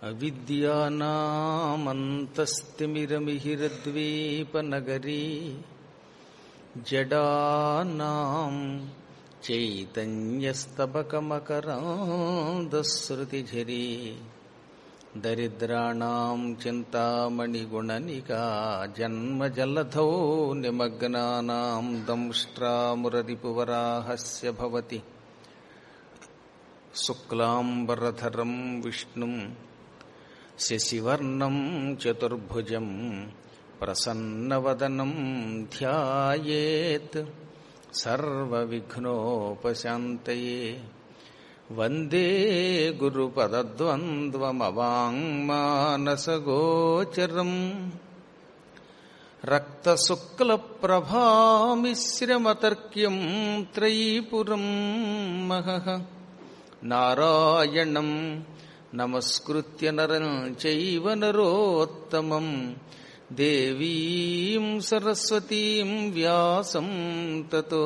అవిద్యానామంతస్తిమిరమిహిరద్వీపనగరీ జడానాం చైతన్యస్తబకమకరాంధశ్రుతిఝరీ దరిద్రాణం చింతామణిగుణనికా జన్మజలధౌ నిమగ్నానాం దంష్ట్రామురరిపువరాహస్య భవతి శుక్లాంబరధరం విష్ణుం శశివర్ణం చతుర్భుజం ప్రసన్నవదనం ధ్యాయేత్ సర్వవిఘ్నోపశాంతయే వందే గురుపదద్వంద్వమవాङ्మానసగోచరం రక్తశుక్లప్రభామిశ్రమతర్క్యం త్రైపురం మహః నారాయణం నమస్కృత్య నరం చైవ నరోత్తమం దేవీం సరస్వతీం వ్యాసం తతో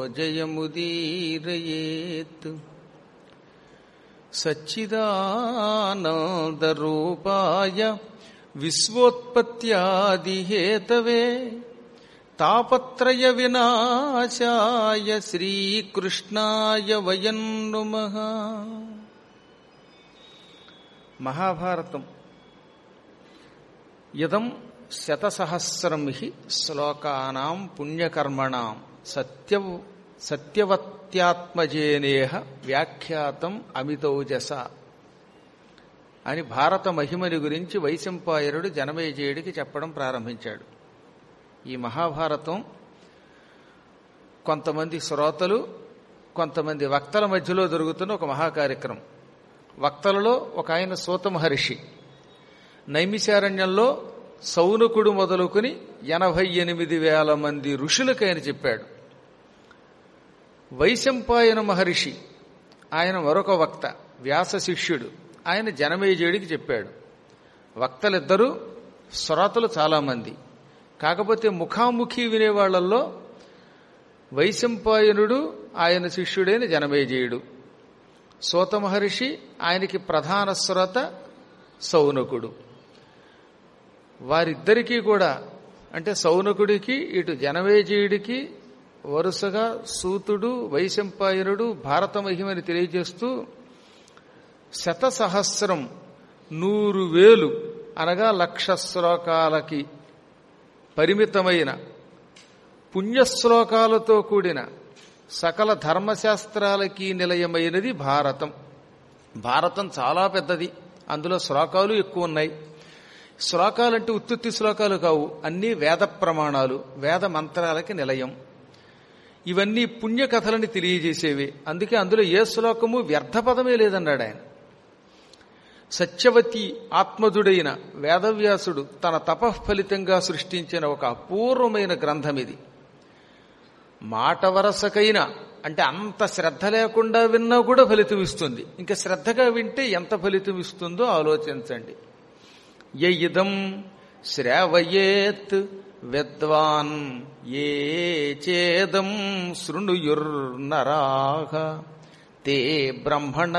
జయముదీరయేత్ సచ్చిదానందరూపాయ విశ్వోత్పత్యాదిహేతవే తాపత్రయ వినాశాయ శ్రీకృష్ణాయ వయం నుమః మహాభారతం ఇదం శతసహస్రం హి శ్లోకానాం పుణ్యకర్మణాం సత్య సత్యవత్యాత్మజేనేహ వ్యాఖ్యాతం అమితౌజస అని భారత మహిమని గురించి వైశంపాయనుడు జనమేజయుడికి చెప్పడం ప్రారంభించాడు ఈ మహాభారతం కొంతమంది శ్రోతలు కొంతమంది వక్తల మధ్యలో జరుగుతున్న ఒక మహాకార్యక్రమం వక్తలలో ఒక ఆయన సూత మహర్షి నైమిశారణ్యంలో సౌనకుడు మొదలుకొని ఎనభై ఎనిమిది వేల మంది ఋషులకు ఆయన చెప్పాడు వైశంపాయన మహర్షి ఆయన మరొక వక్త వ్యాస శిష్యుడు ఆయన జనమేజయుడికి చెప్పాడు వక్తలిద్దరూ శ్రోతలు చాలామంది కాకపోతే ముఖాముఖి వినేవాళ్లలో వైశంపాయనుడు ఆయన శిష్యుడైన జనమేజయుడు సోత మహర్షి ఆయనకి ప్రధాన శ్రోత సౌనకుడు వారిద్దరికీ కూడా అంటే సౌనకుడికి ఇటు జనమేజయుడికి వరుసగా సూతుడు వైశంపాయనుడు భారత మహిమని తెలియజేస్తూ శత సహస్రం నూరు వేలు అనగా లక్ష శ్లోకాలకి పరిమితమైన పుణ్యశ్లోకాలతో కూడిన సకల ధర్మశాస్త్రాలకి నిలయమైనది భారతం భారతం చాలా పెద్దది అందులో శ్లోకాలు ఎక్కువ ఉన్నాయి శ్లోకాలంటే ఉత్తుత్తి శ్లోకాలు కావు అన్నీ వేద ప్రమాణాలు వేద మంత్రాలకి నిలయం ఇవన్నీ పుణ్యకథలని తెలియజేసేవి అందుకే అందులో ఏ శ్లోకము వ్యర్థపదమే లేదన్నాడు ఆయన సత్యవతి ఆత్మజుడైన వేదవ్యాసుడు తన తపఃఫలితంగా సృష్టించిన ఒక అపూర్వమైన గ్రంథం ఇది మాట వరసకైనా అంటే అంత శ్రద్ధ లేకుండా విన్నా కూడా ఫలితం ఇస్తుంది ఇంకా శ్రద్ధగా వింటే ఎంత ఫలితం ఇస్తుందో ఆలోచించండి ఇదం శ్రావయేత్ విద్వాన్ ఏ చేదం శృణుయుర్నరాహ తే బ్రహ్మణ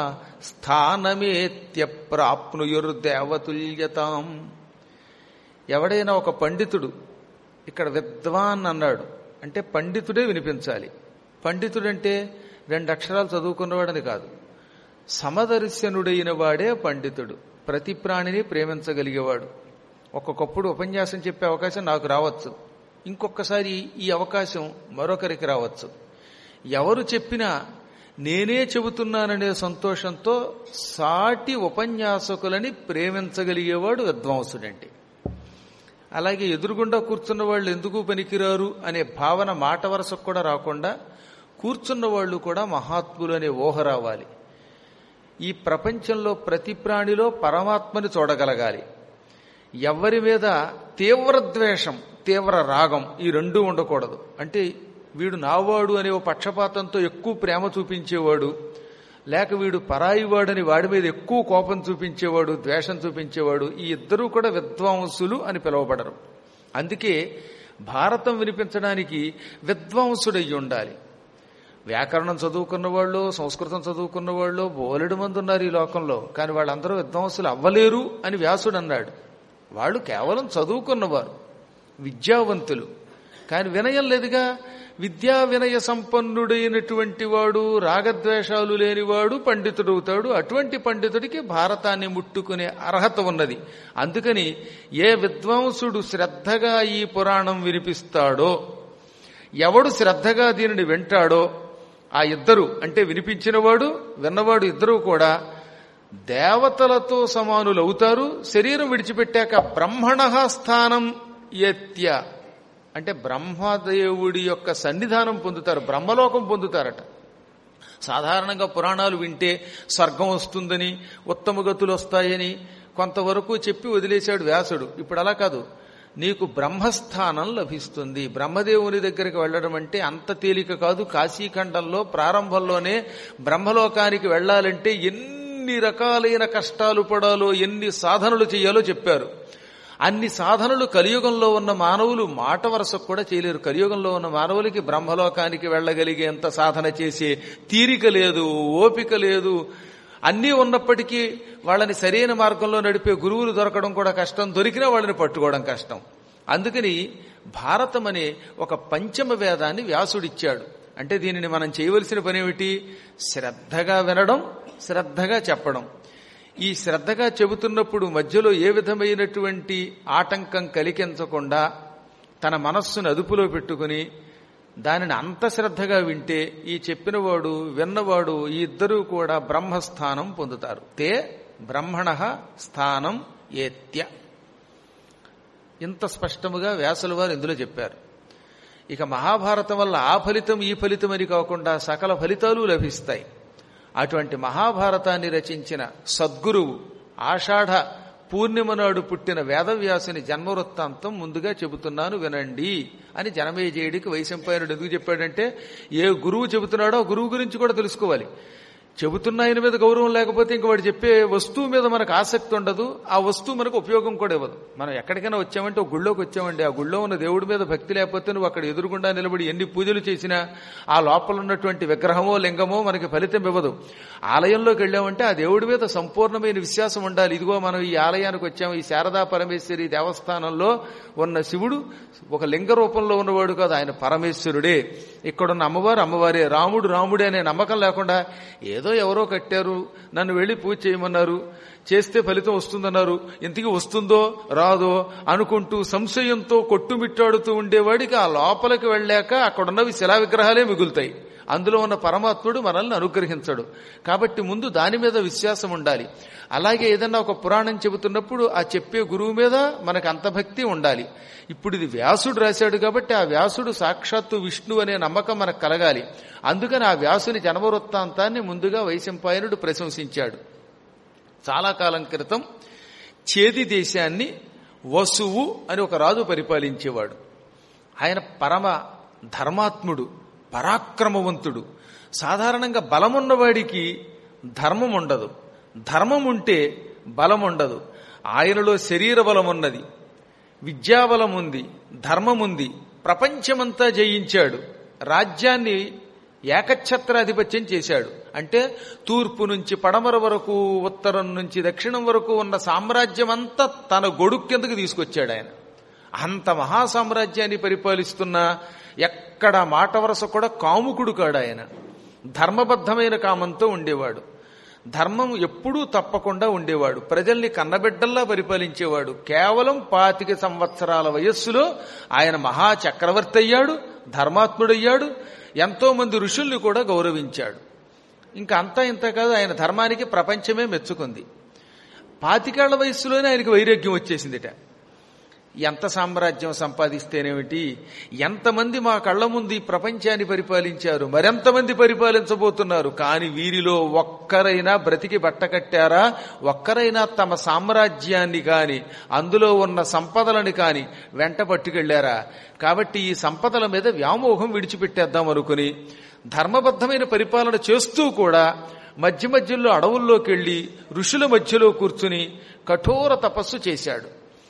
స్థానమేత్య ప్రాప్నుయుర్దేవతుల్యతాం ఎవడైనా ఒక పండితుడు ఇక్కడ విద్వాన్ అన్నాడు అంటే పండితుడే వినిపించాలి పండితుడంటే రెండు అక్షరాలు చదువుకున్నవాడని కాదు సమదర్శనుడైన వాడే పండితుడు ప్రతి ప్రాణిని ప్రేమించగలిగేవాడు ఒక్కొక్కప్పుడు ఉపన్యాసం చెప్పే అవకాశం నాకు రావచ్చు ఇంకొకసారి ఈ అవకాశం మరొకరికి రావచ్చు ఎవరు చెప్పినా నేనే చెబుతున్నాననే సంతోషంతో సాటి ఉపన్యాసకులని ప్రేమించగలిగేవాడు విద్వాంసుడంటే అలాగే ఎదురుగుండా కూర్చున్న వాళ్ళు ఎందుకు పనికిరారు అనే భావన మాట వరసకు కూడా రాకుండా కూర్చున్న వాళ్ళు కూడా మహాత్ములు అనే ఊహ రావాలి ఈ ప్రపంచంలో ప్రతి ప్రాణిలో పరమాత్మని చూడగలగాలి ఎవరి మీద తీవ్ర ద్వేషం తీవ్ర రాగం ఈ రెండూ ఉండకూడదు అంటే వీడు నావాడు అనే ఓ పక్షపాతంతో ఎక్కువ ప్రేమ చూపించేవాడు లేక వీడు పరాయివాడని వాడి మీద ఎక్కువ కోపం చూపించేవాడు ద్వేషం చూపించేవాడు ఈ ఇద్దరూ కూడా విద్వాంసులు అని పిలువబడరు అందుకే భారతం వినిపించడానికి విద్వాంసుడయ్యి ఉండాలి వ్యాకరణం చదువుకున్న వాళ్ళు సంస్కృతం చదువుకున్న వాళ్ళు బోలెడు మంది ఉన్నారు ఈ లోకంలో కానీ వాళ్ళందరూ విద్వాంసులు అవ్వలేరు అని వ్యాసుడు అన్నాడు వాళ్ళు కేవలం చదువుకున్నవారు విద్యావంతులు కానీ వినయం లేదుగా విద్యా వినయ సంపన్నుడైనటువంటి వాడు రాగద్వేషాలు లేనివాడు పండితుడవుతాడు అటువంటి పండితుడికి భారతాన్ని ముట్టుకునే అర్హత ఉన్నది అందుకని ఏ విద్వాంసుడు శ్రద్ధగా ఈ పురాణం వినిపిస్తాడో ఎవడు శ్రద్ధగా దీనిని వింటాడో ఆ ఇద్దరు అంటే వినిపించినవాడు విన్నవాడు ఇద్దరూ కూడా దేవతలతో సమానులు అవుతారు శరీరం విడిచిపెట్టాక బ్రహ్మణ స్థానం ఎత్య అంటే బ్రహ్మదేవుడి యొక్క సన్నిధానం పొందుతారు బ్రహ్మలోకం పొందుతారట సాధారణంగా పురాణాలు వింటే స్వర్గం వస్తుందని ఉత్తమ గతులు వస్తాయని కొంతవరకు చెప్పి వదిలేశాడు వ్యాసుడు ఇప్పుడు అలా కాదు నీకు బ్రహ్మస్థానం లభిస్తుంది బ్రహ్మదేవుని దగ్గరికి వెళ్ళడం అంటే అంత తేలిక కాదు కాశీఖండంలో ప్రారంభంలోనే బ్రహ్మలోకానికి వెళ్ళాలంటే ఎన్ని రకాలైన కష్టాలు పడాలో ఎన్ని సాధనలు చేయాలో చెప్పారు అన్ని సాధనలు కలియుగంలో ఉన్న మానవులు మాట వరసకు కూడా చేయలేరు కలియుగంలో ఉన్న మానవులకి బ్రహ్మలోకానికి వెళ్ళగలిగేంత సాధన చేసే తీరిక లేదు ఓపిక లేదు అన్నీ ఉన్నప్పటికీ వాళ్ళని సరైన మార్గంలో నడిపే గురువులు దొరకడం కూడా కష్టం దొరికినా వాళ్ళని పట్టుకోవడం కష్టం అందుకని భారతం అనే ఒక పంచమ వేదాన్ని వ్యాసుడిచ్చాడు అంటే దీనిని మనం చేయవలసిన పనేమిటి శ్రద్ధగా వినడం శ్రద్ధగా చెప్పడం ఈ శ్రద్ధగా చెబుతున్నప్పుడు మధ్యలో ఏ విధమైనటువంటి ఆటంకం కలిగించకుండా తన మనస్సును అదుపులో పెట్టుకుని దానిని అంత శ్రద్ధగా వింటే ఈ చెప్పినవాడు విన్నవాడు ఈ ఇద్దరూ కూడా బ్రహ్మస్థానం పొందుతారు తే బ్రహ్మణ స్థానం ఏత్య ఇంత స్పష్టముగా వ్యాసుల వారు ఇందులో చెప్పారు ఇక మహాభారతం వల్ల ఆ ఫలితం ఈ ఫలితం అని కాకుండా సకల ఫలితాలు లభిస్తాయి అటువంటి మహాభారతాన్ని రచించిన సద్గురువు ఆషాఢ పూర్ణిమ నాడు పుట్టిన వేదవ్యాసుని జన్మవృత్తాంతం ముందుగా చెబుతున్నాను వినండి అని జనమేజయుడికి వైశంపాయనుడు ఎందుకు చెప్పాడంటే ఏ గురువు చెబుతున్నాడో ఆ గురువు గురించి కూడా తెలుసుకోవాలి చెబుతున్న ఆయన మీద గౌరవం లేకపోతే ఇంక వాడు చెప్పే వస్తువు మీద మనకు ఆసక్తి ఉండదు ఆ వస్తువు మనకు ఉపయోగం కూడా ఇవ్వదు మనం ఎక్కడికైనా వచ్చామంటే ఒక గుళ్ళోకి వచ్చామండి ఆ గుళ్ళో ఉన్న దేవుడి మీద భక్తి లేకపోతే నువ్వు అక్కడ ఎదురుగుండా నిలబడి ఎన్ని పూజలు చేసినా ఆ లోపల ఉన్నటువంటి విగ్రహమో లింగమో మనకి ఫలితం ఇవ్వదు ఆలయంలోకి వెళ్ళామంటే ఆ దేవుడి మీద సంపూర్ణమైన విశ్వాసం ఉండాలి ఇదిగో మనం ఈ ఆలయానికి వచ్చాము ఈ శారదా పరమేశ్వరి దేవస్థానంలో ఉన్న శివుడు ఒక లింగ రూపంలో ఉన్నవాడు కాదు ఆయన పరమేశ్వరుడే ఇక్కడున్న అమ్మవారు అమ్మవారే రాముడు రాముడే అనే నమ్మకం లేకుండా ఏదో ఎవరో కట్టారు నన్ను వెళ్ళి పూజ చేయమన్నారు చేస్తే ఫలితం వస్తుందన్నారు ఇంతకీ వస్తుందో రాదో అనుకుంటూ సంశయంతో కొట్టుమిట్టాడుతూ ఉండేవాడికి ఆ లోపలికి వెళ్ళాక అక్కడున్నవి శిలా విగ్రహాలే మిగులుతాయి అందులో ఉన్న పరమాత్ముడు మనల్ని అనుగ్రహించడు కాబట్టి ముందు దాని మీద విశ్వాసం ఉండాలి అలాగే ఏదన్నా ఒక పురాణం చెబుతున్నప్పుడు ఆ చెప్పే గురువు మీద మనకు అంత భక్తి ఉండాలి ఇప్పుడు ఇది వ్యాసుడు రాశాడు కాబట్టి ఆ వ్యాసుడు సాక్షాత్తు విష్ణు అనే నమ్మకం మనకు కలగాలి అందుకని ఆ వ్యాసుని జన్మవృత్తాంతాన్ని ముందుగా వైశంపాయనుడు ప్రశంసించాడు చాలా కాలం క్రితం చేది దేశాన్ని వసువు అని ఒక రాజు పరిపాలించేవాడు ఆయన పరమ ధర్మాత్ముడు పరాక్రమవంతుడు సాధారణంగా బలమున్నవాడికి ధర్మం ఉండదు ధర్మం ఉంటే బలం ఉండదు ఆయనలో శరీర బలం ఉన్నది విద్యాబలం ఉంది ధర్మం ఉంది ప్రపంచమంతా జయించాడు రాజ్యాన్ని ఏకఛత్రాధిపత్యం చేశాడు అంటే తూర్పు నుంచి పడమర వరకు ఉత్తరం నుంచి దక్షిణం వరకు ఉన్న సామ్రాజ్యం అంతా తన గొడుగు కిందకు తీసుకొచ్చాడు ఆయన అంత మహాసామ్రాజ్యాన్ని పరిపాలిస్తున్న ఎక్కడ మాట వరస కూడా కాముకుడు కాడు ఆయన ధర్మబద్ధమైన కామంతో ఉండేవాడు ధర్మం ఎప్పుడూ తప్పకుండా ఉండేవాడు ప్రజల్ని కన్నబిడ్డల్లా పరిపాలించేవాడు కేవలం పాతిక సంవత్సరాల వయస్సులో ఆయన మహాచక్రవర్తి అయ్యాడు ధర్మాత్ముడయ్యాడు ఎంతో మంది ఋషుల్ని కూడా గౌరవించాడు ఇంకా అంతా ఇంత కాదు ఆయన ధర్మానికి ప్రపంచమే మెచ్చుకుంది పాతికేళ్ల వయస్సులోనే ఆయనకి వైరాగ్యం వచ్చేసిందిట ఎంత సామ్రాజ్యం సంపాదిస్తేనేమిటి ఎంతమంది మా కళ్ళ ముందు ఈ ప్రపంచాన్ని పరిపాలించారు మరెంతమంది పరిపాలించబోతున్నారు కానీ వీరిలో ఒక్కరైనా బ్రతికి బట్టకట్టారా ఒక్కరైనా తమ సామ్రాజ్యాన్ని కాని అందులో ఉన్న సంపదలని కాని వెంట పట్టుకెళ్లారా కాబట్టి ఈ సంపదల మీద వ్యామోహం విడిచిపెట్టేద్దాం అనుకుని ధర్మబద్ధమైన పరిపాలన చేస్తూ కూడా మధ్య మధ్యలో అడవుల్లోకి వెళ్లి ఋషుల మధ్యలో కూర్చుని కఠోర తపస్సు చేశాడు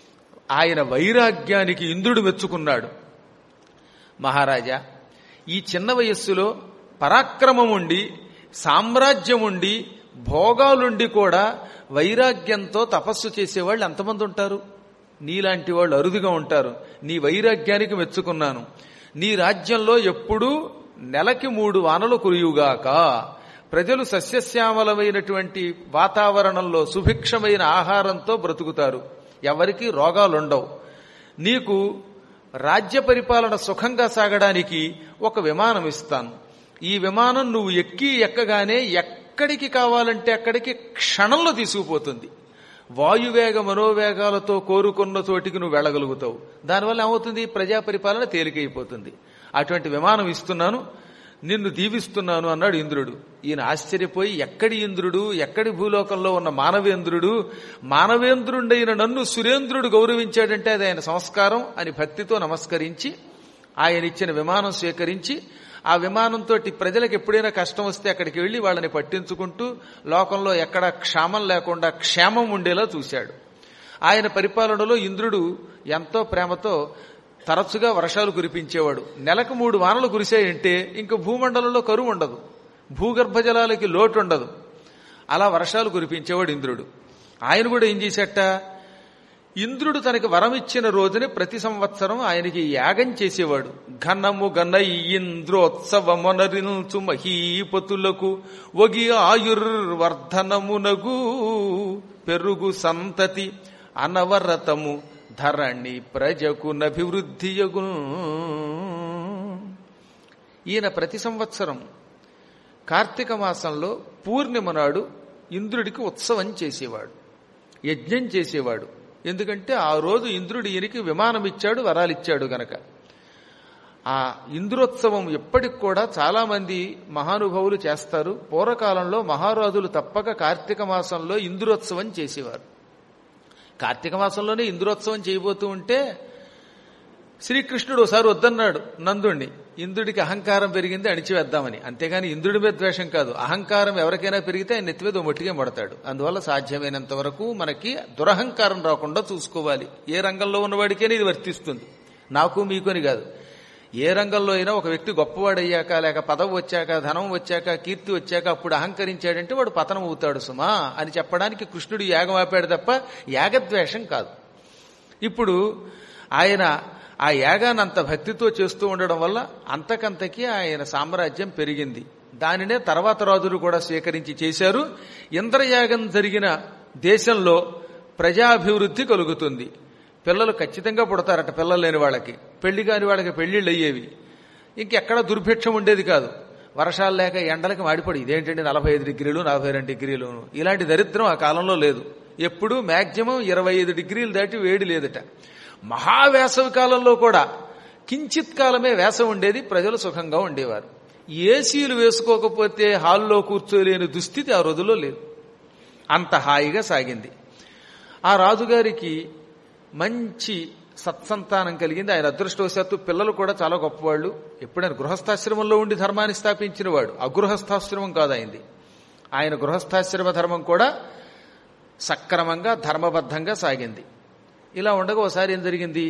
ఆయన వైరాగ్యానికి ఇంద్రుడు మెచ్చుకున్నాడు మహారాజా ఈ చిన్న వయస్సులో పరాక్రమం ఉండి సామ్రాజ్యం ఉండి భోగాలుండి కూడా వైరాగ్యంతో తపస్సు చేసేవాళ్ళు ఎంతమంది ఉంటారు నీలాంటి వాళ్ళు అరుదుగా ఉంటారు నీ వైరాగ్యానికి మెచ్చుకున్నాను నీ రాజ్యంలో ఎప్పుడూ నెలకి మూడు వానలు కురియుగాక ప్రజలు సస్యశ్యామలమైనటువంటి వాతావరణంలో సుభిక్షమైన ఆహారంతో బ్రతుకుతారు ఎవరికి రోగాలుండవు నీకు రాజ్య పరిపాలన సుఖంగా సాగడానికి ఒక విమానం ఇస్తాను ఈ విమానం నువ్వు ఎక్కి ఎక్కగానే ఎక్కడికి కావాలంటే అక్కడికి క్షణంలో తీసుకుపోతుంది వాయువేగ మనోవేగాలతో కోరుకున్న చోటికి నువ్వు వెళ్ళగలుగుతావు దానివల్ల ఏమవుతుంది ప్రజా పరిపాలన తేలికైపోతుంది అటువంటి విమానం ఇస్తున్నాను నిన్ను దీవిస్తున్నాను అన్నాడు ఇంద్రుడు ఈయన ఆశ్చర్యపోయి ఎక్కడి ఇంద్రుడు ఎక్కడి భూలోకంలో ఉన్న మానవేంద్రుడు మానవేంద్రుడైన నన్ను సురేంద్రుడు గౌరవించాడంటే అది ఆయన సంస్కారం అని భక్తితో నమస్కరించి ఆయన ఇచ్చిన విమానం స్వీకరించి ఆ విమానంతో ప్రజలకు ఎప్పుడైనా కష్టం వస్తే అక్కడికి వెళ్లి వాళ్ళని పట్టించుకుంటూ లోకంలో ఎక్కడ క్షామం లేకుండా క్షేమం ఉండేలా చూశాడు ఆయన పరిపాలనలో ఇంద్రుడు ఎంతో ప్రేమతో తరచుగా వర్షాలు కురిపించేవాడు నెలకు మూడు వానలు కురిసాయంటే ఇంక భూమండలంలో కరువు ఉండదు భూగర్భ జలాలకి లోటు ఉండదు అలా వర్షాలు కురిపించేవాడు ఇంద్రుడు ఆయన కూడా ఏం చేశాట ఇంద్రుడు తనకి వరం ఇచ్చిన రోజునే ప్రతి సంవత్సరం ఆయనకి యాగం చేసేవాడు ఘనము గన ఇంద్రోత్సవమనరించు మహీపతులకు ఒగి ఆయుర్వర్ధనమునగు పెరుగు సంతతి అనవరతము ధరణి ప్రజకు నభివృద్ధియగు ఈయన ప్రతి సంవత్సరం కార్తీక మాసంలో పూర్ణిమ నాడు ఇంద్రుడికి ఉత్సవం చేసేవాడు యజ్ఞం చేసేవాడు ఎందుకంటే ఆ రోజు ఇంద్రుడు ఈయనకి విమానం ఇచ్చాడు వరాలిచ్చాడు గనక ఆ ఇంద్రోత్సవం ఎప్పటికి కూడా చాలా మంది మహానుభావులు చేస్తారు పూర్వకాలంలో మహారాజులు తప్పక కార్తీక మాసంలో ఇంద్రోత్సవం చేసేవారు కార్తీక మాసంలోనే ఇంద్రోత్సవం చేయబోతూ ఉంటే శ్రీకృష్ణుడు ఒకసారి వద్దన్నాడు నందుణ్ణి ఇంద్రుడికి అహంకారం పెరిగింది అణిచివేద్దామని అంతేగాని ఇంద్రుడి మీద ద్వేషం కాదు అహంకారం ఎవరికైనా పెరిగితే ఆయన నెత్తి మీద ఓ మొట్టిగా పడతాడు అందువల్ల సాధ్యమైనంత వరకు మనకి దురహంకారం రాకుండా చూసుకోవాలి ఏ రంగంలో ఉన్నవాడికైనా ఇది వర్తిస్తుంది నాకు మీకుని కాదు ఏ రంగంలో అయినా ఒక వ్యక్తి గొప్పవాడయ్యాక లేక పదవి వచ్చాక ధనం వచ్చాక కీర్తి వచ్చాక అప్పుడు అహంకరించాడంటే వాడు పతనం అవుతాడు సుమా అని చెప్పడానికి కృష్ణుడు యాగం ఆపాడు తప్ప యాగద్వేషం కాదు ఇప్పుడు ఆయన ఆ యాగాన్ని అంత భక్తితో చేస్తూ ఉండడం వల్ల అంతకంతకి ఆయన సామ్రాజ్యం పెరిగింది దానినే తర్వాత రాజులు కూడా స్వీకరించి చేశారు ఇంద్రయాగం జరిగిన దేశంలో ప్రజాభివృద్ధి కలుగుతుంది పిల్లలు ఖచ్చితంగా పుడతారట పిల్లలు లేని వాళ్ళకి పెళ్లి కాని వాళ్ళకి పెళ్లిళ్ళు అయ్యేవి ఇంకెక్కడ దుర్భిక్షం ఉండేది కాదు వర్షాలు లేక ఎండలకి మాడిపడి ఇదేంటండి నలభై ఐదు డిగ్రీలు నలభై రెండు డిగ్రీలు ఇలాంటి దరిద్రం ఆ కాలంలో లేదు ఎప్పుడు మాక్సిమం ఇరవై ఐదు డిగ్రీలు దాటి వేడి లేదట మహావేసవి కాలంలో కూడా కించిత్ కాలమే వేసవి ఉండేది ప్రజలు సుఖంగా ఉండేవారు ఏసీలు వేసుకోకపోతే హాల్లో కూర్చోలేని దుస్థితి ఆ రోజుల్లో లేదు అంత హాయిగా సాగింది ఆ రాజుగారికి మంచి సత్సంతానం కలిగింది ఆయన అదృష్టవశాత్తు పిల్లలు కూడా చాలా గొప్పవాళ్ళు ఎప్పుడైనా గృహస్థాశ్రమంలో ఉండి ధర్మాన్ని స్థాపించిన వాడు అగృహస్థాశ్రమం కాదు అయింది ఆయన గృహస్థాశ్రమ ధర్మం కూడా సక్రమంగా ధర్మబద్ధంగా సాగింది ఇలా ఉండగా ఒకసారి ఏం జరిగింది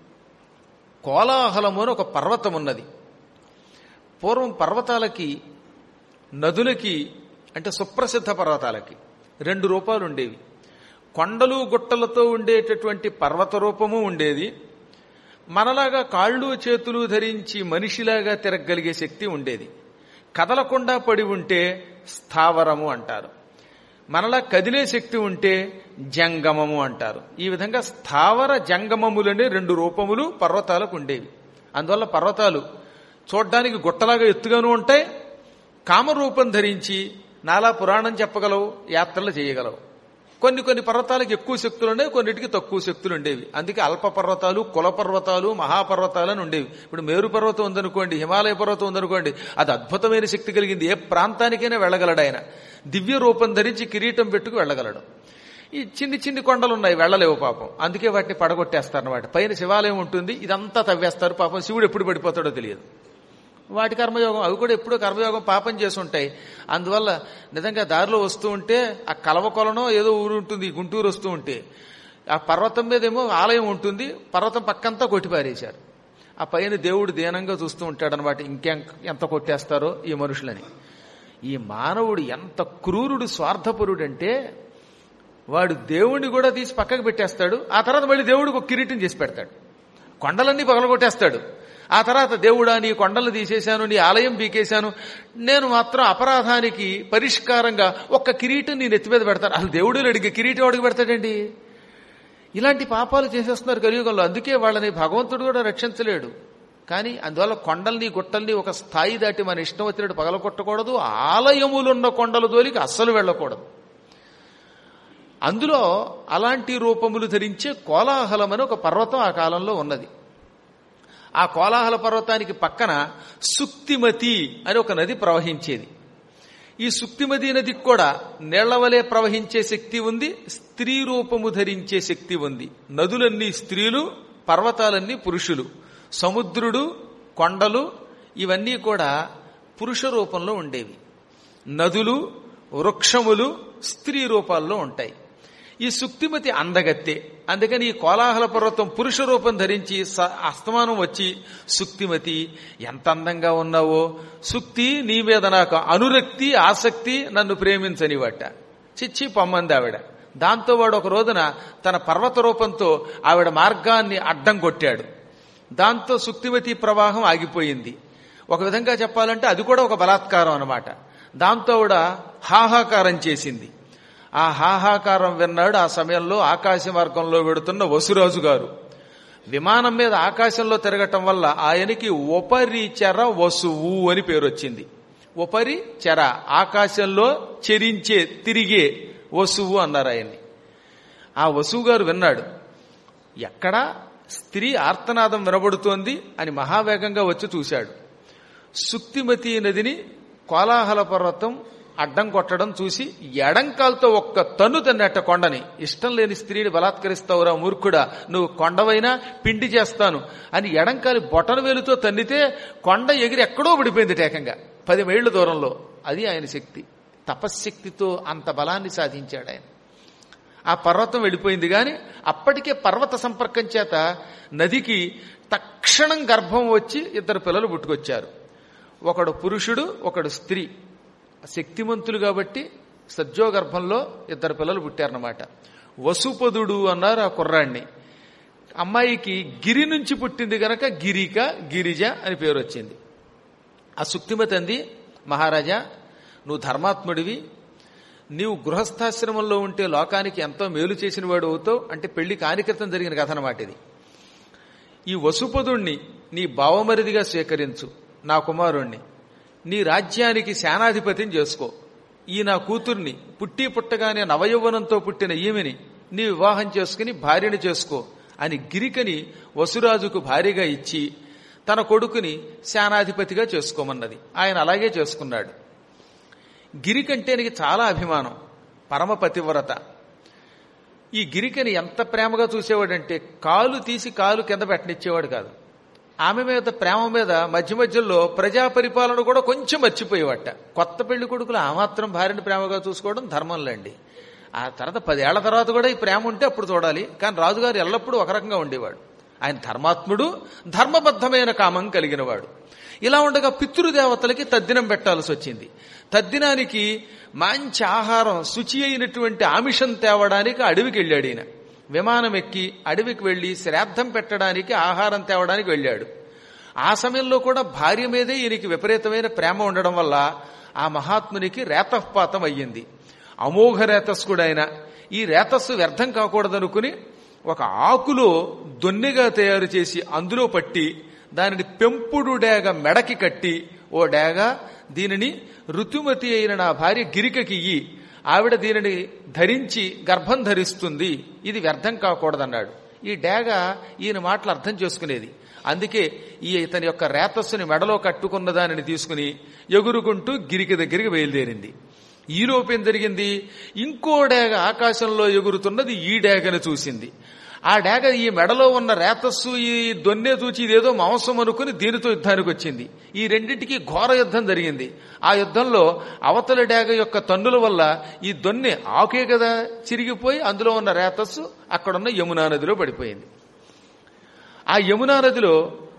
కోలాహలము అని ఒక పర్వతం ఉన్నది పూర్వం పర్వతాలకి నదులకి అంటే సుప్రసిద్ధ పర్వతాలకి రెండు రూపాలు ఉండేవి కొండలు గుట్టలతో ఉండేటటువంటి పర్వత రూపము ఉండేది మనలాగా కాళ్ళు చేతులు ధరించి మనిషిలాగా తిరగలిగే శక్తి ఉండేది కదలకుండా పడి ఉంటే స్థావరము అంటారు మనలా కదిలే శక్తి ఉంటే జంగమము అంటారు ఈ విధంగా స్థావర జంగమములనే రెండు రూపములు పర్వతాలకు ఉండేవి అందువల్ల పర్వతాలు చూడ్డానికి గుట్టలాగా ఎత్తుగాను ఉంటాయి కామరూపం ధరించి నాలా పురాణం చెప్పగలవు యాత్రలు చేయగలవు కొన్ని కొన్ని పర్వతాలకు ఎక్కువ శక్తులు ఉండేవి కొన్నిటికి తక్కువ శక్తులు ఉండేవి అందుకే అల్ప పర్వతాలు కుల పర్వతాలు మహాపర్వతాలు అని ఉండేవి ఇప్పుడు మేరు పర్వతం ఉందనుకోండి హిమాలయ పర్వతం ఉందనుకోండి అది అద్భుతమైన శక్తి కలిగింది ఏ ప్రాంతానికైనా వెళ్ళగలడు ఆయన దివ్య రూపం ధరించి కిరీటం పెట్టుకు వెళ్ళగలడు ఈ చిన్ని చిన్ని కొండలు ఉన్నాయి వెళ్ళలేవు పాపం అందుకే వాటిని పడగొట్టేస్తారు అన్నమాట పైన శివాలయం ఉంటుంది ఇదంతా తవ్వేస్తారు పాపం శివుడు ఎప్పుడు పడిపోతాడో తెలియదు వాటి కర్మయోగం అవి కూడా ఎప్పుడో కర్మయోగం పాపం చేసి ఉంటాయి అందువల్ల నిజంగా దారిలో వస్తూ ఉంటే ఆ కలవ కొలనో ఏదో ఊరు ఉంటుంది గుంటూరు వస్తూ ఉంటే ఆ పర్వతం మీద ఏమో ఆలయం ఉంటుంది పర్వతం పక్కంతా కొట్టిపారేశారు ఆ పైన దేవుడు దీనంగా చూస్తూ ఉంటాడనమాట ఇంకెం ఎంత కొట్టేస్తారో ఈ మనుషులని ఈ మానవుడు ఎంత క్రూరుడు స్వార్థపరుడు అంటే వాడు దేవుణ్ణి కూడా తీసి పక్కకు పెట్టేస్తాడు ఆ తర్వాత మళ్ళీ దేవుడికి ఒక కిరీటం చేసి పెడతాడు కొండలన్నీ పగలగొట్టేస్తాడు ఆ తర్వాత దేవుడా నీ కొండలు తీసేశాను నీ ఆలయం పీకేశాను నేను మాత్రం అపరాధానికి పరిష్కారంగా ఒక్క కిరీటం నీ నెత్తి మీద పెడతాను అసలు దేవుడు అడిగి కిరీటం అడిగి పెడతాడండి ఇలాంటి పాపాలు చేసేస్తున్నారు కలియుగంలో అందుకే వాళ్ళని భగవంతుడు కూడా రక్షించలేడు కానీ అందువల్ల కొండల్ని గుట్టల్ని ఒక స్థాయి దాటి మన ఇష్టం వచ్చినట్టు పగలగొట్టకూడదు ఆలయములున్న కొండల దోలికి అస్సలు వెళ్ళకూడదు అందులో అలాంటి రూపములు ధరించే కోలాహలం అని ఒక పర్వతం ఆ కాలంలో ఉన్నది ఆ కోలాహల పర్వతానికి పక్కన సుక్తిమతి అని ఒక నది ప్రవహించేది ఈ సుక్తిమతి నదికి కూడా నీళ్లవలే ప్రవహించే శక్తి ఉంది స్త్రీ రూపము ధరించే శక్తి ఉంది నదులన్నీ స్త్రీలు పర్వతాలన్నీ పురుషులు సముద్రుడు కొండలు ఇవన్నీ కూడా పురుష రూపంలో ఉండేవి నదులు వృక్షములు స్త్రీ రూపాల్లో ఉంటాయి ఈ సుక్తిమతి అందగత్తే అందుకని ఈ కోలాహల పర్వతం పురుష రూపం ధరించి స- అస్తమానం వచ్చి సుక్తిమతి ఎంత అందంగా ఉన్నావో సుక్తి నీ మీద నాకు అనురక్తి ఆసక్తి నన్ను ప్రేమించని వట్ట చిచ్చి పొమ్మంది ఆవిడ దాంతో వాడు ఒక రోజున తన పర్వత రూపంతో ఆవిడ మార్గాన్ని అడ్డం కొట్టాడు దాంతో సుక్తిమతి ప్రవాహం ఆగిపోయింది ఒక విధంగా చెప్పాలంటే అది కూడా ఒక బలాత్కారం అన్నమాట దాంతో ఆవిడ హాహాకారం చేసింది ఆ హాహాకారం విన్నాడు ఆ సమయంలో ఆకాశ మార్గంలో వెడుతున్న వసురాజు గారు విమానం మీద ఆకాశంలో తిరగటం వల్ల ఆయనకి ఉపరి చెర వసువు అని పేరు వచ్చింది ఉపరి చెర ఆకాశంలో చెరించే తిరిగే వసువు అన్నారు ఆయన్ని ఆ వసువు గారు విన్నాడు ఎక్కడ స్త్రీ ఆర్తనాదం వినబడుతోంది అని మహావేగంగా వచ్చి చూశాడు సుక్తిమతి నదిని కోలాహల పర్వతం అడ్డం కొట్టడం చూసి ఎడంకాలతో ఒక్క తన్ను తన్నట్ట కొండని ఇష్టం లేని స్త్రీని బలాత్కరిస్తావురా మూర్ఖుడా నువ్వు కొండవైనా పిండి చేస్తాను అని ఎడంకాలి బొటన వేలుతో తన్నితే కొండ ఎగిరి ఎక్కడో పడిపోయింది ఏకంగా పది మైళ్ళ దూరంలో అది ఆయన శక్తి తపశ్శక్తితో అంత బలాన్ని సాధించాడు ఆయన ఆ పర్వతం వెళ్ళిపోయింది కానీ అప్పటికే పర్వత సంపర్కం చేత నదికి తక్షణం గర్భం వచ్చి ఇద్దరు పిల్లలు పుట్టుకొచ్చారు ఒకడు పురుషుడు ఒకడు స్త్రీ శక్తిమంతులు కాబట్టి సజ్జోగర్భంలో ఇద్దరు పిల్లలు పుట్టారన్నమాట వసుపదుడు అన్నారు ఆ కుర్రాన్ని అమ్మాయికి గిరి నుంచి పుట్టింది గనక గిరిక గిరిజ అని పేరు వచ్చింది ఆ సుక్తిమతి అంది మహారాజా నువ్వు ధర్మాత్ముడివి నీవు గృహస్థాశ్రమంలో ఉంటే లోకానికి ఎంతో మేలు చేసిన వాడు అవుతావు అంటే పెళ్లి కానికృతం జరిగిన కథ అన్నమాట ఇది ఈ వసుపదుణ్ణి నీ బావమరిదిగా స్వీకరించు నా కుమారుణ్ణి నీ రాజ్యానికి సేనాధిపతిని చేసుకో ఈ నా కూతుర్ని పుట్టి పుట్టగానే నవయౌవనంతో పుట్టిన ఈమెని నీ వివాహం చేసుకుని భార్యని చేసుకో అని గిరికని వసురాజుకు భార్యగా ఇచ్చి తన కొడుకుని సేనాధిపతిగా చేసుకోమన్నది ఆయన అలాగే చేసుకున్నాడు గిరికంటేనికి చాలా అభిమానం పరమ పతివ్రత ఈ గిరికని ఎంత ప్రేమగా చూసేవాడంటే కాలు తీసి కాలు కింద పెట్టనిచ్చేవాడు కాదు ఆమె మీద ప్రేమ మీద మధ్య మధ్యలో ప్రజా పరిపాలన కూడా కొంచెం మర్చిపోయేవట కొత్త పెళ్లి కొడుకులు ఆ మాత్రం భార్యని ప్రేమగా చూసుకోవడం ధర్మంలేండి ఆ తర్వాత పదేళ్ల తర్వాత కూడా ఈ ప్రేమ ఉంటే అప్పుడు చూడాలి కానీ రాజుగారు ఎల్లప్పుడూ ఒక రకంగా ఉండేవాడు ఆయన ధర్మాత్ముడు ధర్మబద్ధమైన కామం కలిగినవాడు ఇలా ఉండగా పితృదేవతలకి తద్దినం పెట్టాల్సి వచ్చింది తద్దినానికి మంచి ఆహారం శుచి అయినటువంటి ఆమిషం తేవడానికి అడవికి వెళ్ళాడు ఈయన విమానం ఎక్కి అడవికి వెళ్లి శ్రాద్ధం పెట్టడానికి ఆహారం తేవడానికి వెళ్ళాడు ఆ సమయంలో కూడా భార్య మీదే ఈయనకి విపరీతమైన ప్రేమ ఉండడం వల్ల ఆ మహాత్మునికి రేతపాతం అయ్యింది అమోఘ రేతస్కుడైన ఈ రేతస్సు వ్యర్థం కాకూడదనుకుని ఒక ఆకులో దొన్నెగా తయారు చేసి అందులో పట్టి దానిని పెంపుడు డేగ మెడకి కట్టి ఓ డేగ దీనిని ఋతుమతి అయిన నా భార్య గిరికకి ఇయ్యి ఆవిడ దీనిని ధరించి గర్భం ధరిస్తుంది ఇది వ్యర్థం కాకూడదన్నాడు ఈ డేగ ఈయన మాటలు అర్థం చేసుకునేది అందుకే ఈ ఇతని యొక్క రేతస్సుని మెడలో కట్టుకున్న దానిని తీసుకుని ఎగురుకుంటూ గిరికి దగ్గరికి బయలుదేరింది ఈ లోపేం జరిగింది ఇంకో డేగ ఆకాశంలో ఎగురుతున్నది ఈ డేగను చూసింది ఆ డేగ ఈ మెడలో ఉన్న రేతస్సు ఈ దొన్నె చూచి ఇదేదో మాంసం అనుకుని దీనితో యుద్ధానికి వచ్చింది ఈ రెండింటికి ఘోర యుద్ధం జరిగింది ఆ యుద్ధంలో అవతల డేగ యొక్క తన్నుల వల్ల ఈ దొన్నె ఆకే కదా చిరిగిపోయి అందులో ఉన్న రేతస్సు అక్కడున్న యమునా నదిలో పడిపోయింది ఆ యమునా నదిలో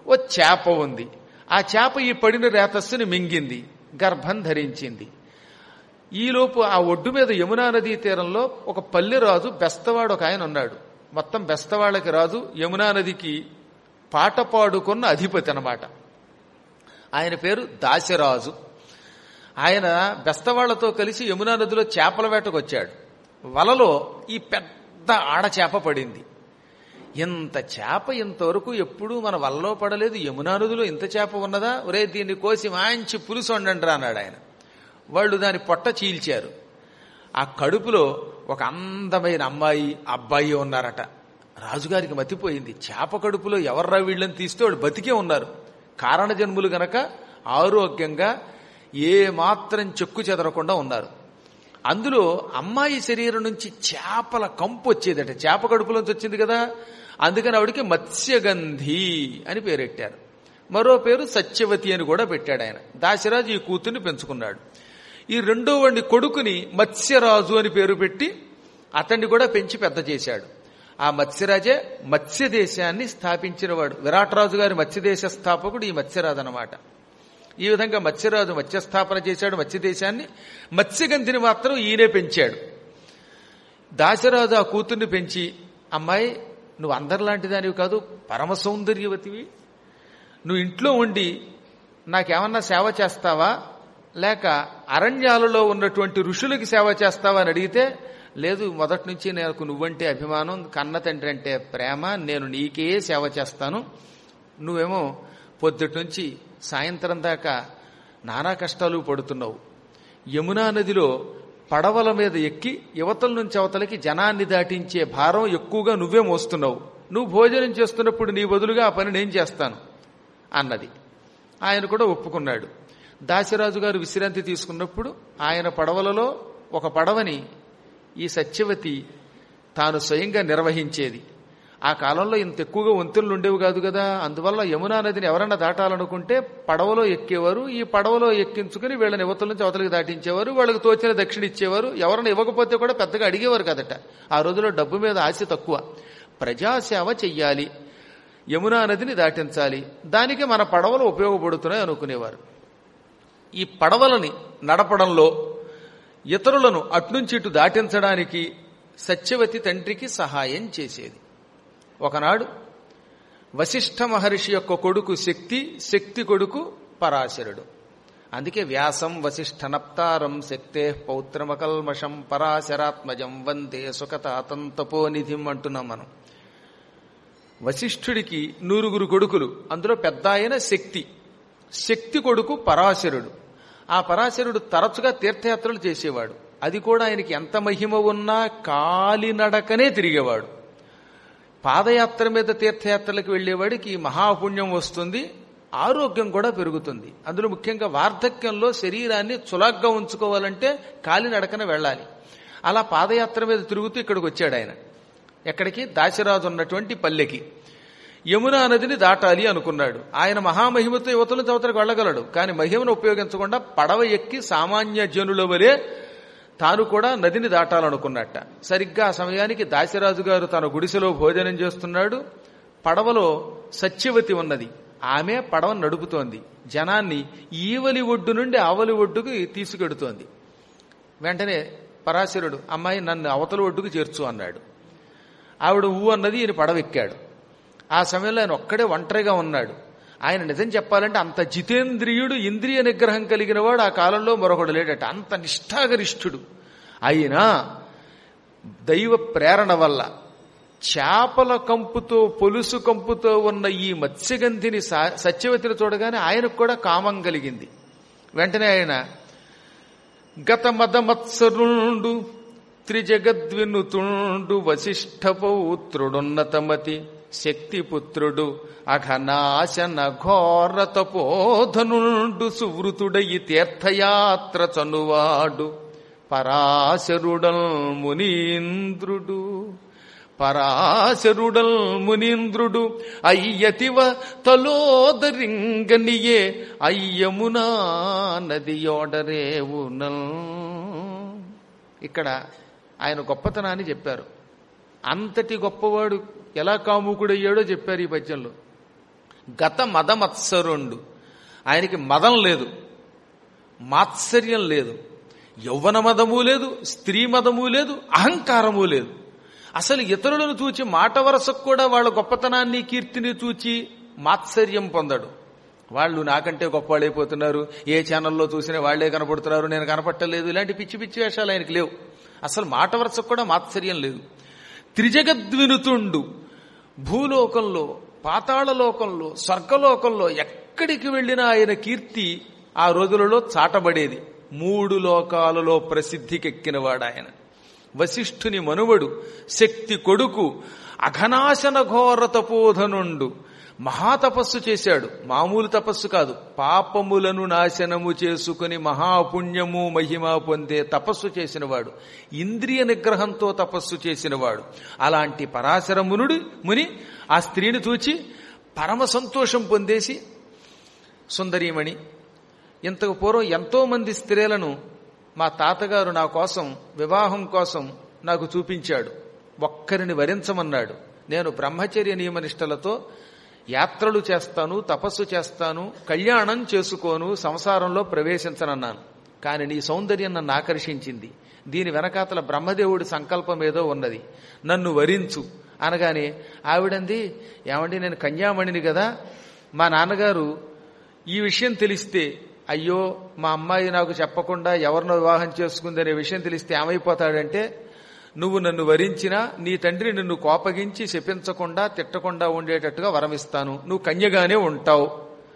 ఓ చేప ఉంది ఆ చేప ఈ పడిన రేతస్సుని మింగింది గర్భం ధరించింది ఈలోపు ఆ ఒడ్డు మీద యమునా నదీ తీరంలో ఒక పల్లె రాజు బెస్తవాడు ఒక ఆయన ఉన్నాడు మొత్తం బెస్తవాళ్ళకి రాజు యమునా నదికి పాట పాడుకున్న అధిపతి అన్నమాట ఆయన పేరు దాశరాజు ఆయన బెస్తవాళ్లతో కలిసి యమునా నదిలో చేపల వేటకు వచ్చాడు వలలో ఈ పెద్ద ఆడ చేప పడింది ఇంత చేప ఇంతవరకు ఎప్పుడూ మన వలలో పడలేదు యమునా నదిలో ఇంత చేప ఉన్నదా ఒరే దీన్ని కోసి మంచి పులుసు వండండి రా అన్నాడు ఆయన వాళ్ళు దాని పొట్ట చీల్చారు ఆ కడుపులో ఒక అందమైన అమ్మాయి అబ్బాయి ఉన్నారట రాజుగారికి మతిపోయింది చేప కడుపులో ఎవర్రా వీళ్ళని తీస్తే వాళ్ళు బతికే ఉన్నారు కారణ జన్ములు గనక ఆరోగ్యంగా ఏ మాత్రం చెక్కు చెదరకుండా ఉన్నారు అందులో అమ్మాయి శరీరం నుంచి చేపల కంపు వచ్చేదట చేప కడుపులోంచి వచ్చింది కదా అందుకని ఆవిడికి మత్స్యగంధి అని పేరెట్టారు మరో పేరు సత్యవతి అని కూడా పెట్టాడు ఆయన దాశరాజు ఈ కూతుర్ని పెంచుకున్నాడు ఈ రెండో వాడిని కొడుకుని మత్స్యరాజు అని పేరు పెట్టి అతన్ని కూడా పెంచి పెద్ద చేశాడు ఆ మత్స్యరాజే మత్స్య దేశాన్ని స్థాపించినవాడు విరాటరాజు గారి మత్స్యదేశ స్థాపకుడు ఈ మత్స్యరాజు అనమాట ఈ విధంగా మత్స్యరాజు మత్స్యస్థాపన చేశాడు మత్స్యదేశాన్ని మత్స్యగంధిని మాత్రం ఈయనే పెంచాడు దాశరాజు ఆ కూతుర్ని పెంచి అమ్మాయి నువ్వు అందరిలాంటి దానివి కాదు పరమ సౌందర్యవతివి నువ్వు ఇంట్లో ఉండి నాకేమన్నా సేవ చేస్తావా లేక అరణ్యాలలో ఉన్నటువంటి ఋషులకి సేవ చేస్తావా అని అడిగితే లేదు మొదటి నుంచి నాకు నువ్వంటే అభిమానం కన్న తండ్రి అంటే ప్రేమ నేను నీకే సేవ చేస్తాను నువ్వేమో పొద్దుటి నుంచి సాయంత్రం దాకా నానా కష్టాలు పడుతున్నావు యమునా నదిలో పడవల మీద ఎక్కి యువతల నుంచి అవతలకి జనాన్ని దాటించే భారం ఎక్కువగా నువ్వే మోస్తున్నావు నువ్వు భోజనం చేస్తున్నప్పుడు నీ బదులుగా ఆ పని నేను చేస్తాను అన్నది ఆయన కూడా ఒప్పుకున్నాడు దాశరాజు గారు విశ్రాంతి తీసుకున్నప్పుడు ఆయన పడవలలో ఒక పడవని ఈ సత్యవతి తాను స్వయంగా నిర్వహించేది ఆ కాలంలో ఇంత ఎక్కువగా వంతులు ఉండేవి కాదు కదా అందువల్ల యమునా నదిని ఎవరన్నా దాటాలనుకుంటే పడవలో ఎక్కేవారు ఈ పడవలో ఎక్కించుకుని వీళ్ళని యువతల నుంచి అవతలకి దాటించేవారు వాళ్ళకి తోచిన దక్షిణ ఇచ్చేవారు ఎవరైనా ఇవ్వకపోతే కూడా పెద్దగా అడిగేవారు కదట ఆ రోజులో డబ్బు మీద ఆశ తక్కువ ప్రజాసేవ చెయ్యాలి యమునా నదిని దాటించాలి దానికి మన పడవలు ఉపయోగపడుతున్నాయి అనుకునేవారు ఈ పడవలని నడపడంలో ఇతరులను అట్నుంచి ఇటు దాటించడానికి సత్యవతి తండ్రికి సహాయం చేసేది ఒకనాడు వశిష్ఠ మహర్షి యొక్క కొడుకు శక్తి శక్తి కొడుకు పరాశరుడు అందుకే వ్యాసం వశిష్ఠ నప్తారం శక్తే పౌత్రమకల్మషం పరాశరాత్మజం వందే సుఖతాతం తపోనిధిం అంటున్నాం మనం వశిష్ఠుడికి నూరుగురు కొడుకులు అందులో పెద్ద ఆయన శక్తి శక్తి కొడుకు పరాశరుడు ఆ పరాశరుడు తరచుగా తీర్థయాత్రలు చేసేవాడు అది కూడా ఆయనకి ఎంత మహిమ ఉన్నా కాలినడకనే తిరిగేవాడు పాదయాత్ర మీద తీర్థయాత్రలకు వెళ్లేవాడికి మహాపుణ్యం వస్తుంది ఆరోగ్యం కూడా పెరుగుతుంది అందులో ముఖ్యంగా వార్ధక్యంలో శరీరాన్ని చులాగ్గా ఉంచుకోవాలంటే కాలినడకన వెళ్ళాలి అలా పాదయాత్ర మీద తిరుగుతూ ఇక్కడికి వచ్చాడు ఆయన ఎక్కడికి దాశరాజు ఉన్నటువంటి పల్లెకి యమునా నదిని దాటాలి అనుకున్నాడు ఆయన మహామహిమతో యువతలు చవతలకు వెళ్ళగలడు కానీ మహిమను ఉపయోగించకుండా పడవ ఎక్కి సామాన్య జనుల వలె తాను కూడా నదిని దాటాలనుకున్నట్ట సరిగ్గా ఆ సమయానికి దాశరాజు గారు తన గుడిసెలో భోజనం చేస్తున్నాడు పడవలో సత్యవతి ఉన్నది ఆమె పడవను నడుపుతోంది జనాన్ని ఈవలి ఒడ్డు నుండి ఆవలి ఒడ్డుకు తీసుకెడుతోంది వెంటనే పరాశరుడు అమ్మాయి నన్ను అవతల ఒడ్డుకు చేర్చు అన్నాడు ఆవిడ ఊ అన్నది ఈయన పడవెక్కాడు ఆ సమయంలో ఆయన ఒక్కడే ఒంటరిగా ఉన్నాడు ఆయన నిజం చెప్పాలంటే అంత జితేంద్రియుడు ఇంద్రియ నిగ్రహం కలిగిన వాడు ఆ కాలంలో మరొకడు లేడట అంత నిష్ఠాగరిష్ఠుడు అయినా దైవ ప్రేరణ వల్ల చేపల కంపుతో పొలుసు కంపుతో ఉన్న ఈ మత్స్యగంధిని సత్యవతిని చూడగానే ఆయనకు కూడా కామం కలిగింది వెంటనే ఆయన గత మదమత్సరుండు త్రిజగద్వినుతుండు వశిష్ఠ పౌత్రుడున్నతమతి శక్తిపుత్రుడు అఘనాశన ఘోర తపోధనుండు సువృతుడయి తీర్థయాత్ర చనువాడు పరాశరుడల్ మునీంద్రుడు పరాశరుడల్ మునీంద్రుడు అయ్యతివ తలోదరింగనియే అయ్యమునా నదియోడరేవునల్ ఇక్కడ ఆయన గొప్పతనాన్ని చెప్పారు అంతటి గొప్పవాడు ఎలా కాముకుడయ్యాడో చెప్పారు ఈ పద్యంలో గత మదమత్సరుండు ఆయనకి మదం లేదు మాత్సర్యం లేదు యౌవన మదము లేదు స్త్రీ మదము లేదు అహంకారము లేదు అసలు ఇతరులను చూచి మాట వరసకు కూడా వాళ్ళ గొప్పతనాన్ని కీర్తిని చూచి మాత్సర్యం పొందడు వాళ్ళు నాకంటే గొప్పవాళ్ళైపోతున్నారు ఏ ఛానల్లో చూసినా వాళ్లే కనపడుతున్నారు నేను కనపట్టలేదు ఇలాంటి పిచ్చి పిచ్చి వేషాలు ఆయనకి లేవు అసలు మాట వరసకు కూడా మాత్సర్యం లేదు త్రిజగద్వినుతుండు భూలోకంలో పాతాళలోకంలో స్వర్గలోకంలో ఎక్కడికి వెళ్ళినా ఆయన కీర్తి ఆ రోజులలో చాటబడేది మూడు లోకాలలో ప్రసిద్ధికెక్కినవాడు ఆయన వశిష్ఠుని మనువడు శక్తి కొడుకు అఘనాశన ఘోర తపోధనుండు మహాతపస్సు చేశాడు మామూలు తపస్సు కాదు పాపములను నాశనము చేసుకుని మహాపుణ్యము మహిమ పొందే తపస్సు చేసినవాడు ఇంద్రియ నిగ్రహంతో తపస్సు చేసినవాడు అలాంటి పరాశర మునుడు ముని ఆ స్త్రీని చూచి పరమ సంతోషం పొందేసి సుందరీమణి ఇంతకు పూర్వం ఎంతో మంది స్త్రీలను మా తాతగారు నా కోసం వివాహం కోసం నాకు చూపించాడు ఒక్కరిని వరించమన్నాడు నేను బ్రహ్మచర్య నియమనిష్టలతో యాత్రలు చేస్తాను తపస్సు చేస్తాను కళ్యాణం చేసుకోను సంసారంలో ప్రవేశించనన్నాను కానీ నీ సౌందర్యం నన్ను ఆకర్షించింది దీని వెనకాతల బ్రహ్మదేవుడి సంకల్పం ఏదో ఉన్నది నన్ను వరించు అనగానే ఆవిడంది ఏమండి నేను కన్యామణిని కదా మా నాన్నగారు ఈ విషయం తెలిస్తే అయ్యో మా అమ్మాయి నాకు చెప్పకుండా ఎవరినో వివాహం చేసుకుందనే విషయం తెలిస్తే ఏమైపోతాడంటే నువ్వు నన్ను వరించినా నీ తండ్రి నిన్ను కోపగించి శపించకుండా తిట్టకుండా ఉండేటట్టుగా వరమిస్తాను నువ్వు కన్యగానే ఉంటావు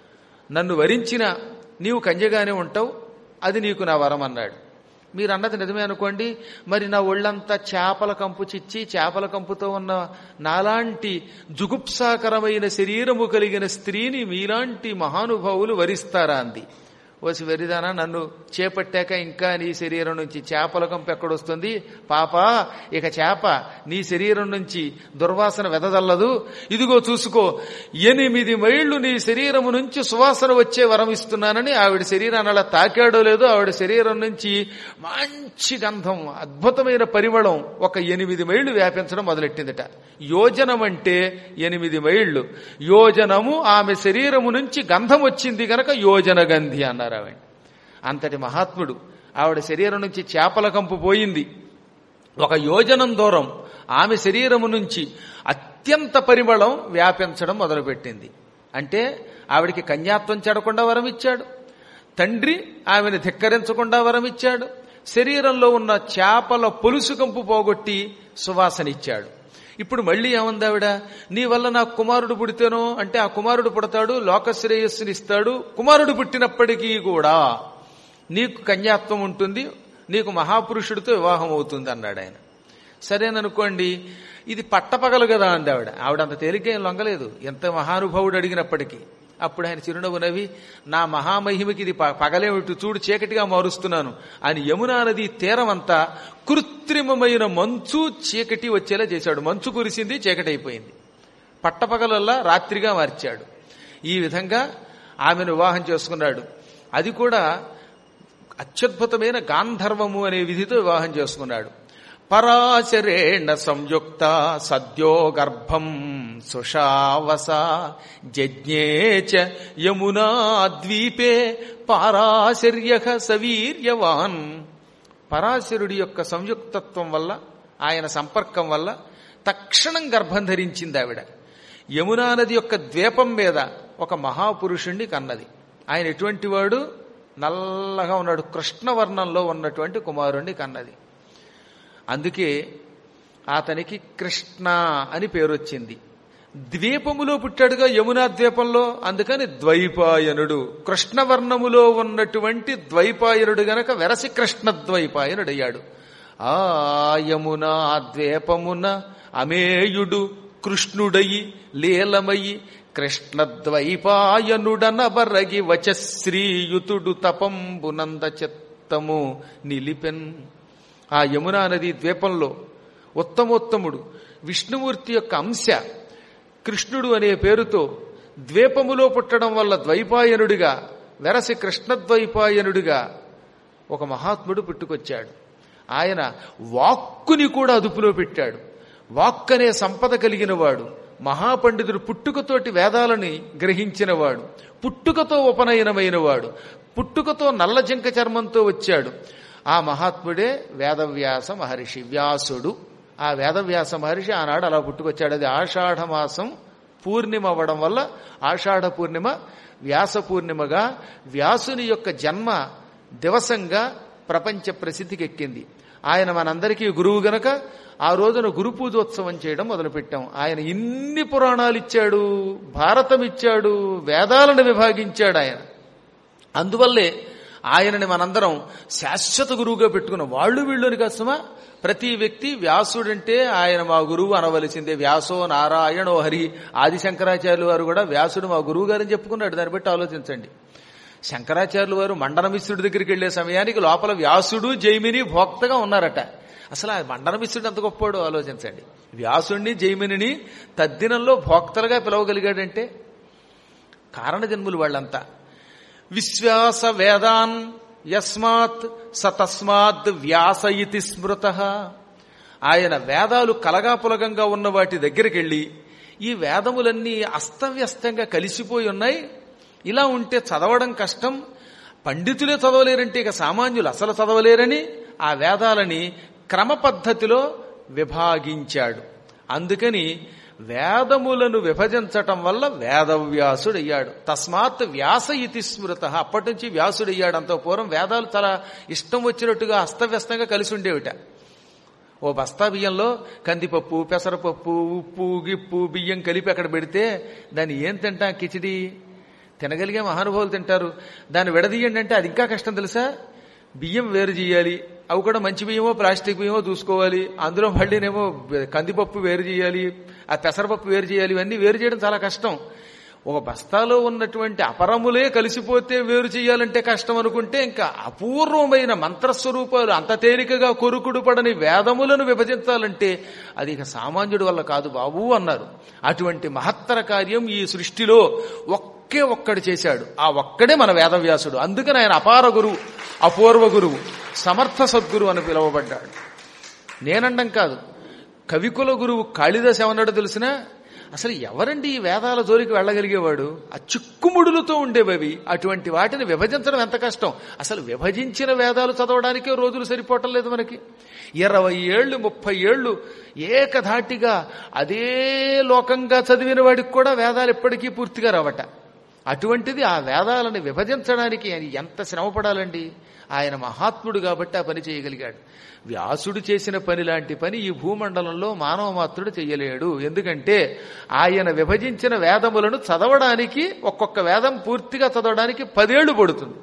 నన్ను వరించినా నీవు కన్యగానే ఉంటావు అది నీకు నా వరం అన్నాడు మీరు అన్నది నిజమే అనుకోండి మరి నా ఒళ్ళంతా చేపల కంపు చిచ్చి చేపల కంపుతో ఉన్న నాలాంటి జుగుప్సాకరమైన శరీరము కలిగిన స్త్రీని మీలాంటి మహానుభావులు వరిస్తారా అంది వసి వెరిదానా నన్ను చేపట్టాక ఇంకా నీ శరీరం నుంచి చేపల కంపు ఎక్కడొస్తుంది పాప ఇక చేప నీ శరీరం నుంచి దుర్వాసన వెదజల్లదు ఇదిగో చూసుకో ఎనిమిది మైళ్లు నీ శరీరము నుంచి సువాసన వచ్చే వరం ఇస్తున్నానని ఆవిడ శరీరాన్ని అలా తాకాడో లేదో ఆవిడ శరీరం నుంచి మంచి గంధం అద్భుతమైన పరిమళం ఒక ఎనిమిది మైళ్లు వ్యాపించడం మొదలెట్టిందట యోజనం అంటే ఎనిమిది మైళ్లు యోజనము ఆమె శరీరము నుంచి గంధం వచ్చింది గనక యోజన గంధి అన్నారు ఆవిడ అంతటి మహాత్ముడు ఆవిడ శరీరం నుంచి చేపల కంపు పోయింది ఒక యోజనం దూరం ఆమె శరీరము నుంచి అత్యంత పరిమళం వ్యాపించడం మొదలుపెట్టింది అంటే ఆవిడికి కన్యాత్వం చెడకుండా వరం ఇచ్చాడు తండ్రి ఆమెను ధిక్కరించకుండా వరం ఇచ్చాడు శరీరంలో ఉన్న చేపల పొలుసు కంపు పోగొట్టి సువాసనిచ్చాడు ఇప్పుడు మళ్ళీ ఏముంది ఆవిడ నీ వల్ల నాకు కుమారుడు పుడితేనో అంటే ఆ కుమారుడు పుడతాడు లోకశ్రేయస్సుని ఇస్తాడు కుమారుడు పుట్టినప్పటికీ కూడా నీకు కన్యాత్వం ఉంటుంది నీకు మహాపురుషుడితో వివాహం అవుతుంది అన్నాడు ఆయన సరేననుకోండి ఇది పట్టపగలు కదా అంది ఆవిడ ఆవిడ అంత తేలికేం లొంగలేదు ఎంత మహానుభావుడు అడిగినప్పటికీ అప్పుడు ఆయన చిరునవ్వు నవ్వి నా మహామహిమకి ఇది ప- పగలేమిటి చూడు చీకటిగా మారుస్తున్నాను అని యమునా నది తీరమంతా కృత్రిమమైన మంచు చీకటి వచ్చేలా చేశాడు మంచు కురిసింది చీకటి అయిపోయింది పట్టపగలల్లా రాత్రిగా మార్చాడు ఈ విధంగా ఆమెను వివాహం చేసుకున్నాడు అది కూడా అత్యద్భుతమైన గాంధర్వము అనే విధితో వివాహం చేసుకున్నాడు పరాశరేణ సంయుక్త సద్యో గర్భం సుషావస జజ్ఞేచ యమునా ద్వీపే పారాశర్య సవీర్యవాన్ పరాశరుడి యొక్క సంయుక్తత్వం వల్ల ఆయన సంపర్కం వల్ల తక్షణం గర్భం ధరించింది ఆవిడ యమునా నది యొక్క ద్వీపం మీద ఒక మహాపురుషుణ్ణి కన్నది ఆయన ఎటువంటి వాడు నల్లగా ఉన్నాడు కృష్ణవర్ణంలో ఉన్నటువంటి కుమారుణ్ణి కన్నది అందుకే అతనికి కృష్ణ అని పేరు వచ్చింది ద్వీపములో పుట్టాడుగా యమునా ద్వీపంలో అందుకని ద్వైపాయనుడు కృష్ణవర్ణములో ఉన్నటువంటి ద్వైపాయనుడు గనక వెరసి కృష్ణ ద్వైపాయనుడయ్యాడు ఆ యమునా ద్వీపమున అమేయుడు కృష్ణుడయి లీలమయి కృష్ణద్వైపాయనుడనబరగి వచశ్రీయుతుడు తపంబునంద చిత్తము నిలిపెన్ ఆ యమునా నది ద్వీపంలో ఉత్తమోత్తముడు విష్ణుమూర్తి యొక్క అంశ కృష్ణుడు అనే పేరుతో ద్వీపములో పుట్టడం వల్ల ద్వైపాయనుడిగా వెరసి కృష్ణద్వైపాయనుడిగా ఒక మహాత్ముడు పుట్టుకొచ్చాడు ఆయన వాక్కుని కూడా అదుపులో పెట్టాడు వాక్కనే సంపద కలిగినవాడు మహాపండితుడు పుట్టుకతోటి వేదాలని గ్రహించినవాడు పుట్టుకతో ఉపనయనమైనవాడు పుట్టుకతో నల్ల జింక చర్మంతో వచ్చాడు ఆ మహాత్ముడే వేదవ్యాస మహర్షి వ్యాసుడు ఆ వేదవ్యాస మహర్షి ఆనాడు అలా పుట్టుకొచ్చాడు అది ఆషాఢ మాసం పూర్ణిమ అవ్వడం వల్ల ఆషాఢ పూర్ణిమ వ్యాస పూర్ణిమగా వ్యాసుని యొక్క జన్మ దివసంగా ప్రపంచ ప్రసిద్ధికి ఎక్కింది ఆయన మనందరికీ గురువు గనక ఆ రోజున గురు పూజోత్సవం చేయడం మొదలుపెట్టాం ఆయన ఇన్ని పురాణాలు ఇచ్చాడు భారతం ఇచ్చాడు వేదాలను విభాగించాడు ఆయన అందువల్లే ఆయనని మనందరం శాశ్వత గురువుగా పెట్టుకున్నాం వాళ్ళు వీళ్ళని కష్టమా ప్రతి వ్యక్తి వ్యాసుడంటే ఆయన మా గురువు అనవలసిందే వ్యాసో నారాయణో హరి ఆది శంకరాచార్యులు వారు కూడా వ్యాసుడు మా గురువు గారని చెప్పుకున్నాడు దాన్ని బట్టి ఆలోచించండి శంకరాచార్యులు వారు మండనమిశ్రుడి దగ్గరికి వెళ్లే సమయానికి లోపల వ్యాసుడు జైమిని భోక్తగా ఉన్నారట అసలు ఆ మండనమిశ్రుడు ఎంత గొప్పోడో ఆలోచించండి వ్యాసుణ్ణి జైమిని తద్దినంలో భోక్తలుగా పిలవగలిగాడంటే కారణజన్ములు వాళ్ళంతా విశ్వాస వేదాన్ యస్మాత్ స తస్మాత్ వ్యాస ఇతి స్మృత ఆయన వేదాలు కలగాపులగంగా ఉన్న వాటి దగ్గరికి వెళ్ళి ఈ వేదములన్నీ అస్తవ్యస్తంగా కలిసిపోయి ఉన్నాయి ఇలా ఉంటే చదవడం కష్టం పండితులే చదవలేరంటే ఇక సామాన్యులు అసలు చదవలేరని ఆ వేదాలని క్రమ పద్ధతిలో విభాగించాడు అందుకని వేదములను విభజించటం వల్ల వేదవ్యాసుడయ్యాడు తస్మాత్ వ్యాస ఇతి స్మృత అప్పటి నుంచి వ్యాసుడయ్యాడు అంత పూర్వం వేదాలు చాలా ఇష్టం వచ్చినట్టుగా అస్తవ్యస్తంగా కలిసి ఉండేవిట ఓ బస్తా బియ్యంలో కందిపప్పు పెసరపప్పు ఉప్పు గిప్పు బియ్యం కలిపి అక్కడ పెడితే దాన్ని ఏం తింటాం కిచిడి తినగలిగే మహానుభావులు తింటారు దాన్ని విడదీయండి అంటే అది ఇంకా కష్టం తెలుసా బియ్యం వేరు చేయాలి అవి కూడా మంచి బియ్యమో ప్లాస్టిక్ బియ్యమో చూసుకోవాలి అందులో మళ్ళీనేమో కందిపప్పు వేరు చేయాలి ఆ పెసరపప్పు వేరు చేయాలి ఇవన్నీ వేరు చేయడం చాలా కష్టం ఒక బస్తాలో ఉన్నటువంటి అపరములే కలిసిపోతే వేరు చేయాలంటే కష్టం అనుకుంటే ఇంకా అపూర్వమైన మంత్రస్వరూపాలు అంత తేలికగా కొరుకుడు పడని వేదములను విభజించాలంటే అది ఇక సామాన్యుడి వల్ల కాదు బాబు అన్నారు అటువంటి మహత్తర కార్యం ఈ సృష్టిలో ఒక్కే ఒక్కడు చేశాడు ఆ ఒక్కడే మన వేదవ్యాసుడు అందుకని ఆయన అపార గురువు అపూర్వ గురువు సమర్థ సద్గురు అని పిలువబడ్డాడు నేనండం కాదు కవికుల గురువు కాళిదాస్ ఏమన్నాడో తెలిసినా అసలు ఎవరండి ఈ వేదాల జోలికి వెళ్ళగలిగేవాడు ఆ చిక్కుముడులతో ఉండేవి అటువంటి వాటిని విభజించడం ఎంత కష్టం అసలు విభజించిన వేదాలు చదవడానికే రోజులు సరిపోవటం లేదు మనకి ఇరవై ఏళ్ళు ముప్పై ఏళ్ళు ఏకధాటిగా అదే లోకంగా చదివిన వాడికి కూడా వేదాలు ఎప్పటికీ పూర్తిగా రావట అటువంటిది ఆ వేదాలను విభజించడానికి ఆయన ఎంత శ్రమపడాలండి ఆయన మహాత్ముడు కాబట్టి ఆ పని చేయగలిగాడు వ్యాసుడు చేసిన పని లాంటి పని ఈ భూమండలంలో మానవ మాత్రుడు చెయ్యలేడు ఎందుకంటే ఆయన విభజించిన వేదములను చదవడానికి ఒక్కొక్క వేదం పూర్తిగా చదవడానికి పదేళ్లు పడుతుంది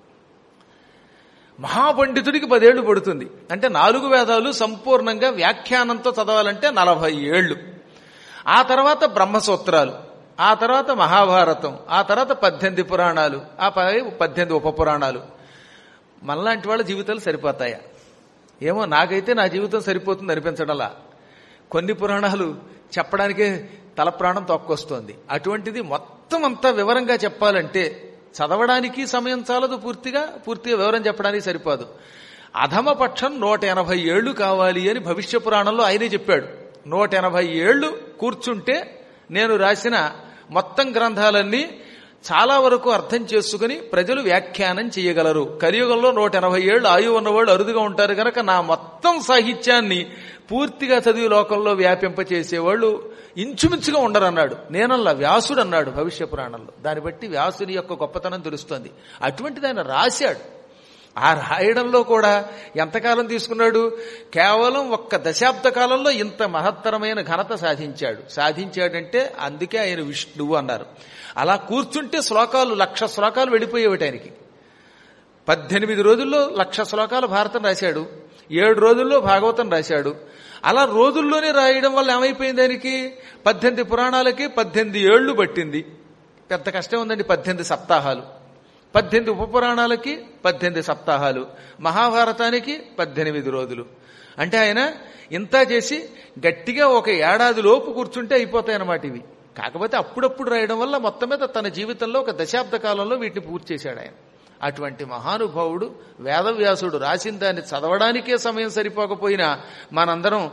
మహాపండితుడికి పదేళ్లు పడుతుంది అంటే నాలుగు వేదాలు సంపూర్ణంగా వ్యాఖ్యానంతో చదవాలంటే నలభై ఏళ్లు ఆ తర్వాత బ్రహ్మసూత్రాలు ఆ తర్వాత మహాభారతం ఆ తర్వాత పద్దెనిమిది పురాణాలు ఆ పై పద్దెనిమిది ఉప పురాణాలు మనలాంటి వాళ్ళ జీవితాలు సరిపోతాయా ఏమో నాకైతే నా జీవితం సరిపోతుంది అనిపించడంలా కొన్ని పురాణాలు చెప్పడానికే తల ప్రాణం తొక్కొస్తోంది అటువంటిది మొత్తం అంతా వివరంగా చెప్పాలంటే చదవడానికి సమయం చాలదు పూర్తిగా పూర్తిగా వివరం చెప్పడానికి సరిపోదు అధమ పక్షం నూట ఎనభై ఏళ్లు కావాలి అని భవిష్య పురాణంలో ఆయనే చెప్పాడు నూట ఎనభై ఏళ్లు కూర్చుంటే నేను రాసిన మొత్తం గ్రంథాలన్నీ చాలా వరకు అర్థం చేసుకుని ప్రజలు వ్యాఖ్యానం చేయగలరు కలియుగంలో నూట ఎనభై ఏళ్ళు ఆయువు ఉన్నవాళ్ళు అరుదుగా ఉంటారు కనుక నా మొత్తం సాహిత్యాన్ని పూర్తిగా చదివి లోకంలో వ్యాపింపచేసేవాళ్ళు ఇంచుమించుగా ఉండరన్నాడు నేనల్లా వ్యాసుడు అన్నాడు భవిష్య పురాణంలో దాన్ని బట్టి వ్యాసుని యొక్క గొప్పతనం తెలుస్తోంది అటువంటిది ఆయన రాశాడు ఆ రాయడంలో కూడా ఎంతకాలం తీసుకున్నాడు కేవలం ఒక్క దశాబ్ద కాలంలో ఇంత మహత్తరమైన ఘనత సాధించాడు సాధించాడంటే అందుకే ఆయన విష్ణువు అన్నారు అలా కూర్చుంటే శ్లోకాలు లక్ష శ్లోకాలు వెళ్ళిపోయేవి ఆయనకి పద్దెనిమిది రోజుల్లో లక్ష శ్లోకాలు భారతం రాశాడు ఏడు రోజుల్లో భాగవతం రాశాడు అలా రోజుల్లోనే రాయడం వల్ల ఏమైపోయింది ఆయనకి పద్దెనిమిది పురాణాలకి పద్దెనిమిది ఏళ్లు పట్టింది పెద్ద కష్టం ఉందండి పద్దెనిమిది సప్తాహాలు పద్దెనిమిది ఉపపురాణాలకి పద్దెనిమిది సప్తాహాలు మహాభారతానికి పద్దెనిమిది రోజులు అంటే ఆయన ఇంత చేసి గట్టిగా ఒక ఏడాది లోపు కూర్చుంటే అయిపోతాయి అన్నమాట ఇవి కాకపోతే అప్పుడప్పుడు రాయడం వల్ల మొత్తం మీద తన జీవితంలో ఒక దశాబ్ద కాలంలో వీటిని పూర్తి చేశాడు ఆయన అటువంటి మహానుభావుడు వేదవ్యాసుడు రాసిన దాన్ని చదవడానికే సమయం సరిపోకపోయినా మనందరం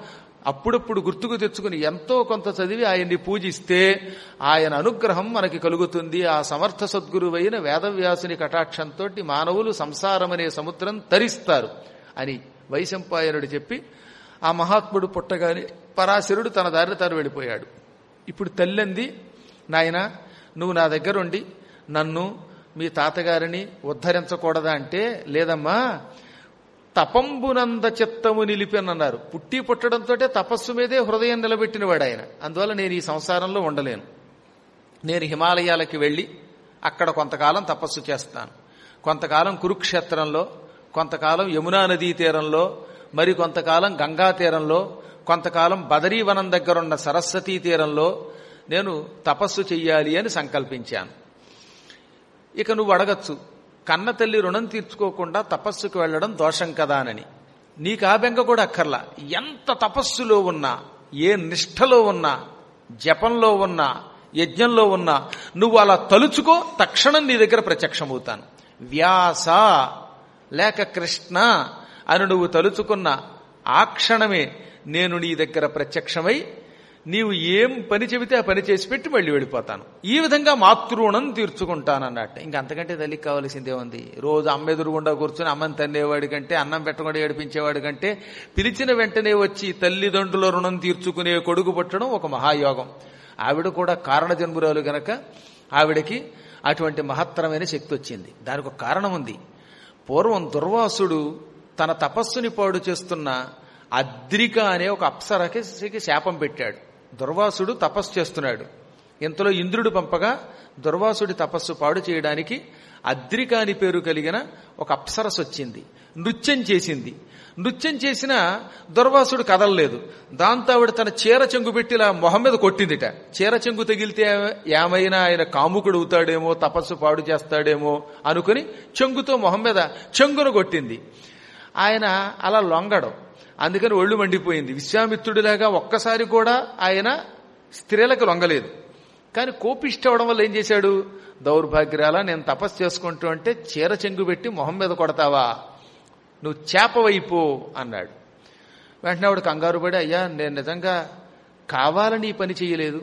అప్పుడప్పుడు గుర్తుకు తెచ్చుకుని ఎంతో కొంత చదివి ఆయన్ని పూజిస్తే ఆయన అనుగ్రహం మనకి కలుగుతుంది ఆ సమర్థ సద్గురువైన వేదవ్యాసుని కటాక్షంతో మానవులు సంసారమనే సముద్రం తరిస్తారు అని వైశంపాయనుడు చెప్పి ఆ మహాత్ముడు పుట్టగానే పరాశరుడు తన దారిని తాను వెళ్ళిపోయాడు ఇప్పుడు తల్లింది నాయన నువ్వు నా దగ్గరుండి నన్ను మీ తాతగారిని ఉద్ధరించకూడదా అంటే లేదమ్మా తపంబునంద చిత్తము నిలిపానన్నారు పుట్టి పుట్టడంతో తపస్సు మీదే హృదయం నిలబెట్టినవాడు ఆయన అందువల్ల నేను ఈ సంసారంలో ఉండలేను నేను హిమాలయాలకి వెళ్ళి అక్కడ కొంతకాలం తపస్సు చేస్తాను కొంతకాలం కురుక్షేత్రంలో కొంతకాలం యమునా నదీ తీరంలో మరి కొంతకాలం గంగా తీరంలో కొంతకాలం బదరీవనం దగ్గరున్న సరస్వతీ తీరంలో నేను తపస్సు చెయ్యాలి అని సంకల్పించాను ఇక నువ్వు అడగచ్చు కన్న తల్లి రుణం తీర్చుకోకుండా తపస్సుకు వెళ్ళడం దోషం కదా అని నీకు ఆ బెంగ కూడా అక్కర్లా ఎంత తపస్సులో ఉన్నా ఏ నిష్ఠలో ఉన్నా జపంలో ఉన్నా యజ్ఞంలో ఉన్నా నువ్వు అలా తలుచుకో తక్షణం నీ దగ్గర ప్రత్యక్షమవుతాను వ్యాస లేక కృష్ణ అని నువ్వు తలుచుకున్న ఆ క్షణమే నేను నీ దగ్గర ప్రత్యక్షమై నీవు ఏం పని చెబితే ఆ పని చేసి పెట్టి మళ్ళీ వెళ్ళిపోతాను ఈ విధంగా మాతృణం తీర్చుకుంటానన్నట్టు ఇంక అంతకంటే తల్లికి కావాల్సిందే ఉంది రోజు అమ్మ ఎదురుగుండా కూర్చుని అమ్మని తన్నేవాడి కంటే అన్నం పెట్టకుండా ఏడిపించేవాడి కంటే పిలిచిన వెంటనే వచ్చి తల్లిదండ్రుల రుణం తీర్చుకునే కొడుకు పుట్టడం ఒక మహాయోగం ఆవిడ కూడా కారణజన్మురాలు గనక ఆవిడకి అటువంటి మహత్తరమైన శక్తి వచ్చింది దానికి ఒక కారణం ఉంది పూర్వం దుర్వాసుడు తన తపస్సుని పాడు చేస్తున్న అద్రిక అనే ఒక అప్సరకి శాపం పెట్టాడు దుర్వాసుడు తపస్సు చేస్తున్నాడు ఇంతలో ఇంద్రుడు పంపగా దుర్వాసుడి తపస్సు పాడు చేయడానికి అద్రిక అని పేరు కలిగిన ఒక అప్సరస్ వచ్చింది నృత్యం చేసింది నృత్యం చేసిన దుర్వాసుడు కదలలేదు దాంతో ఆవిడ తన చీర చెంగు పెట్టి ఇలా మొహం మీద కొట్టిందిట చీర చెంగు తగిలితే ఏమైనా ఆయన కాముకుడు అవుతాడేమో తపస్సు పాడు చేస్తాడేమో అనుకుని చెంగుతో మొహం మీద చెంగును కొట్టింది ఆయన అలా లొంగడం అందుకని ఒళ్ళు మండిపోయింది విశ్వామిత్రుడిలాగా ఒక్కసారి కూడా ఆయన స్త్రీలకు లొంగలేదు కానీ కోపిష్ట అవడం వల్ల ఏం చేశాడు దౌర్భాగ్యాల నేను తపస్సు చేసుకుంటూ అంటే చీర చెంగు పెట్టి మొహం మీద కొడతావా నువ్వు చేపవైపో అన్నాడు వెంటనే ఆవిడ కంగారు పడి అయ్యా నేను నిజంగా కావాలని ఈ పని చేయలేదు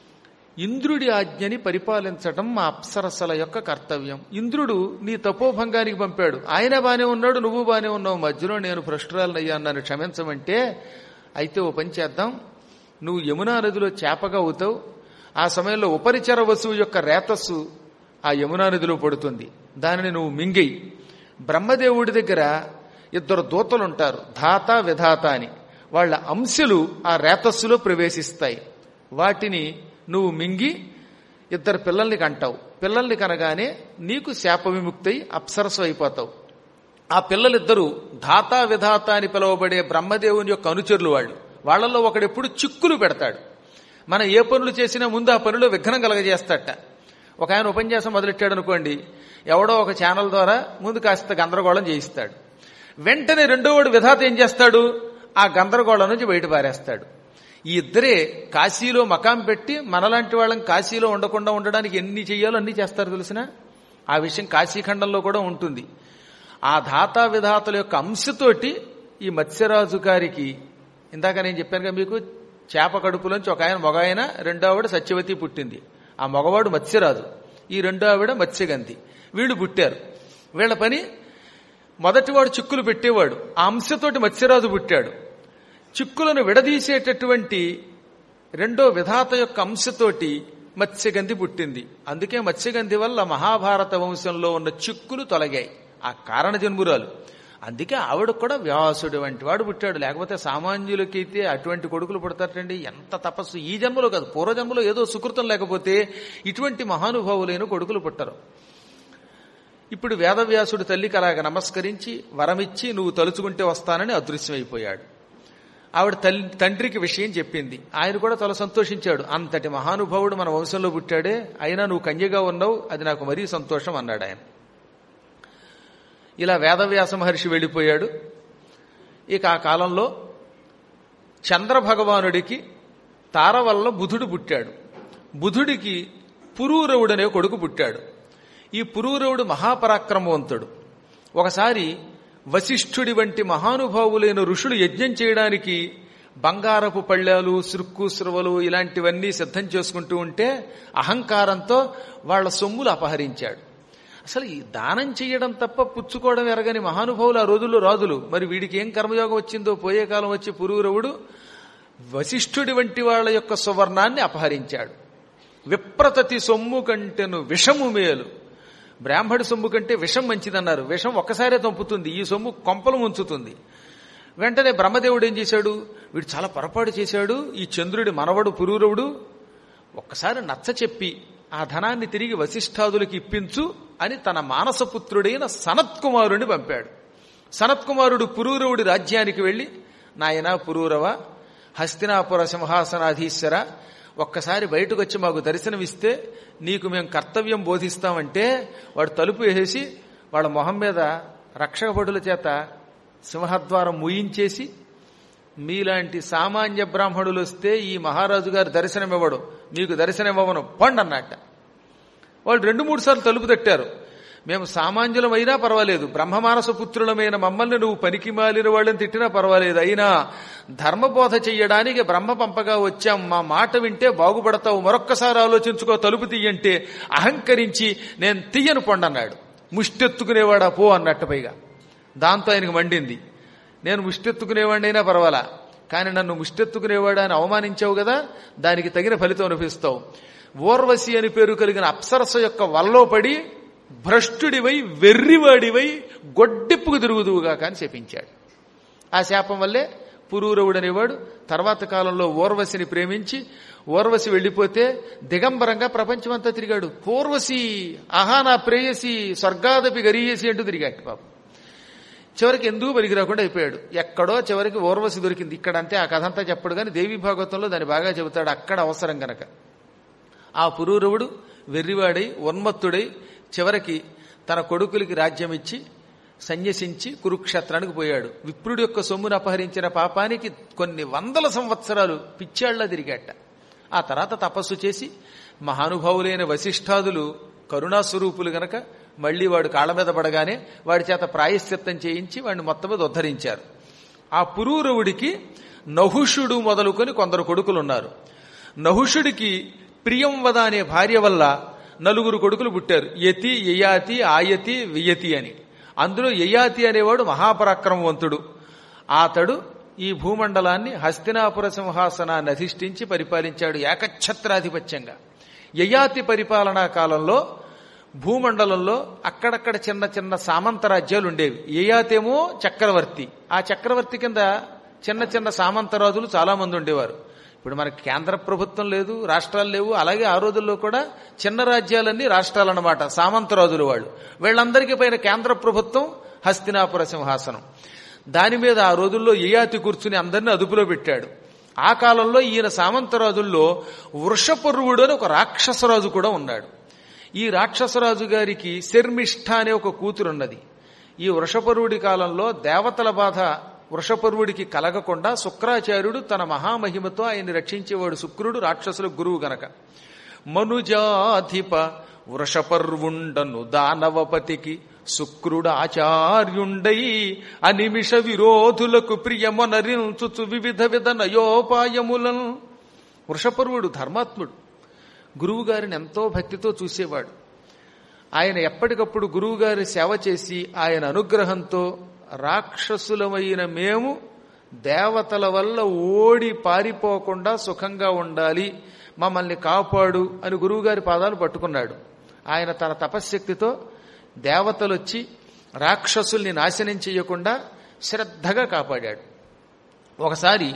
ఇంద్రుడి ఆజ్ఞని పరిపాలించటం మా అప్సరసల యొక్క కర్తవ్యం ఇంద్రుడు నీ తపోభంగానికి పంపాడు ఆయన బానే ఉన్నాడు నువ్వు బానే ఉన్నావు మధ్యలో నేను భ్రష్టురాలనయ్యా నన్ను క్షమించమంటే అయితే ఓ పని చేద్దాం నువ్వు యమునా నదిలో చేపగా అవుతావు ఆ సమయంలో ఉపరిచర వసువు యొక్క రేతస్సు ఆ యమునా నదిలో పడుతుంది దానిని నువ్వు మింగెయి బ్రహ్మదేవుడి దగ్గర ఇద్దరు దూతలుంటారు ధాత విధాత అని వాళ్ళ అంశలు ఆ రేతస్సులో ప్రవేశిస్తాయి వాటిని నువ్వు మింగి ఇద్దరు పిల్లల్ని కంటావు పిల్లల్ని కనగానే నీకు శాప విముక్తై అప్సరసు అయిపోతావు ఆ పిల్లలిద్దరూ ధాత విధాత అని పిలువబడే బ్రహ్మదేవుని యొక్క అనుచరులు వాళ్ళు వాళ్ళల్లో ఒకడెప్పుడు చిక్కులు పెడతాడు మనం ఏ పనులు చేసినా ముందు ఆ పనిలో విఘ్నం కలగజేస్తాట ఒక ఆయన ఉపన్యాసం మొదలెట్టాడు అనుకోండి ఎవడో ఒక ఛానల్ ద్వారా ముందు కాస్త గందరగోళం చేయిస్తాడు వెంటనే రెండో వాడు విధాత ఏం చేస్తాడు ఆ గందరగోళం నుంచి బయట పారేస్తాడు ఈ ఇద్దరే కాశీలో మకాం పెట్టి మనలాంటి వాళ్ళని కాశీలో ఉండకుండా ఉండడానికి ఎన్ని చెయ్యాలో అన్ని చేస్తారు తెలిసిన ఆ విషయం కాశీఖండంలో కూడా ఉంటుంది ఆ ధాతా విధాతల యొక్క అంశతోటి ఈ మత్స్యరాజు గారికి ఇందాక నేను చెప్పానుగా మీకు చేప కడుపులోంచి ఒక ఆయన మగ ఆయన రెండో ఆవిడ సత్యవతి పుట్టింది ఆ మగవాడు మత్స్యరాజు ఈ రెండో ఆవిడ మత్స్యగంతి వీళ్ళు పుట్టారు వీళ్ళ పని మొదటివాడు చిక్కులు పెట్టేవాడు ఆ అంశతోటి మత్స్యరాజు పుట్టాడు చిక్కులను విడదీసేటటువంటి రెండో విధాత యొక్క అంశతోటి మత్స్యగంధి పుట్టింది అందుకే మత్స్యగంధి వల్ల మహాభారత వంశంలో ఉన్న చిక్కులు తొలగాయి ఆ కారణ జన్మురాలు అందుకే ఆవిడ కూడా వ్యాసుడు వంటి వాడు పుట్టాడు లేకపోతే సామాన్యులకైతే అటువంటి కొడుకులు పుడతారండి ఎంత తపస్సు ఈ జన్మలో కాదు పూర్వజన్మలో ఏదో సుకృతం లేకపోతే ఇటువంటి మహానుభావులైన కొడుకులు పుట్టరు ఇప్పుడు వేదవ్యాసుడు తల్లికి అలాగ నమస్కరించి వరమిచ్చి నువ్వు తలుచుకుంటే వస్తానని అదృశ్యమైపోయాడు ఆవిడ తల్లి తండ్రికి విషయం చెప్పింది ఆయన కూడా చాలా సంతోషించాడు అంతటి మహానుభావుడు మన వంశంలో పుట్టాడే అయినా నువ్వు కన్యగా ఉన్నావు అది నాకు మరీ సంతోషం అన్నాడు ఆయన ఇలా వేదవ్యాస మహర్షి వెళ్ళిపోయాడు ఇక ఆ కాలంలో చంద్రభగవానుడికి తార వల్ల బుధుడు పుట్టాడు బుధుడికి పురూరవుడనే కొడుకు పుట్టాడు ఈ పురూరవుడు మహాపరాక్రమవంతుడు ఒకసారి వశిష్ఠుడి వంటి మహానుభావులైన ఋషులు యజ్ఞం చేయడానికి బంగారపు పళ్ళాలు సురుక్కు సురవలు ఇలాంటివన్నీ సిద్ధం చేసుకుంటూ ఉంటే అహంకారంతో వాళ్ళ సొమ్ములు అపహరించాడు అసలు ఈ దానం చేయడం తప్ప పుచ్చుకోవడం ఎరగని మహానుభావులు ఆ రోజుల్లో రాజులు మరి వీడికి ఏం కర్మయోగం వచ్చిందో పోయే కాలం వచ్చి పురూరవుడు వశిష్ఠుడి వంటి వాళ్ళ యొక్క సువర్ణాన్ని అపహరించాడు విప్రతతి సొమ్ము కంటెను విషము మేలు బ్రాహ్మడి సొమ్ము కంటే విషం మంచిదన్నారు విషం ఒక్కసారే చంపుతుంది ఈ సొమ్ము కొంపలు ముంచుతుంది వెంటనే బ్రహ్మదేవుడు ఏం చేశాడు వీడు చాలా పొరపాటు చేశాడు ఈ చంద్రుడి మనవడు పురూరవుడు ఒక్కసారి నచ్చ చెప్పి ఆ ధనాన్ని తిరిగి వశిష్ఠాదులకి ఇప్పించు అని తన మానసపుత్రుడైన సనత్కుమారుని పంపాడు సనత్కుమారుడు పురూరవుడి రాజ్యానికి వెళ్లి నాయనా పురూరవ హస్తినాపుర సింహాసనాధీశ్వర ఒక్కసారి బయటకు వచ్చి మాకు దర్శనమిస్తే నీకు మేము కర్తవ్యం బోధిస్తామంటే వాడు తలుపు వేసేసి వాళ్ళ మొహం మీద రక్షక భటుల చేత సింహద్వారం ముయించేసి మీలాంటి సామాన్య బ్రాహ్మణులు వస్తే ఈ మహారాజు గారు దర్శనమివ్వడు మీకు దర్శనమివ్వను పండు అన్నట్ట వాళ్ళు రెండు మూడు సార్లు తలుపు తట్టారు మేము సామాన్యులమైనా పర్వాలేదు బ్రహ్మమానస పుత్రులమైన మమ్మల్ని నువ్వు పనికి మాలిన వాళ్ళని తిట్టినా పర్వాలేదు అయినా ధర్మబోధ చెయ్యడానికి బ్రహ్మ పంపగా వచ్చాం మా మాట వింటే బాగుపడతావు మరొక్కసారి ఆలోచించుకో తలుపు తీయంటే అహంకరించి నేను తీయను పొండన్నాడు ముష్టెత్తుకునేవాడా పో అన్నట్టు పైగా దాంతో ఆయనకు మండింది నేను ముష్టెత్తుకునేవాడినైనా పర్వాలా కానీ నన్ను ముష్టెత్తుకునేవాడా అని అవమానించావు కదా దానికి తగిన ఫలితం అనిపిస్తావు ఓర్వశి అని పేరు కలిగిన అప్సరస యొక్క వల్లో పడి భ్రష్టుడివై వెర్రివాడివై గొడ్డెప్పుకు తిరుగుదువుగా కానీ శపించాడు ఆ శాపం వల్లే పురూరవుడు అనేవాడు తర్వాత కాలంలో ఓర్వశిని ప్రేమించి ఓర్వశి వెళ్లిపోతే దిగంబరంగా ప్రపంచమంతా తిరిగాడు పూర్వశి ఆహా నా ప్రేయసి స్వర్గాదపి గరీయసి అంటూ తిరిగాడు పాపం చివరికి ఎందుకు పనికి రాకుండా అయిపోయాడు ఎక్కడో చివరికి ఓర్వశి దొరికింది ఇక్కడ అంతే ఆ కథ అంతా చెప్పడు కానీ దేవి భాగవతంలో దాన్ని బాగా చెబుతాడు అక్కడ అవసరం గనక ఆ పురూరవుడు వెర్రివాడై ఉన్మత్తుడై చివరికి తన కొడుకులకి రాజ్యం ఇచ్చి సన్యసించి కురుక్షేత్రానికి పోయాడు విప్రుడి యొక్క సొమ్మును అపహరించిన పాపానికి కొన్ని వందల సంవత్సరాలు పిచ్చాళ్లా తిరిగాట ఆ తర్వాత తపస్సు చేసి మహానుభావులైన వశిష్ఠాదులు కరుణాస్వరూపులు గనక మళ్లీ వాడు కాళ్ళ మీద పడగానే వాడి చేత ప్రాయశ్చిత్తం చేయించి వాడిని మొత్తం మీద ఉద్ధరించారు ఆ పురూరవుడికి నహుషుడు మొదలుకొని కొందరు కొడుకులున్నారు నహుషుడికి ప్రియంవద అనే భార్య వల్ల నలుగురు కొడుకులు పుట్టారు యతి యయాతి ఆయతి వియతి అని అందులో యయాతి అనేవాడు మహాపరాక్రమవంతుడు అతడు ఈ భూమండలాన్ని హస్తినాపుర సింహాసనాన్ని అధిష్ఠించి పరిపాలించాడు ఏకఛత్రాధిపత్యంగా యయాతి పరిపాలనా కాలంలో భూమండలంలో అక్కడక్కడ చిన్న చిన్న సామంత రాజ్యాలు ఉండేవి యయాతేమో చక్రవర్తి ఆ చక్రవర్తి కింద చిన్న చిన్న సామంతరాజులు చాలా మంది ఉండేవారు ఇప్పుడు మనకి కేంద్ర ప్రభుత్వం లేదు రాష్ట్రాలు లేవు అలాగే ఆ రోజుల్లో కూడా చిన్న రాజ్యాలన్నీ రాష్ట్రాలు అన్నమాట సామంతరాజులు వాళ్ళు వీళ్ళందరికీ పైన కేంద్ర ప్రభుత్వం హస్తినాపుర సింహాసనం దాని మీద ఆ రోజుల్లో యయాతి కూర్చుని అందరినీ అదుపులో పెట్టాడు ఆ కాలంలో ఈయన సామంతరాజుల్లో వృషపర్వుడు అని ఒక రాక్షసరాజు కూడా ఉన్నాడు ఈ రాక్షసరాజు గారికి శర్మిష్ఠ అనే ఒక కూతురున్నది ఈ వృషపర్వుడి కాలంలో దేవతల బాధ వృషపర్వుడికి కలగకుండా శుక్రాచార్యుడు తన మహామహిమతో ఆయన్ని రక్షించేవాడు శుక్రుడు రాక్షసుల గురువు గనక మనుజాధిప వృషపర్వుండను దానవపతికి శుక్రుడు ఆచార్యుండై అనిమిష విరోధులకు ప్రియమనరించుచు వివిధ విధ నయోపాయములను వృషపర్వుడు ధర్మాత్ముడు గురువుగారిని ఎంతో భక్తితో చూసేవాడు ఆయన ఎప్పటికప్పుడు గురువుగారి సేవ చేసి ఆయన అనుగ్రహంతో రాక్షసులమైన మేము దేవతల వల్ల ఓడి పారిపోకుండా సుఖంగా ఉండాలి మమ్మల్ని కాపాడు అని గురువుగారి పాదాలు పట్టుకున్నాడు ఆయన తన తపశ్శక్తితో దేవతలు వచ్చి రాక్షసుల్ని నాశనం చేయకుండా శ్రద్ధగా కాపాడాడు ఒకసారి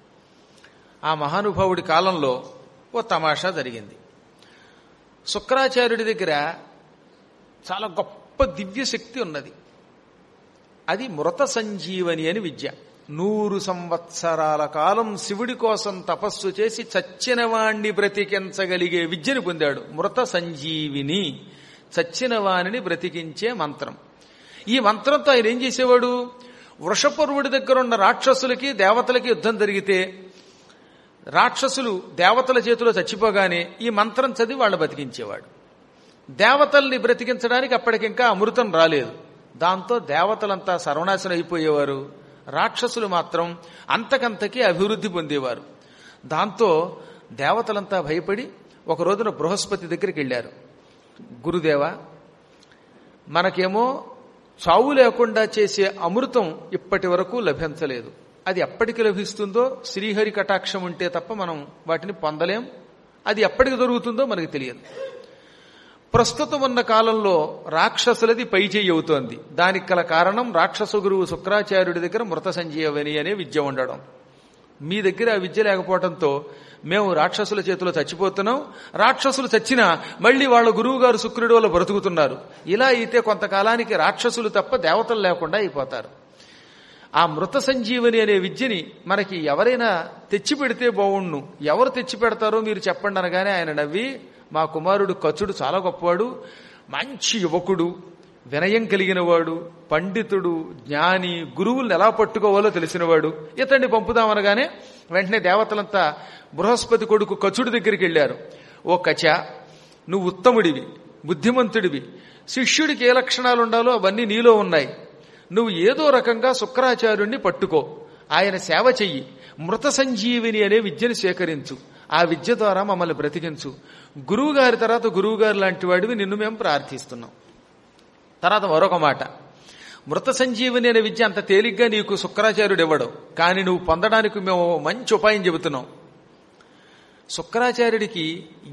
ఆ మహానుభావుడి కాలంలో ఓ తమాషా జరిగింది శుక్రాచార్యుడి దగ్గర చాలా గొప్ప దివ్య శక్తి ఉన్నది అది మృత సంజీవని అని విద్య నూరు సంవత్సరాల కాలం శివుడి కోసం తపస్సు చేసి చచ్చిన వాణ్ణి బ్రతికించగలిగే విద్యను పొందాడు మృత సంజీవిని చచ్చిన వాణిని బ్రతికించే మంత్రం ఈ మంత్రంతో ఆయన ఏం చేసేవాడు వృషపర్వుడి దగ్గర ఉన్న రాక్షసులకి దేవతలకి యుద్ధం జరిగితే రాక్షసులు దేవతల చేతిలో చచ్చిపోగానే ఈ మంత్రం చదివి వాళ్ళు బతికించేవాడు దేవతల్ని బ్రతికించడానికి అప్పటికింకా అమృతం రాలేదు దాంతో దేవతలంతా సర్వనాశనం అయిపోయేవారు రాక్షసులు మాత్రం అంతకంతకీ అభివృద్ధి పొందేవారు దాంతో దేవతలంతా భయపడి ఒక రోజున బృహస్పతి దగ్గరికి వెళ్ళారు గురుదేవ మనకేమో చావు లేకుండా చేసే అమృతం ఇప్పటి వరకు లభించలేదు అది ఎప్పటికి లభిస్తుందో శ్రీహరి కటాక్షం ఉంటే తప్ప మనం వాటిని పొందలేం అది ఎప్పటికి దొరుకుతుందో మనకు తెలియదు ప్రస్తుతం ఉన్న కాలంలో రాక్షసులది పైచేయి అవుతోంది దానికి గల కారణం రాక్షస గురువు శుక్రాచార్యుడి దగ్గర మృత సంజీవని అనే విద్య ఉండడం మీ దగ్గర ఆ విద్య లేకపోవడంతో మేము రాక్షసుల చేతిలో చచ్చిపోతున్నాం రాక్షసులు చచ్చినా మళ్ళీ వాళ్ళ గురువు గారు శుక్రుడి వల్ల బ్రతుకుతున్నారు ఇలా అయితే కొంతకాలానికి రాక్షసులు తప్ప దేవతలు లేకుండా అయిపోతారు ఆ మృత సంజీవని అనే విద్యని మనకి ఎవరైనా తెచ్చి పెడితే బావుణ్ణు ఎవరు తెచ్చి పెడతారో మీరు చెప్పండి అనగానే ఆయన నవ్వి మా కుమారుడు కచుడు చాలా గొప్పవాడు మంచి యువకుడు వినయం కలిగినవాడు పండితుడు జ్ఞాని గురువుల్ని ఎలా పట్టుకోవాలో తెలిసినవాడు ఇతన్ని పంపుదామనగానే వెంటనే దేవతలంతా బృహస్పతి కొడుకు కచుడి దగ్గరికి వెళ్ళారు ఓ కచ నువ్వు ఉత్తముడివి బుద్ధిమంతుడివి శిష్యుడికి ఏ లక్షణాలు ఉండాలో అవన్నీ నీలో ఉన్నాయి నువ్వు ఏదో రకంగా శుక్రాచార్యుణ్ణి పట్టుకో ఆయన సేవ చెయ్యి మృత సంజీవిని అనే విద్యను స్వీకరించు ఆ విద్య ద్వారా మమ్మల్ని బ్రతికించు గురువు గారి తర్వాత గురువు గారు లాంటి వాడివి నిన్ను మేము ప్రార్థిస్తున్నాం తర్వాత మరొక మాట మృత సంజీవని అనే విద్య అంత తేలిగ్గా నీకు శుక్రాచార్యుడు ఇవ్వడం కానీ నువ్వు పొందడానికి మేము మంచి ఉపాయం చెబుతున్నాం శుక్రాచార్యుడికి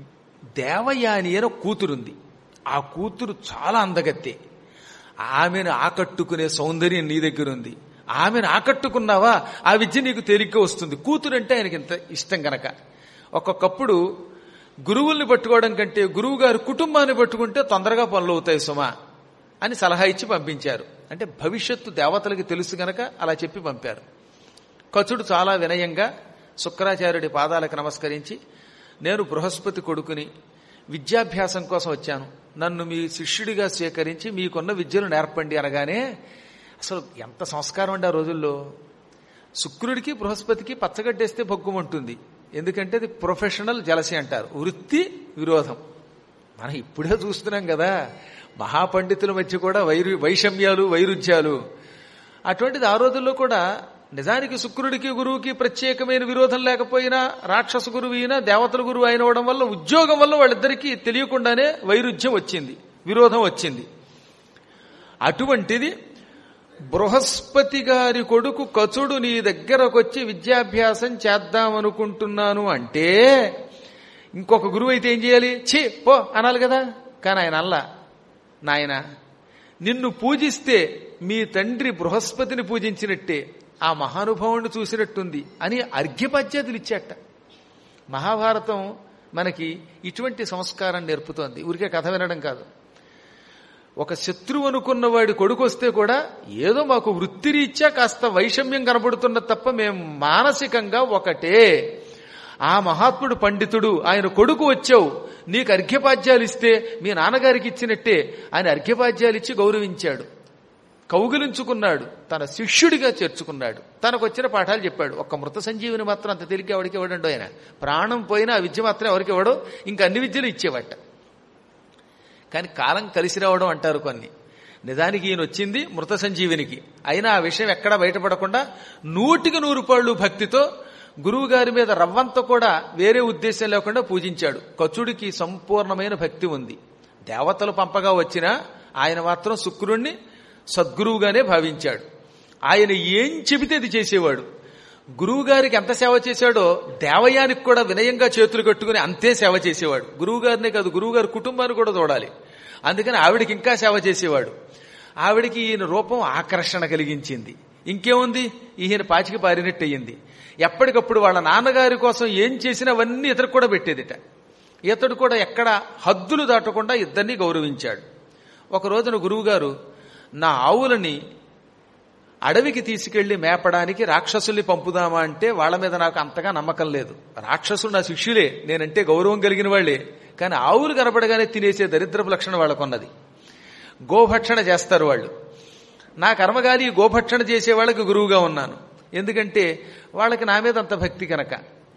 దేవయాని అని ఒక కూతురుంది ఆ కూతురు చాలా అందగత్తే ఆమెను ఆకట్టుకునే సౌందర్యం నీ దగ్గర ఉంది ఆమెను ఆకట్టుకున్నావా ఆ విద్య నీకు తేలిగ్గా వస్తుంది కూతురు అంటే ఆయనకి ఇంత ఇష్టం గనక ఒక్కొక్కప్పుడు గురువుల్ని పట్టుకోవడం కంటే గురువు గారు కుటుంబాన్ని పట్టుకుంటే తొందరగా పనులు అవుతాయి సుమా అని సలహా ఇచ్చి పంపించారు అంటే భవిష్యత్తు దేవతలకి తెలుసు గనక అలా చెప్పి పంపారు కచుడు చాలా వినయంగా శుక్రాచార్యుడి పాదాలకు నమస్కరించి నేను బృహస్పతి కొడుకుని విద్యాభ్యాసం కోసం వచ్చాను నన్ను మీ శిష్యుడిగా స్వీకరించి మీకున్న విద్యను నేర్పండి అనగానే అసలు ఎంత సంస్కారం అండి ఆ రోజుల్లో శుక్రుడికి బృహస్పతికి పచ్చగడ్డేస్తే భగ్గుమంటుంది ఎందుకంటే అది ప్రొఫెషనల్ జలసి అంటారు వృత్తి విరోధం మనం ఇప్పుడే చూస్తున్నాం కదా మహాపండితుల మధ్య కూడా వైరు వైషమ్యాలు వైరుధ్యాలు అటువంటిది ఆ రోజుల్లో కూడా నిజానికి శుక్రుడికి గురువుకి ప్రత్యేకమైన విరోధం లేకపోయినా రాక్షస గురువు అయినా దేవతల గురువు అయినవడం వల్ల ఉద్యోగం వల్ల వాళ్ళిద్దరికీ తెలియకుండానే వైరుధ్యం వచ్చింది విరోధం వచ్చింది అటువంటిది బృహస్పతి గారి కొడుకు కచుడు నీ దగ్గరకొచ్చి విద్యాభ్యాసం చేద్దామనుకుంటున్నాను అంటే ఇంకొక గురువు అయితే ఏం చేయాలి ఛీ పో అనాలి కదా కానీ ఆయన అల్లా నాయన నిన్ను పూజిస్తే మీ తండ్రి బృహస్పతిని పూజించినట్టే ఆ మహానుభావుని చూసినట్టుంది అని అర్ఘ్యపద్యాదులు ఇచ్చాట మహాభారతం మనకి ఇటువంటి సంస్కారం నేర్పుతోంది ఊరికే కథ వినడం కాదు ఒక శత్రువు అనుకున్న వాడి కొడుకు వస్తే కూడా ఏదో మాకు వృత్తిరీత్యా కాస్త వైషమ్యం కనబడుతున్న తప్ప మేము మానసికంగా ఒకటే ఆ మహాత్ముడు పండితుడు ఆయన కొడుకు వచ్చావు నీకు అర్ఘ్యపాద్యాలు ఇస్తే మీ నాన్నగారికి ఇచ్చినట్టే ఆయన అర్ఘ్యపాద్యాలు ఇచ్చి గౌరవించాడు కౌగిలించుకున్నాడు తన శిష్యుడిగా చేర్చుకున్నాడు తనకు వచ్చిన పాఠాలు చెప్పాడు ఒక్క మృత సంజీవిని మాత్రం అంత తేలిక ఎవరికి ఇవ్వడండు ఆయన ప్రాణం పోయినా ఆ విద్య మాత్రం ఎవరికి ఇవ్వడు ఇంకా అన్ని విద్యలు ఇచ్చేవట కానీ కాలం కలిసి రావడం అంటారు కొన్ని నిజానికి ఈయన వచ్చింది మృత సంజీవినికి అయినా ఆ విషయం ఎక్కడా బయటపడకుండా నూటికి నూరు పాళ్ళు భక్తితో గురువు గారి మీద రవ్వంత కూడా వేరే ఉద్దేశం లేకుండా పూజించాడు కచుడికి సంపూర్ణమైన భక్తి ఉంది దేవతలు పంపగా వచ్చినా ఆయన మాత్రం శుక్రుణ్ణి సద్గురువుగానే భావించాడు ఆయన ఏం చెబితే అది చేసేవాడు గురువు గారికి ఎంత సేవ చేశాడో దేవయానికి కూడా వినయంగా చేతులు కట్టుకుని అంతే సేవ చేసేవాడు గురువు గారినే కాదు గురువు గారి కుటుంబాన్ని కూడా చూడాలి అందుకని ఆవిడికి ఇంకా సేవ చేసేవాడు ఆవిడికి ఈయన రూపం ఆకర్షణ కలిగించింది ఇంకేముంది ఈయన పాచికి పారినట్టు అయ్యింది ఎప్పటికప్పుడు వాళ్ళ నాన్నగారి కోసం ఏం చేసినా అవన్నీ ఇతరు కూడా పెట్టేదిట ఇతడు కూడా ఎక్కడ హద్దులు దాటకుండా ఇద్దరిని గౌరవించాడు ఒక రోజున గురువుగారు నా ఆవులని అడవికి తీసుకెళ్లి మేపడానికి రాక్షసుల్ని పంపుదామా అంటే వాళ్ళ మీద నాకు అంతగా నమ్మకం లేదు రాక్షసులు నా శిష్యులే నేనంటే గౌరవం కలిగిన వాళ్లే కానీ ఆవులు కనపడగానే తినేసే దరిద్రపు లక్షణం వాళ్ళకున్నది గోభక్షణ చేస్తారు వాళ్ళు నా కర్మగారి గోభక్షణ చేసే వాళ్ళకి గురువుగా ఉన్నాను ఎందుకంటే వాళ్ళకి నా మీద అంత భక్తి కనుక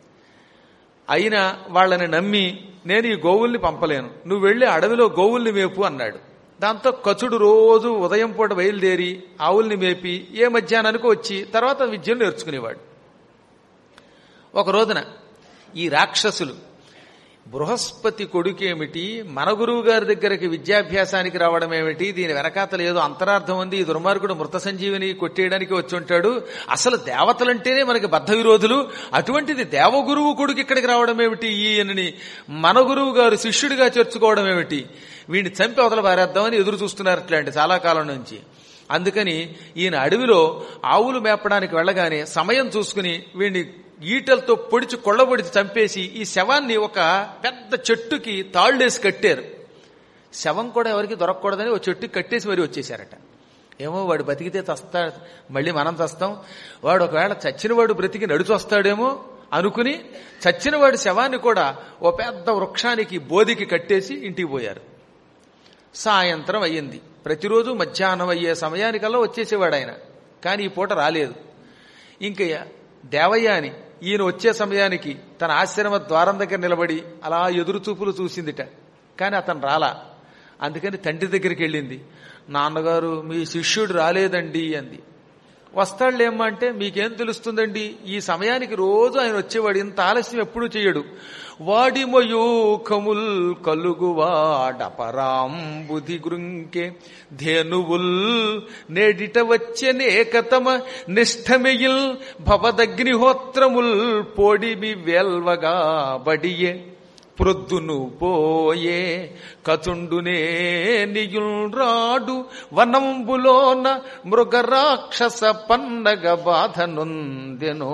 అయినా వాళ్ళని నమ్మి నేను ఈ గోవుల్ని పంపలేను నువ్వు వెళ్ళి అడవిలో గోవుల్ని మేపు అన్నాడు దాంతో కచుడు రోజు ఉదయం పూట బయలుదేరి ఆవుల్ని మేపి ఏ మధ్యాహ్నానికి వచ్చి తర్వాత విద్యను నేర్చుకునేవాడు ఒక రోజున ఈ రాక్షసులు బృహస్పతి కొడుకేమిటి మన గురువు గారి దగ్గరికి విద్యాభ్యాసానికి రావడం ఏమిటి దీని వెనకాతలు ఏదో అంతరార్థం ఉంది ఈ దుర్మార్గుడు మృత సంజీవిని కొట్టేయడానికి వచ్చి ఉంటాడు అసలు దేవతలంటేనే మనకి బద్ధ విరోధులు అటువంటిది దేవగురువు కొడుకు ఇక్కడికి రావడం ఏమిటి ఈయనని మన గురువు గారు శిష్యుడిగా చేర్చుకోవడం ఏమిటి వీడిని చంపి అవతల పారేద్దామని ఎదురు చూస్తున్నారు అట్లాంటి చాలా కాలం నుంచి అందుకని ఈయన అడవిలో ఆవులు మేపడానికి వెళ్ళగానే సమయం చూసుకుని వీడిని ఈటలతో పొడిచి కొళ్ళబొడిచి చంపేసి ఈ శవాన్ని ఒక పెద్ద చెట్టుకి తాళ్లేసి కట్టారు శవం కూడా ఎవరికి దొరకకూడదని ఒక చెట్టుకి కట్టేసి మరీ వచ్చేసారట ఏమో వాడు బతికితే చస్తా మళ్ళీ మనం చస్తాం వాడు ఒకవేళ చచ్చినవాడు బ్రతికి నడిచొస్తాడేమో అనుకుని చచ్చినవాడి శవాన్ని కూడా ఓ పెద్ద వృక్షానికి బోధికి కట్టేసి ఇంటికి పోయారు సాయంత్రం అయ్యింది ప్రతిరోజు మధ్యాహ్నం అయ్యే సమయానికల్లా వచ్చేసేవాడు ఆయన కానీ ఈ పూట రాలేదు ఇంక దేవయ్య అని ఈయన వచ్చే సమయానికి తన ఆశ్రమ ద్వారం దగ్గర నిలబడి అలా ఎదురు చూపులు చూసిందిట కానీ అతను రాలా అందుకని తండ్రి దగ్గరికి వెళ్ళింది నాన్నగారు మీ శిష్యుడు రాలేదండి అంది వస్తాడులేమ్మా అంటే మీకేం తెలుస్తుందండి ఈ సమయానికి రోజు ఆయన వచ్చేవాడు ఇంత ఆలస్యం ఎప్పుడూ చెయ్యడు వాడిమయూఖముల్ కలుగువాడపరాంబుధి గృంకే ధేనువుల్ నేడిట వచ్చెనేకతమ నిష్ఠమెయిల్ భవదగ్నిహోత్రముల్ పొడిమి వేల్వగా బడియే ప్రొద్దును పోయే కచుండునే నియుల్రాడు వనంబులోన మృగరాక్షస పన్నగ బాధ నొందెనో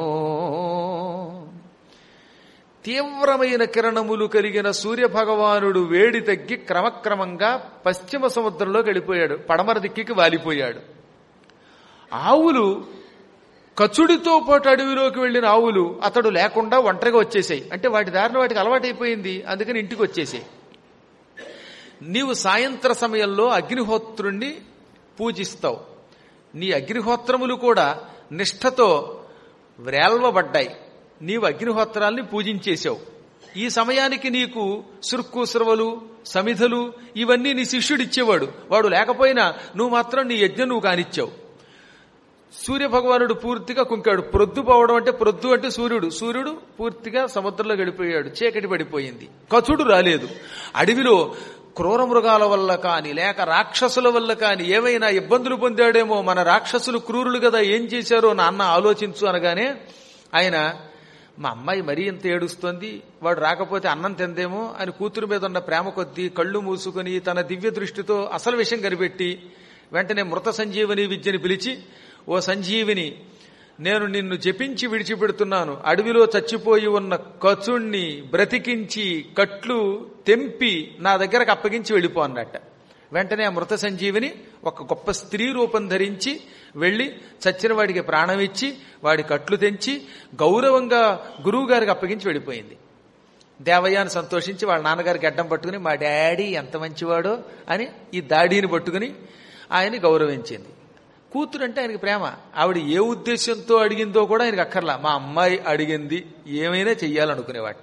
తీవ్రమైన కిరణములు కలిగిన సూర్యభగవానుడు వేడి తగ్గి క్రమక్రమంగా పశ్చిమ సముద్రంలో గడిపోయాడు పడమర దిక్కికి వాలిపోయాడు ఆవులు కచుడితో పాటు అడవిలోకి వెళ్లిన ఆవులు అతడు లేకుండా ఒంటరిగా వచ్చేసాయి అంటే వాటి దారిన వాటికి అలవాటైపోయింది అందుకని ఇంటికి వచ్చేసాయి నీవు సాయంత్ర సమయంలో అగ్నిహోత్రుణ్ణి పూజిస్తావు నీ అగ్నిహోత్రములు కూడా నిష్ఠతో వ్రేల్వబడ్డాయి నీవు అగ్నిహోత్రాల్ని పూజించేశావు ఈ సమయానికి నీకు సుర్కు సురవలు సమిధలు ఇవన్నీ నీ శిష్యుడిచ్చేవాడు వాడు లేకపోయినా నువ్వు మాత్రం నీ యజ్ఞం నువ్వు కానిచ్చావు సూర్య భగవానుడు పూర్తిగా కుంకాడు ప్రొద్దు పోవడం అంటే ప్రొద్దు అంటే సూర్యుడు సూర్యుడు పూర్తిగా సముద్రంలో గడిపోయాడు చీకటి పడిపోయింది కచుడు రాలేదు అడవిలో క్రూర మృగాల వల్ల కాని లేక రాక్షసుల వల్ల కాని ఏవైనా ఇబ్బందులు పొందాడేమో మన రాక్షసులు క్రూరులు కదా ఏం చేశారో నాన్న ఆలోచించు అనగానే ఆయన మా అమ్మాయి మరీ ఇంత ఏడుస్తోంది వాడు రాకపోతే అన్నం తిందేమో అని కూతురు మీద ఉన్న ప్రేమ కొద్దీ కళ్ళు మూసుకొని తన దివ్య దృష్టితో అసలు విషయం కనిపెట్టి వెంటనే మృత సంజీవని విద్యని పిలిచి ఓ సంజీవిని నేను నిన్ను జపించి విడిచిపెడుతున్నాను అడవిలో చచ్చిపోయి ఉన్న కచుణ్ణి బ్రతికించి కట్లు తెంపి నా దగ్గరకు అప్పగించి వెళ్ళిపో అన్నట్ట వెంటనే ఆ మృత సంజీవిని ఒక గొప్ప స్త్రీ రూపం ధరించి వెళ్లి చచ్చిన వాడికి ప్రాణం ఇచ్చి వాడి కట్లు తెంచి గౌరవంగా గురువు గారికి అప్పగించి వెళ్ళిపోయింది దేవయ్యాన్ని సంతోషించి వాళ్ళ నాన్నగారికి అడ్డం పట్టుకుని మా డాడీ ఎంత మంచివాడో అని ఈ దాడిని పట్టుకుని ఆయన్ని గౌరవించింది కూతురు అంటే ఆయనకి ప్రేమ ఆవిడ ఏ ఉద్దేశంతో అడిగిందో కూడా ఆయనకి అక్కర్లా మా అమ్మాయి అడిగింది ఏమైనా చెయ్యాలనుకునేవాట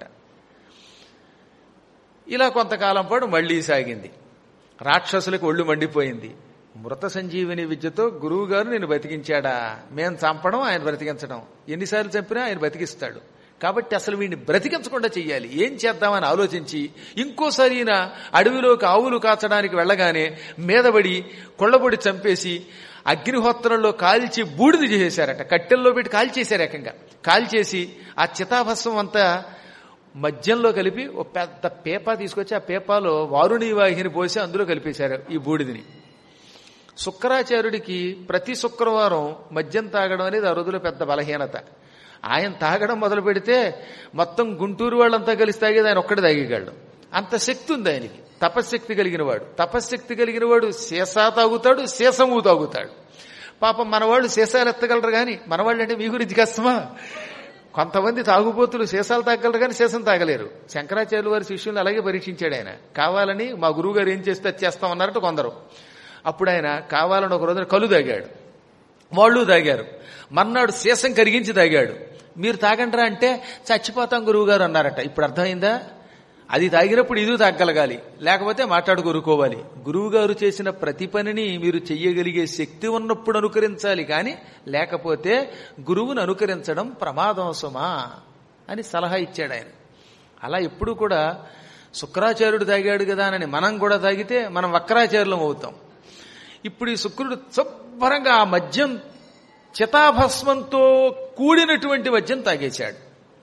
ఇలా కొంతకాలం పాటు మళ్లీ సాగింది రాక్షసులకు ఒళ్ళు మండిపోయింది మృత సంజీవిని విద్యతో గురువు గారు నేను బతికించాడా మేం చంపడం ఆయన బ్రతికించడం ఎన్నిసార్లు చంపినా ఆయన బతికిస్తాడు కాబట్టి అసలు వీడిని బ్రతికించకుండా చెయ్యాలి ఏం చేద్దామని ఆలోచించి ఇంకోసారి ఈయన అడవిలోకి ఆవులు కాచడానికి వెళ్ళగానే మీదబడి కొళ్ళబొడి చంపేసి అగ్నిహోత్రంలో కాల్చి బూడిద చేసేశారట కట్టెల్లో పెట్టి కాల్చేశారు ఏకంగా కాల్చేసి ఆ చితాభస్వం అంతా మద్యంలో కలిపి ఒక పెద్ద పేపా తీసుకొచ్చి ఆ పేపాలో వారుణి వాహిని పోసి అందులో కలిపేశారు ఈ బూడిదని శుక్రాచార్యుడికి ప్రతి శుక్రవారం మద్యం తాగడం అనేది ఆ రోజులో పెద్ద బలహీనత ఆయన తాగడం మొదలు పెడితే మొత్తం గుంటూరు వాళ్ళంతా కలిసి తాగేది ఆయన ఒక్కడే తాగేగాడు అంత శక్తి ఉంది ఆయనకి తపశ్శక్తి కలిగిన వాడు తపశ్శక్తి కలిగిన వాడు సీసా తాగుతాడు సీసము తాగుతాడు పాపం మనవాళ్ళు సీసాలు ఎత్తగలరు కానీ మనవాళ్ళు అంటే మీ గురించి కష్టమా కొంతమంది తాగుబోతులు సీసాలు తాగలరు కానీ సీసం తాగలేరు శంకరాచార్యులు వారి శిష్యుల్ని అలాగే పరీక్షించాడు ఆయన కావాలని మా గురువు గారు ఏం చేస్తే అది చేస్తామన్నారట కొందరు అప్పుడు ఆయన కావాలని ఒక రోజున కలు తాగాడు వాళ్ళు తాగారు మర్నాడు సీసం కరిగించి తాగాడు మీరు తాగండ్రా అంటే చచ్చిపోతాం గురువు గారు అన్నారట ఇప్పుడు అర్థమైందా అది తాగినప్పుడు ఇది తాగలగాలి లేకపోతే మాట్లాడుకొరుకోవాలి గురువు గారు చేసిన ప్రతి పనిని మీరు చెయ్యగలిగే శక్తి ఉన్నప్పుడు అనుకరించాలి కానీ లేకపోతే గురువును అనుకరించడం ప్రమాదం సుమా అని సలహా ఇచ్చాడు ఆయన అలా ఎప్పుడు కూడా శుక్రాచార్యుడు తాగాడు కదా అని మనం కూడా తాగితే మనం వక్రాచార్యులం అవుతాం ఇప్పుడు ఈ శుక్రుడు శుభ్రంగా ఆ మద్యం చితాభస్మంతో కూడినటువంటి మద్యం తాగేశాడు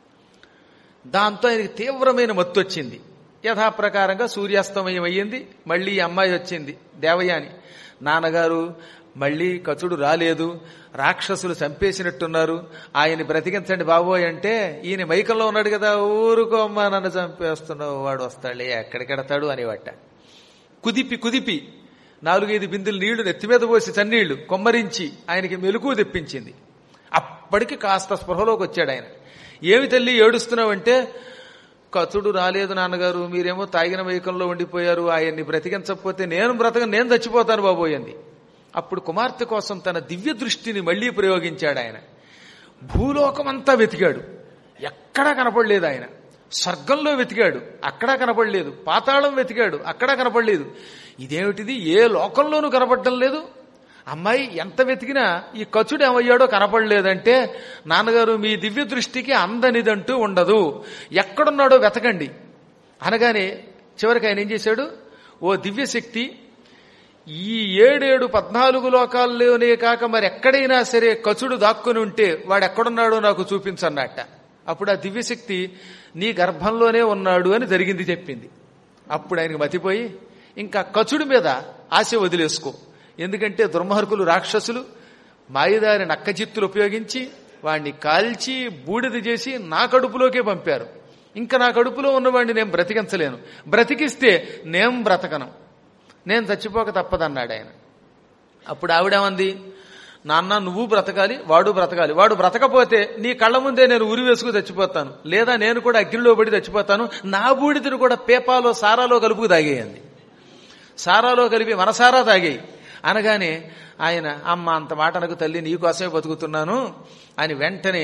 దాంతో ఆయనకి తీవ్రమైన మత్తు వచ్చింది యథాప్రకారంగా సూర్యాస్తమయం అయ్యింది మళ్ళీ ఈ అమ్మాయి వచ్చింది దేవయాని నాన్నగారు మళ్ళీ కచుడు రాలేదు రాక్షసులు చంపేసినట్టున్నారు ఆయన బ్రతికించండి బాబోయ్ అంటే ఈయన మైకంలో ఉన్నాడు కదా ఊరుకోమ్మా నన్ను చంపేస్తున్నావు వాడు వస్తాడే ఎక్కడికెడతాడు అనేవట కుదిపి కుదిపి నాలుగైదు బిందులు నీళ్లు నెత్తి మీద పోసి చన్నీళ్లు కొమ్మరించి ఆయనకి మెలకు తెప్పించింది అప్పటికి కాస్త స్పృహలోకి వచ్చాడు ఆయన ఏమి తల్లి ఏడుస్తున్నావంటే కచుడు రాలేదు నాన్నగారు మీరేమో తాగిన మైకంలో ఉండిపోయారు ఆయన్ని బ్రతికించకపోతే నేను బ్రతక నేను చచ్చిపోతాను బాబోయంది అప్పుడు కుమార్తె కోసం తన దివ్య దృష్టిని మళ్లీ ప్రయోగించాడు ఆయన భూలోకమంతా వెతికాడు ఎక్కడా కనపడలేదు ఆయన స్వర్గంలో వెతికాడు అక్కడా కనపడలేదు పాతాళం వెతికాడు అక్కడా కనపడలేదు ఇదేమిటిది ఏ లోకంలోనూ కనపడటం లేదు అమ్మాయి ఎంత వెతికినా ఈ కచుడు ఏమయ్యాడో కనపడలేదంటే నాన్నగారు మీ దివ్య దృష్టికి అందనిదంటూ ఉండదు ఎక్కడున్నాడో వెతకండి అనగానే చివరికి ఆయన ఏం చేశాడు ఓ దివ్యశక్తి ఈ ఏడేడు పద్నాలుగు లోకాల్లోనే కాక మరి ఎక్కడైనా సరే కచుడు దాక్కుని ఉంటే వాడు ఎక్కడున్నాడో నాకు చూపించన్నట్ట అప్పుడు ఆ దివ్యశక్తి నీ గర్భంలోనే ఉన్నాడు అని జరిగింది చెప్పింది అప్పుడు ఆయనకు మతిపోయి ఇంకా కచుడి మీద ఆశ వదిలేసుకో ఎందుకంటే దుర్మార్గులు రాక్షసులు మాయదారి నక్కజిత్తులు ఉపయోగించి వాణ్ణి కాల్చి బూడిద చేసి నా కడుపులోకే పంపారు ఇంకా నా కడుపులో ఉన్నవాడిని నేను బ్రతికించలేను బ్రతికిస్తే నేను బ్రతకను నేను చచ్చిపోక తప్పదన్నాడు ఆయన అప్పుడు ఆవిడేమంది నాన్న నువ్వు బ్రతకాలి వాడు బ్రతకాలి వాడు బ్రతకపోతే నీ కళ్ళ ముందే నేను ఉరి వేసుకు చచ్చిపోతాను లేదా నేను కూడా అగ్నిలో పడి చచ్చిపోతాను నా బూడిదని కూడా పేపాలో సారాలో కలుపుకు తాగేయండి సారాలో కలిపి మనసారా తాగేయి అనగానే ఆయన అమ్మ అంత మాట అనకు తల్లి నీకోసమే బతుకుతున్నాను అని వెంటనే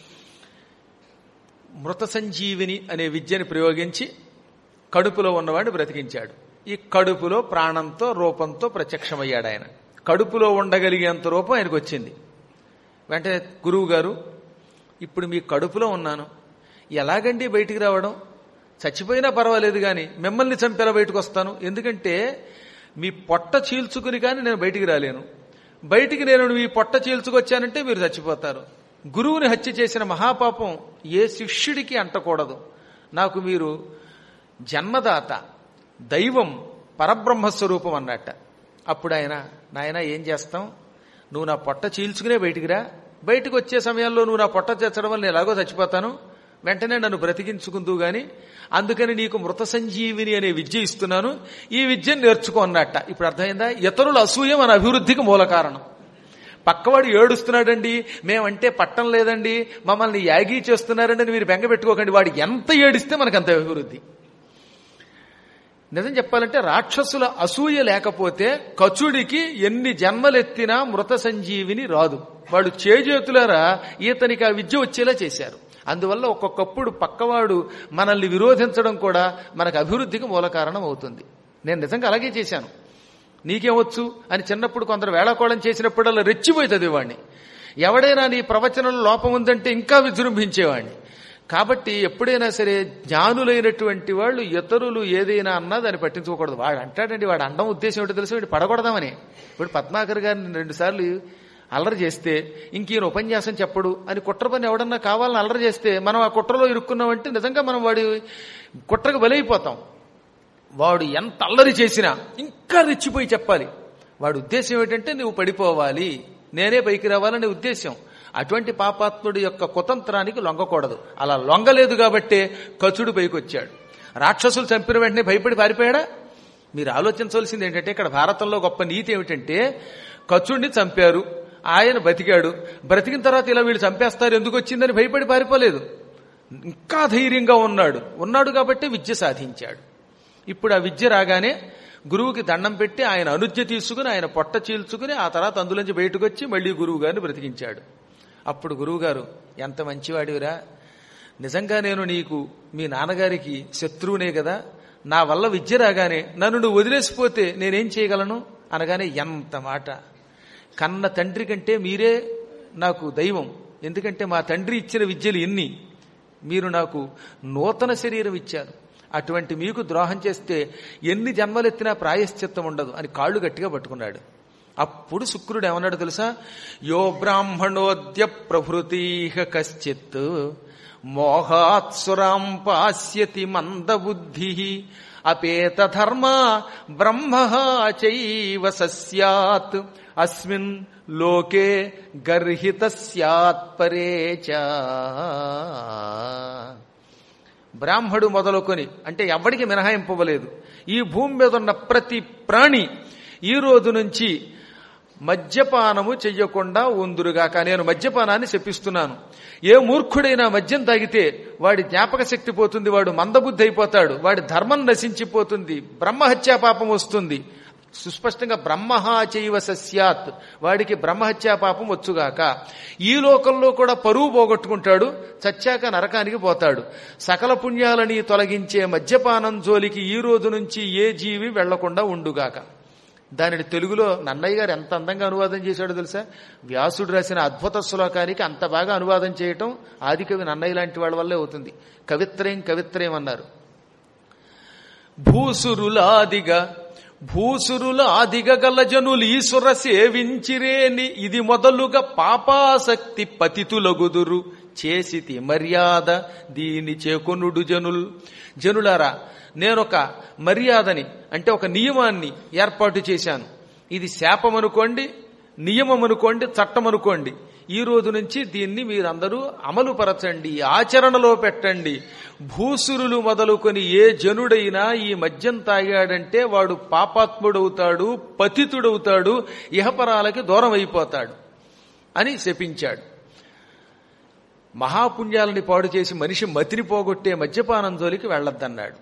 మృత సంజీవిని అనే విద్యని ప్రయోగించి కడుపులో ఉన్నవాడిని బ్రతికించాడు ఈ కడుపులో ప్రాణంతో రూపంతో ప్రత్యక్షమయ్యాడు ఆయన కడుపులో ఉండగలిగేంత రూపం ఆయనకు వచ్చింది వెంటనే గురువు గారు ఇప్పుడు మీ కడుపులో ఉన్నాను ఎలాగండి బయటికి రావడం చచ్చిపోయినా పర్వాలేదు కానీ మిమ్మల్ని చంపేలా బయటకు వస్తాను ఎందుకంటే మీ పొట్ట చీల్చుకుని కానీ నేను బయటికి రాలేను బయటికి నేను మీ పొట్ట చీల్చుకొచ్చానంటే మీరు చచ్చిపోతారు గురువుని హత్య చేసిన మహాపాపం ఏ శిష్యుడికి అంటకూడదు నాకు మీరు జన్మదాత దైవం పరబ్రహ్మస్వరూపం అన్నట్ట అప్పుడు ఆయన నాయన ఏం చేస్తాం నువ్వు నా పొట్ట చీల్చుకునే బయటికి రా బయటకు వచ్చే సమయంలో నువ్వు నా పొట్ట తెచ్చడం వల్ల నేను ఎలాగో చచ్చిపోతాను వెంటనే నన్ను బ్రతికించుకుందు గాని అందుకని నీకు మృత సంజీవిని అనే విద్య ఇస్తున్నాను ఈ విద్యను నేర్చుకో అన్నట్ట ఇప్పుడు అర్థమైందా ఇతరుల అసూయ మన అభివృద్ధికి మూల కారణం పక్కవాడు ఏడుస్తున్నాడండి మేమంటే పట్టం లేదండి మమ్మల్ని యాగి చేస్తున్నారండి అని మీరు బెంగ పెట్టుకోకండి వాడు ఎంత ఏడిస్తే మనకు అంత అభివృద్ధి నిజం చెప్పాలంటే రాక్షసుల అసూయ లేకపోతే కచుడికి ఎన్ని జన్మలెత్తినా మృత సంజీవిని రాదు వాడు చేజేతులారా ఈతనికి ఆ విద్య వచ్చేలా చేశారు అందువల్ల ఒక్కొక్కప్పుడు పక్కవాడు మనల్ని విరోధించడం కూడా మనకు అభివృద్ధికి మూల కారణం అవుతుంది నేను నిజంగా అలాగే చేశాను నీకేమొచ్చు అని చిన్నప్పుడు కొందరు వేళకోళం చేసినప్పుడల్లా రెచ్చిపోయి చదివేవాడిని ఎవడైనా నీ ప్రవచనంలో లోపం ఉందంటే ఇంకా విజృంభించేవాడిని కాబట్టి ఎప్పుడైనా సరే జ్ఞానులైనటువంటి వాళ్ళు ఇతరులు ఏదైనా అన్నా దాన్ని పట్టించుకోకూడదు వాడు అంటాడండి వాడు అండం ఉద్దేశం ఏంటో తెలుసు వాడు పడకూడదామని ఇప్పుడు పద్మాకర్ గారిని రెండు సార్లు అల్లరి చేస్తే ఇంక ఈయన ఉపన్యాసం చెప్పడు అని కుట్ర పని ఎవడన్నా కావాలని అల్లరి చేస్తే మనం ఆ కుట్రలో ఇరుక్కున్నామంటే నిజంగా మనం వాడి కుట్రకు బలైపోతాం వాడు ఎంత అల్లరి చేసినా ఇంకా రెచ్చిపోయి చెప్పాలి వాడి ఉద్దేశం ఏంటంటే నువ్వు పడిపోవాలి నేనే పైకి రావాలనే ఉద్దేశం అటువంటి పాపాత్ముడి యొక్క కుతంత్రానికి లొంగకూడదు అలా లొంగలేదు కాబట్టే కచుడు పైకి వచ్చాడు రాక్షసులు చంపిన వెంటనే భయపడి పారిపోయాడా మీరు ఆలోచించవలసింది ఏంటంటే ఇక్కడ భారతంలో గొప్ప నీతి ఏమిటంటే కచుడిని చంపారు ఆయన బతికాడు బ్రతికిన తర్వాత ఇలా వీళ్ళు చంపేస్తారు ఎందుకు వచ్చిందని భయపడి పారిపోలేదు ఇంకా ధైర్యంగా ఉన్నాడు ఉన్నాడు కాబట్టి విద్య సాధించాడు ఇప్పుడు ఆ విద్య రాగానే గురువుకి దండం పెట్టి ఆయన అనుజ్ఞ తీసుకుని ఆయన పొట్ట చీల్చుకుని ఆ తర్వాత అందులోంచి బయటకు వచ్చి మళ్ళీ గురువు గారిని బ్రతికించాడు అప్పుడు గురువుగారు ఎంత మంచివాడివిరా నిజంగా నేను నీకు మీ నాన్నగారికి శత్రువునే కదా నా వల్ల విద్య రాగానే నన్ను నువ్వు వదిలేసిపోతే నేనేం చేయగలను అనగానే ఎంత మాట కన్న తండ్రి కంటే మీరే నాకు దైవం ఎందుకంటే మా తండ్రి ఇచ్చిన విద్యలు ఎన్ని మీరు నాకు నూతన శరీరం ఇచ్చారు అటువంటి మీకు ద్రోహం చేస్తే ఎన్ని జన్మలెత్తినా ప్రాయశ్చిత్తం ఉండదు అని కాళ్ళు గట్టిగా పట్టుకున్నాడు అప్పుడు శుక్రుడు ఏమన్నాడు తెలుసా యో బ్రాహ్మణోద్య ప్రభృతీహ కశ్చిత్ మోహాత్సురాం పాస్యతి మందబుద్ధి అపేత ధర్మ బ్రహ్మ చైవ సస్యాత్ అస్మిన్ లోకే గర్హిత స్యాత్ పరేచ బ్రాహ్మడు మొదలుకొని అంటే ఎవడికి మినహాయింపవలేదు ఈ భూమి మీద ఉన్న ప్రతి ప్రాణి ఈ రోజు నుంచి మద్యపానము చెయ్యకుండా ఉందురుగాక నేను మద్యపానాన్ని చెప్పిస్తున్నాను ఏ మూర్ఖుడైనా మద్యం తాగితే వాడి జ్ఞాపక శక్తి పోతుంది వాడు మందబుద్ధి అయిపోతాడు వాడి ధర్మం నశించిపోతుంది బ్రహ్మహత్యా పాపం వస్తుంది సుస్పష్టంగా బ్రహ్మహ చైవ సస్యాత్ వాడికి బ్రహ్మహత్యా పాపం వచ్చుగాక ఈ లోకంలో కూడా పరువు పోగొట్టుకుంటాడు చచ్చాక నరకానికి పోతాడు సకల పుణ్యాలని తొలగించే మద్యపానం జోలికి ఈ రోజు నుంచి ఏ జీవి వెళ్లకుండా ఉండుగాక దానిని తెలుగులో నన్నయ్య గారు ఎంత అందంగా అనువాదం చేశాడో తెలుసా వ్యాసుడు రాసిన అద్భుత శ్లోకానికి అంత బాగా అనువాదం చేయటం ఆదికవి నన్నయ్య లాంటి వాళ్ళ వల్లే అవుతుంది కవిత్రయం కవిత్రయం అన్నారు భూసురులాదిగా భూసురులాదిగ గల జనులు ఈశ్వర సేవించిరేని ఇది మొదలుగా పాపాసక్తి పతితులగుదురు చేసితి మర్యాద దీని చేకొనుడు జనుల్ జనులారా నేనొక మర్యాదని అంటే ఒక నియమాన్ని ఏర్పాటు చేశాను ఇది శాపం అనుకోండి నియమం అనుకోండి చట్టం అనుకోండి ఈ రోజు నుంచి దీన్ని మీరందరూ అమలు పరచండి ఆచరణలో పెట్టండి భూసురులు మొదలుకొని ఏ జనుడైనా ఈ మద్యం తాగాడంటే వాడు పాపాత్ముడవుతాడు పతితుడవుతాడు ఇహపరాలకి దూరం అయిపోతాడు అని శపించాడు మహాపుణ్యాలని పాడు చేసి మనిషి మతిని పోగొట్టే మద్యపానం జోలికి వెళ్ళొద్దన్నాడు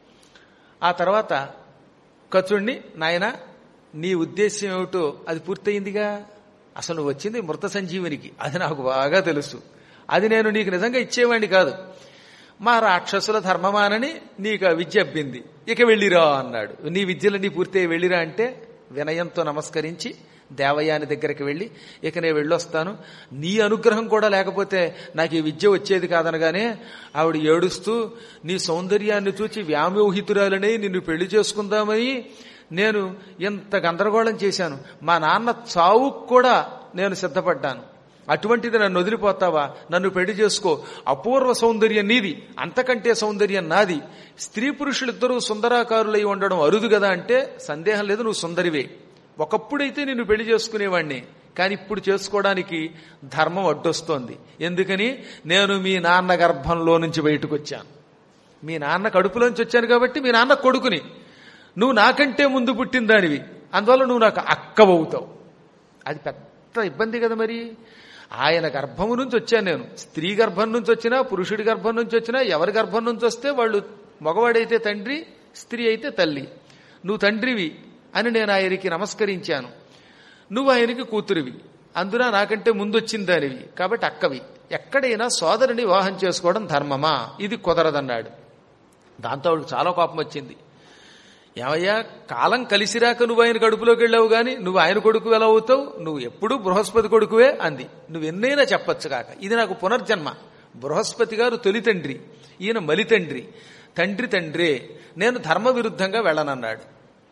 ఆ తర్వాత కచుణ్ణి నాయన నీ ఉద్దేశ్యం ఏమిటో అది పూర్తయిందిగా అసలు నువ్వు వచ్చింది మృత సంజీవునికి అది నాకు బాగా తెలుసు అది నేను నీకు నిజంగా ఇచ్చేవాడిని కాదు మా రాక్షసుల ధర్మమానని నీకు ఆ విద్య అబ్బింది ఇక వెళ్ళిరా అన్నాడు నీ విద్యలన్నీ పూర్తయి వెళ్ళిరా అంటే వినయంతో నమస్కరించి దేవయాని దగ్గరికి వెళ్ళి ఇక నేను వెళ్ళొస్తాను నీ అనుగ్రహం కూడా లేకపోతే నాకు ఈ విద్య వచ్చేది కాదనగానే ఆవిడ ఏడుస్తూ నీ సౌందర్యాన్ని చూచి వ్యామోహితురాలని నిన్ను పెళ్లి చేసుకుందామని నేను ఇంత గందరగోళం చేశాను మా నాన్న చావుకు కూడా నేను సిద్ధపడ్డాను అటువంటిది నన్ను వదిలిపోతావా నన్ను పెళ్లి చేసుకో అపూర్వ సౌందర్యం నీది అంతకంటే సౌందర్యం నాది స్త్రీ పురుషులిద్దరూ సుందరాకారులై ఉండడం అరుదు కదా అంటే సందేహం లేదు నువ్వు సుందరివే ఒకప్పుడైతే నిన్ను పెళ్లి చేసుకునేవాణ్ణి కానీ ఇప్పుడు చేసుకోవడానికి ధర్మం అడ్డొస్తోంది ఎందుకని నేను మీ నాన్న గర్భంలో నుంచి బయటకు వచ్చాను మీ నాన్న కడుపులోంచి వచ్చాను కాబట్టి మీ నాన్న కొడుకుని నువ్వు నాకంటే ముందు పుట్టిన దానివి అందువల్ల నువ్వు నాకు అక్కవవుతావు అది పెద్ద ఇబ్బంది కదా మరి ఆయన గర్భము నుంచి వచ్చాను నేను స్త్రీ గర్భం నుంచి వచ్చినా పురుషుడి గర్భం నుంచి వచ్చినా ఎవరి గర్భం నుంచి వస్తే వాళ్ళు మగవాడైతే తండ్రి స్త్రీ అయితే తల్లి నువ్వు తండ్రివి అని నేను ఆయనకి నమస్కరించాను నువ్వు ఆయనకి కూతురివి అందున నాకంటే ముందొచ్చిన దానివి కాబట్టి అక్కవి ఎక్కడైనా సోదరుని వివాహం చేసుకోవడం ధర్మమా ఇది కుదరదన్నాడు దాంతో ఆవిడకి చాలా కోపం వచ్చింది ఏమయ్యా కాలం కలిసిరాక నువ్వు ఆయన కడుపులోకి వెళ్ళావు గాని నువ్వు ఆయన కొడుకు ఎలా అవుతావు నువ్వు ఎప్పుడు బృహస్పతి కొడుకువే అంది నువ్వు ఎన్నైనా చెప్పొచ్చు కాక ఇది నాకు పునర్జన్మ బృహస్పతి గారు తొలి తండ్రి ఈయన మలి తండ్రి తండ్రి తండ్రే నేను ధర్మ విరుద్ధంగా వెళ్ళనన్నాడు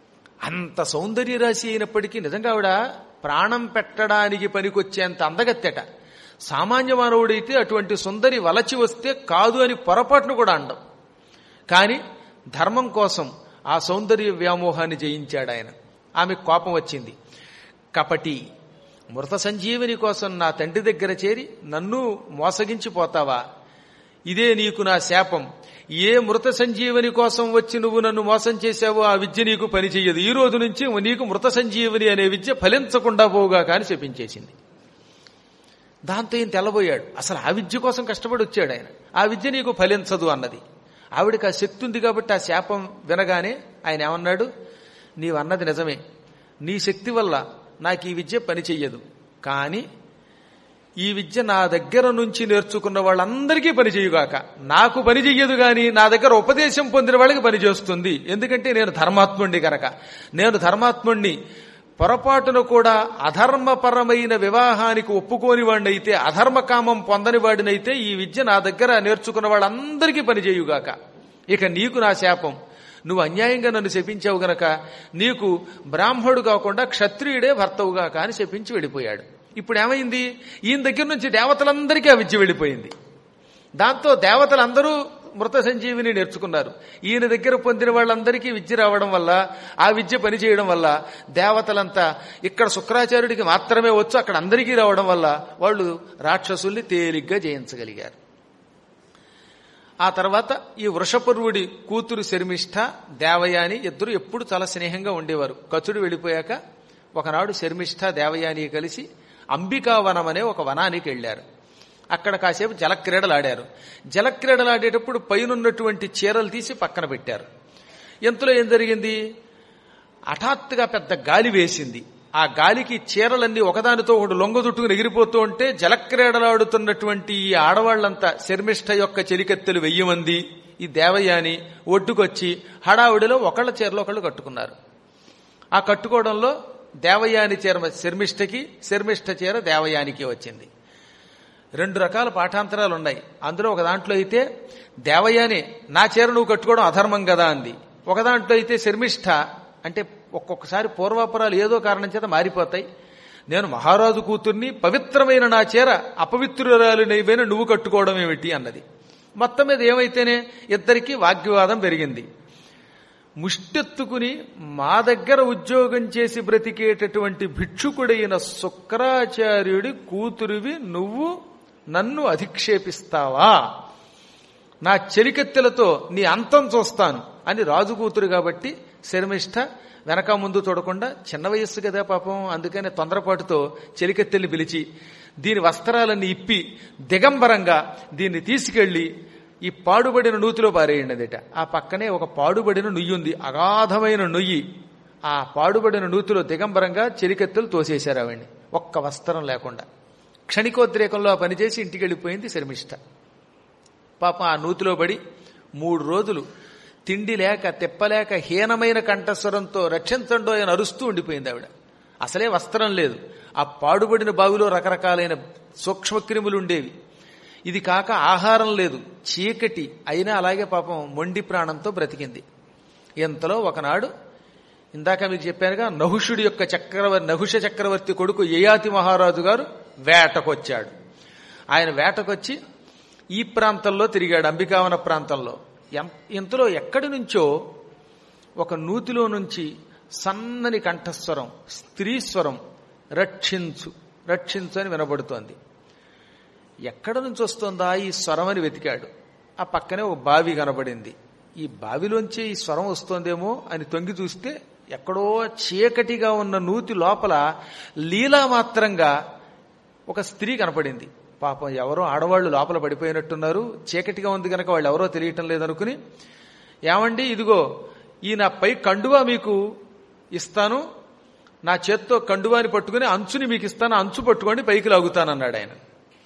అంత సౌందర్య రాశి అయినప్పటికీ నిజంగా ఆవిడ ప్రాణం పెట్టడానికి పనికొచ్చేంత అందగత్తెట సామాన్య మానవుడైతే అటువంటి సుందరి వలచి వస్తే కాదు అని పొరపాటును కూడా అండం కానీ ధర్మం కోసం ఆ సౌందర్య వ్యామోహాన్ని జయించాడు ఆయన ఆమె కోపం వచ్చింది కపటి మృత సంజీవని కోసం నా తండ్రి దగ్గర చేరి నన్ను మోసగించిపోతావా ఇదే నీకు నా శాపం ఏ మృత సంజీవని కోసం వచ్చి నువ్వు నన్ను మోసం చేశావో ఆ విద్య నీకు పని చెయ్యదు ఈ రోజు నుంచి నీకు మృత సంజీవని అనే విద్య ఫలించకుండా పోవుగా కానీ చెప్పించేసింది దాంతో ఈయన తెల్లబోయాడు అసలు ఆ విద్య కోసం కష్టపడి వచ్చాడు ఆయన ఆ విద్య నీకు ఫలించదు అన్నది ఆవిడకి ఆ శక్తి ఉంది కాబట్టి ఆ శాపం వినగానే ఆయన ఏమన్నాడు నీవన్నది నిజమే నీ శక్తి వల్ల నాకు ఈ విద్య పని చెయ్యదు కానీ ఈ విద్య నా దగ్గర నుంచి నేర్చుకున్న వాళ్ళందరికీ పని చేయుగాక నాకు పని చెయ్యదు గాని నా దగ్గర ఉపదేశం పొందిన వాళ్ళకి పని చేస్తుంది ఎందుకంటే నేను ధర్మాత్ముణ్ణి కనుక నేను ధర్మాత్ముణ్ణి పొరపాటును కూడా అధర్మపరమైన వివాహానికి ఒప్పుకోని వాడినైతే అధర్మ కామం పొందని వాడినైతే ఈ విద్య నా దగ్గర నేర్చుకున్న వాళ్ళందరికీ పని చేయుగాక ఇక నీకు నా శాపం నువ్వు అన్యాయంగా నన్ను శపించావు గనక నీకు బ్రాహ్మడు కాకుండా క్షత్రియుడే భర్తవుగాక అని శపించి వెళ్ళిపోయాడు ఇప్పుడు ఏమైంది ఈయన దగ్గర నుంచి దేవతలందరికీ ఆ విద్య వెళ్ళిపోయింది దాంతో దేవతలందరూ మృత సంజీవిని నేర్చుకున్నారు ఈయన దగ్గర పొందిన వాళ్ళందరికీ విద్య రావడం వల్ల ఆ విద్య పనిచేయడం వల్ల దేవతలంతా ఇక్కడ శుక్రాచార్యుడికి మాత్రమే వచ్చు అక్కడ అందరికీ రావడం వల్ల వాళ్ళు రాక్షసుల్ని తేలిగ్గా జయించగలిగారు ఆ తర్వాత ఈ వృషపర్వుడి కూతురు శర్మిష్ఠ దేవయాని ఇద్దరు ఎప్పుడు చాలా స్నేహంగా ఉండేవారు కచుడు వెళ్ళిపోయాక ఒకనాడు శర్మిష్ఠ దేవయాని కలిసి అంబికావనం అనే ఒక వనానికి వెళ్లారు అక్కడ కాసేపు జలక్రీడలాడారు జలక్రీడలాడేటప్పుడు పైనున్నటువంటి చీరలు తీసి పక్కన పెట్టారు ఎంతలో ఏం జరిగింది హఠాత్తుగా పెద్ద గాలి వేసింది ఆ గాలికి చీరలన్నీ ఒకదానితో ఒకటి లొంగ చుట్టుకుని ఎగిరిపోతూ ఉంటే జలక్రీడలాడుతున్నటువంటి ఈ ఆడవాళ్లంతా శర్మిష్ఠ యొక్క చెలికెత్తెలు వెయ్యి మంది ఈ దేవయాని ఒడ్డుకొచ్చి హడావుడిలో ఒకళ్ళ చీరలో ఒకళ్ళు కట్టుకున్నారు ఆ కట్టుకోవడంలో దేవయాని చీర శర్మిష్ఠకి శర్మిష్ఠ చీర దేవయానికి వచ్చింది రెండు రకాల పాఠాంతరాలు ఉన్నాయి అందులో ఒక దాంట్లో అయితే దేవయాని నా చీర నువ్వు కట్టుకోవడం అధర్మం కదా అంది ఒక దాంట్లో అయితే శర్మిష్ఠ అంటే ఒక్కొక్కసారి పూర్వాపరాలు ఏదో కారణం చేత మారిపోతాయి నేను మహారాజు కూతుర్ని పవిత్రమైన నా చీర అపవిత్రురాలినైపోయిన నువ్వు కట్టుకోవడం ఏమిటి అన్నది మొత్తం మీద ఏమైతేనే ఇద్దరికి వాగ్వివాదం పెరిగింది ముష్టెత్తుకుని మా దగ్గర ఉద్యోగం చేసి బ్రతికేటటువంటి భిక్షుకుడైన శుక్రాచార్యుడి కూతురివి నువ్వు నన్ను అధిక్షేపిస్తావా నా చెలికెత్తెలతో నీ అంతం చూస్తాను అని రాజు కూతురు కాబట్టి శర్మిష్ఠ వెనక ముందు చూడకుండా చిన్న వయస్సు కదా పాపం అందుకనే తొందరపాటుతో చెలికెత్తెల్ని పిలిచి దీని వస్త్రాలన్నీ ఇప్పి దిగంబరంగా దీన్ని తీసుకెళ్లి ఈ పాడుబడిన నూతిలో పారేయండి అదేట ఆ పక్కనే ఒక పాడుబడిన నుయ్యి ఉంది అగాధమైన నుయ్యి ఆ పాడుబడిన నూతిలో దిగంబరంగా చెలికెత్తెలు తోసేశారు ఆవిడ్ని ఒక్క వస్త్రం లేకుండా క్షణికోద్రేకంలో ఆ పనిచేసి ఇంటికి వెళ్ళిపోయింది శర్మిష్ఠ పాపం ఆ నూతిలో పడి మూడు రోజులు తిండి లేక తెప్పలేక హీనమైన కంఠస్వరంతో రక్షించండో అని అరుస్తూ ఉండిపోయింది ఆవిడ అసలే వస్త్రం లేదు ఆ పాడుబడిన బావిలో రకరకాలైన సూక్ష్మక్రిములు ఉండేవి ఇది కాక ఆహారం లేదు చీకటి అయినా అలాగే పాపం మొండి ప్రాణంతో బ్రతికింది ఇంతలో ఒకనాడు ఇందాక మీకు చెప్పానుగా నహుషుడి యొక్క చక్రవర్తి నహుష చక్రవర్తి కొడుకు యయాతి మహారాజు గారు వేటకొచ్చాడు ఆయన వేటకొచ్చి ఈ ప్రాంతంలో తిరిగాడు అంబికావన ప్రాంతంలో ఎం- ఇంతలో ఎక్కడి నుంచో ఒక నూతిలో నుంచి సన్నని కంఠస్వరం స్త్రీ స్వరం రక్షించు రక్షించు అని వినబడుతోంది ఎక్కడ నుంచి వస్తుందా ఈ స్వరం అని వెతికాడు ఆ పక్కనే ఒక బావి కనబడింది ఈ బావిలోంచి ఈ స్వరం వస్తోందేమో అని తొంగి చూస్తే ఎక్కడో చీకటిగా ఉన్న నూతి లోపల లీలామాత్రంగా ఒక స్త్రీ కనపడింది పాపం ఎవరో ఆడవాళ్లు లోపల పడిపోయినట్టున్నారు చీకటిగా ఉంది కనుక వాళ్ళు ఎవరో తెలియటం లేదనుకుని ఏమండి ఇదిగో ఈ నా పై కండువా మీకు ఇస్తాను నా చేత్తో కండువాని పట్టుకుని అంచుని మీకు ఇస్తాను అంచు పట్టుకోండి పైకి లాగుతానన్నాడు ఆయన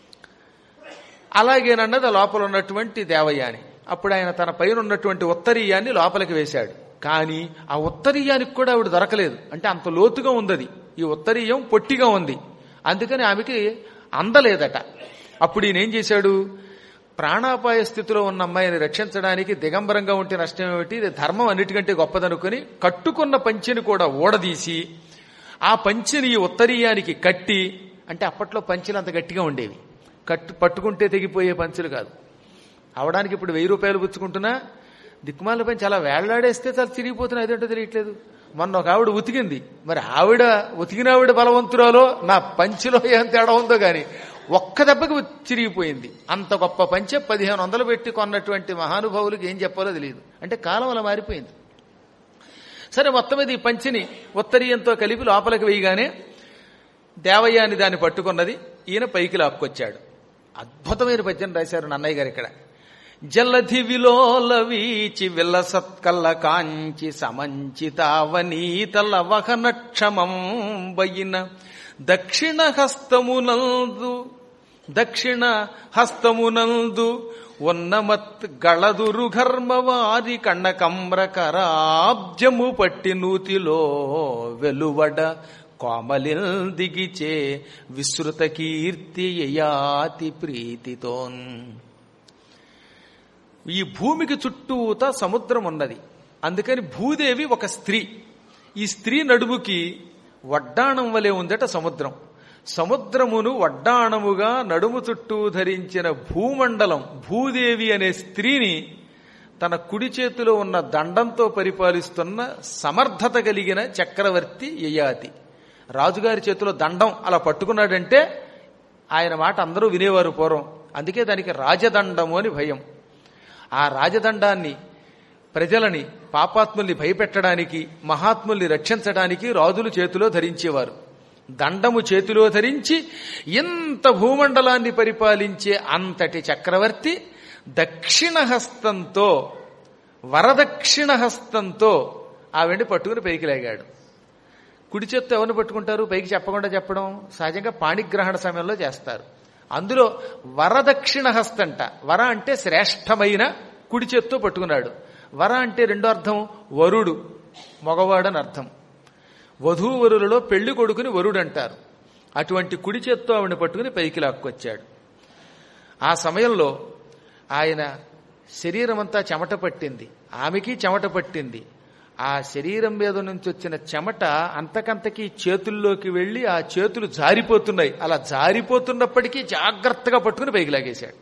అలాగేనన్నది ఆ లోపల ఉన్నటువంటి దేవయాని అప్పుడు ఆయన తన పైన ఉన్నటువంటి ఉత్తరీయాన్ని లోపలికి వేశాడు కానీ ఆ ఉత్తరీయానికి కూడా ఆవిడ దొరకలేదు అంటే అంత లోతుగా ఉందది ఈ ఉత్తరీయం పొట్టిగా ఉంది అందుకని ఆమెకి అందలేదట అప్పుడు ఈయన ఏం చేశాడు ప్రాణాపాయ స్థితిలో ఉన్న అమ్మాయిని రక్షించడానికి దిగంబరంగా ఉంటే నష్టం ఏమిటి ఇది ధర్మం అన్నిటికంటే గొప్పదనుకుని కట్టుకున్న పంచెని కూడా ఊడదీసి ఆ పంచెని ఈ ఉత్తరీయానికి కట్టి అంటే అప్పట్లో పంచెలు అంత గట్టిగా ఉండేవి కట్టు పట్టుకుంటే తెగిపోయే పంచులు కాదు అవడానికి ఇప్పుడు వెయ్యి రూపాయలు పుచ్చుకుంటున్నా దిక్కుమాల పని చాలా వేళ్లాడేస్తే చాలా తిరిగిపోతున్నా అదేంటో తెలియట్లేదు మొన్న ఒక ఆవిడ ఉతికింది మరి ఆవిడ ఉతికిన ఆవిడ బలవంతురాలో నా పంచిలో ఏం తేడా ఉందో గాని ఒక్క దెబ్బకి చిరిగిపోయింది అంత గొప్ప పంచె పదిహేను వందలు పెట్టి కొన్నటువంటి మహానుభావులకు ఏం చెప్పాలో తెలియదు అంటే కాలం అలా మారిపోయింది సరే మొత్తం మీద ఈ పంచిని ఉత్తరీయంతో కలిపి లోపలికి వేయగానే దేవయ్యాని దాన్ని పట్టుకున్నది ఈయన పైకి లాక్కొచ్చాడు అద్భుతమైన పద్యం రాశారు నన్నయ్య గారు ఇక్కడ జలధి విలోల వీచి విల్ల సత్కల్ల కాంచి సమంచితావనీతల వహన క్షమం బయిన దక్షిణ హస్తమునందు దక్షిణ హస్తమునందు ఉన్నమత్ గళదురు ఘర్మవారి కన్నకమ్రకరాబ్జము పట్టి నూతిలో వెలువడ కోమలిల్ దిగిచే విస్తృత కీర్తి యయాతి ప్రీతితోన్ ఈ భూమికి చుట్టూతా సముద్రం ఉన్నది అందుకని భూదేవి ఒక స్త్రీ ఈ స్త్రీ నడుముకి వడ్డాణం వలె ఉందట సముద్రం సముద్రమును వడ్డాణముగా నడుము చుట్టూ ధరించిన భూమండలం భూదేవి అనే స్త్రీని తన కుడి చేతిలో ఉన్న దండంతో పరిపాలిస్తున్న సమర్థత కలిగిన చక్రవర్తి యయాతి రాజుగారి చేతిలో దండం అలా పట్టుకున్నాడంటే ఆయన మాట అందరూ వినేవారు పూర్వం అందుకే దానికి రాజదండము అని భయం ఆ రాజదండాన్ని ప్రజలని పాపాత్ముల్ని భయపెట్టడానికి మహాత్ముల్ని రక్షించడానికి రాజులు చేతిలో ధరించేవారు దండము చేతిలో ధరించి ఇంత భూమండలాన్ని పరిపాలించే అంతటి చక్రవర్తి దక్షిణ హస్తంతో వరదక్షిణ హస్తంతో ఆవిడ్ని పట్టుకుని పైకి లేగాడు కుడి చేత్తో ఎవరిని పట్టుకుంటారు పైకి చెప్పకుండా చెప్పడం సహజంగా పాణిగ్రహణ సమయంలో చేస్తారు అందులో వరదక్షిణ హస్తంట వర అంటే శ్రేష్టమైన కుడి చేత్తో పట్టుకున్నాడు వర అంటే రెండో అర్థం వరుడు మగవాడని అర్థం వధూవరులలో పెళ్లి కొడుకుని వరుడు అంటారు అటువంటి కుడి చేత్తో ఆవిడని పట్టుకుని పైకి లాక్కొచ్చాడు ఆ సమయంలో ఆయన శరీరం అంతా చెమట పట్టింది ఆమెకి చెమట పట్టింది ఆ శరీరం మీద నుంచి వచ్చిన చెమట అంతకంతకీ చేతుల్లోకి వెళ్లి ఆ చేతులు జారిపోతున్నాయి అలా జారిపోతున్నప్పటికీ జాగ్రత్తగా పట్టుకుని పైకి లాగేశాడు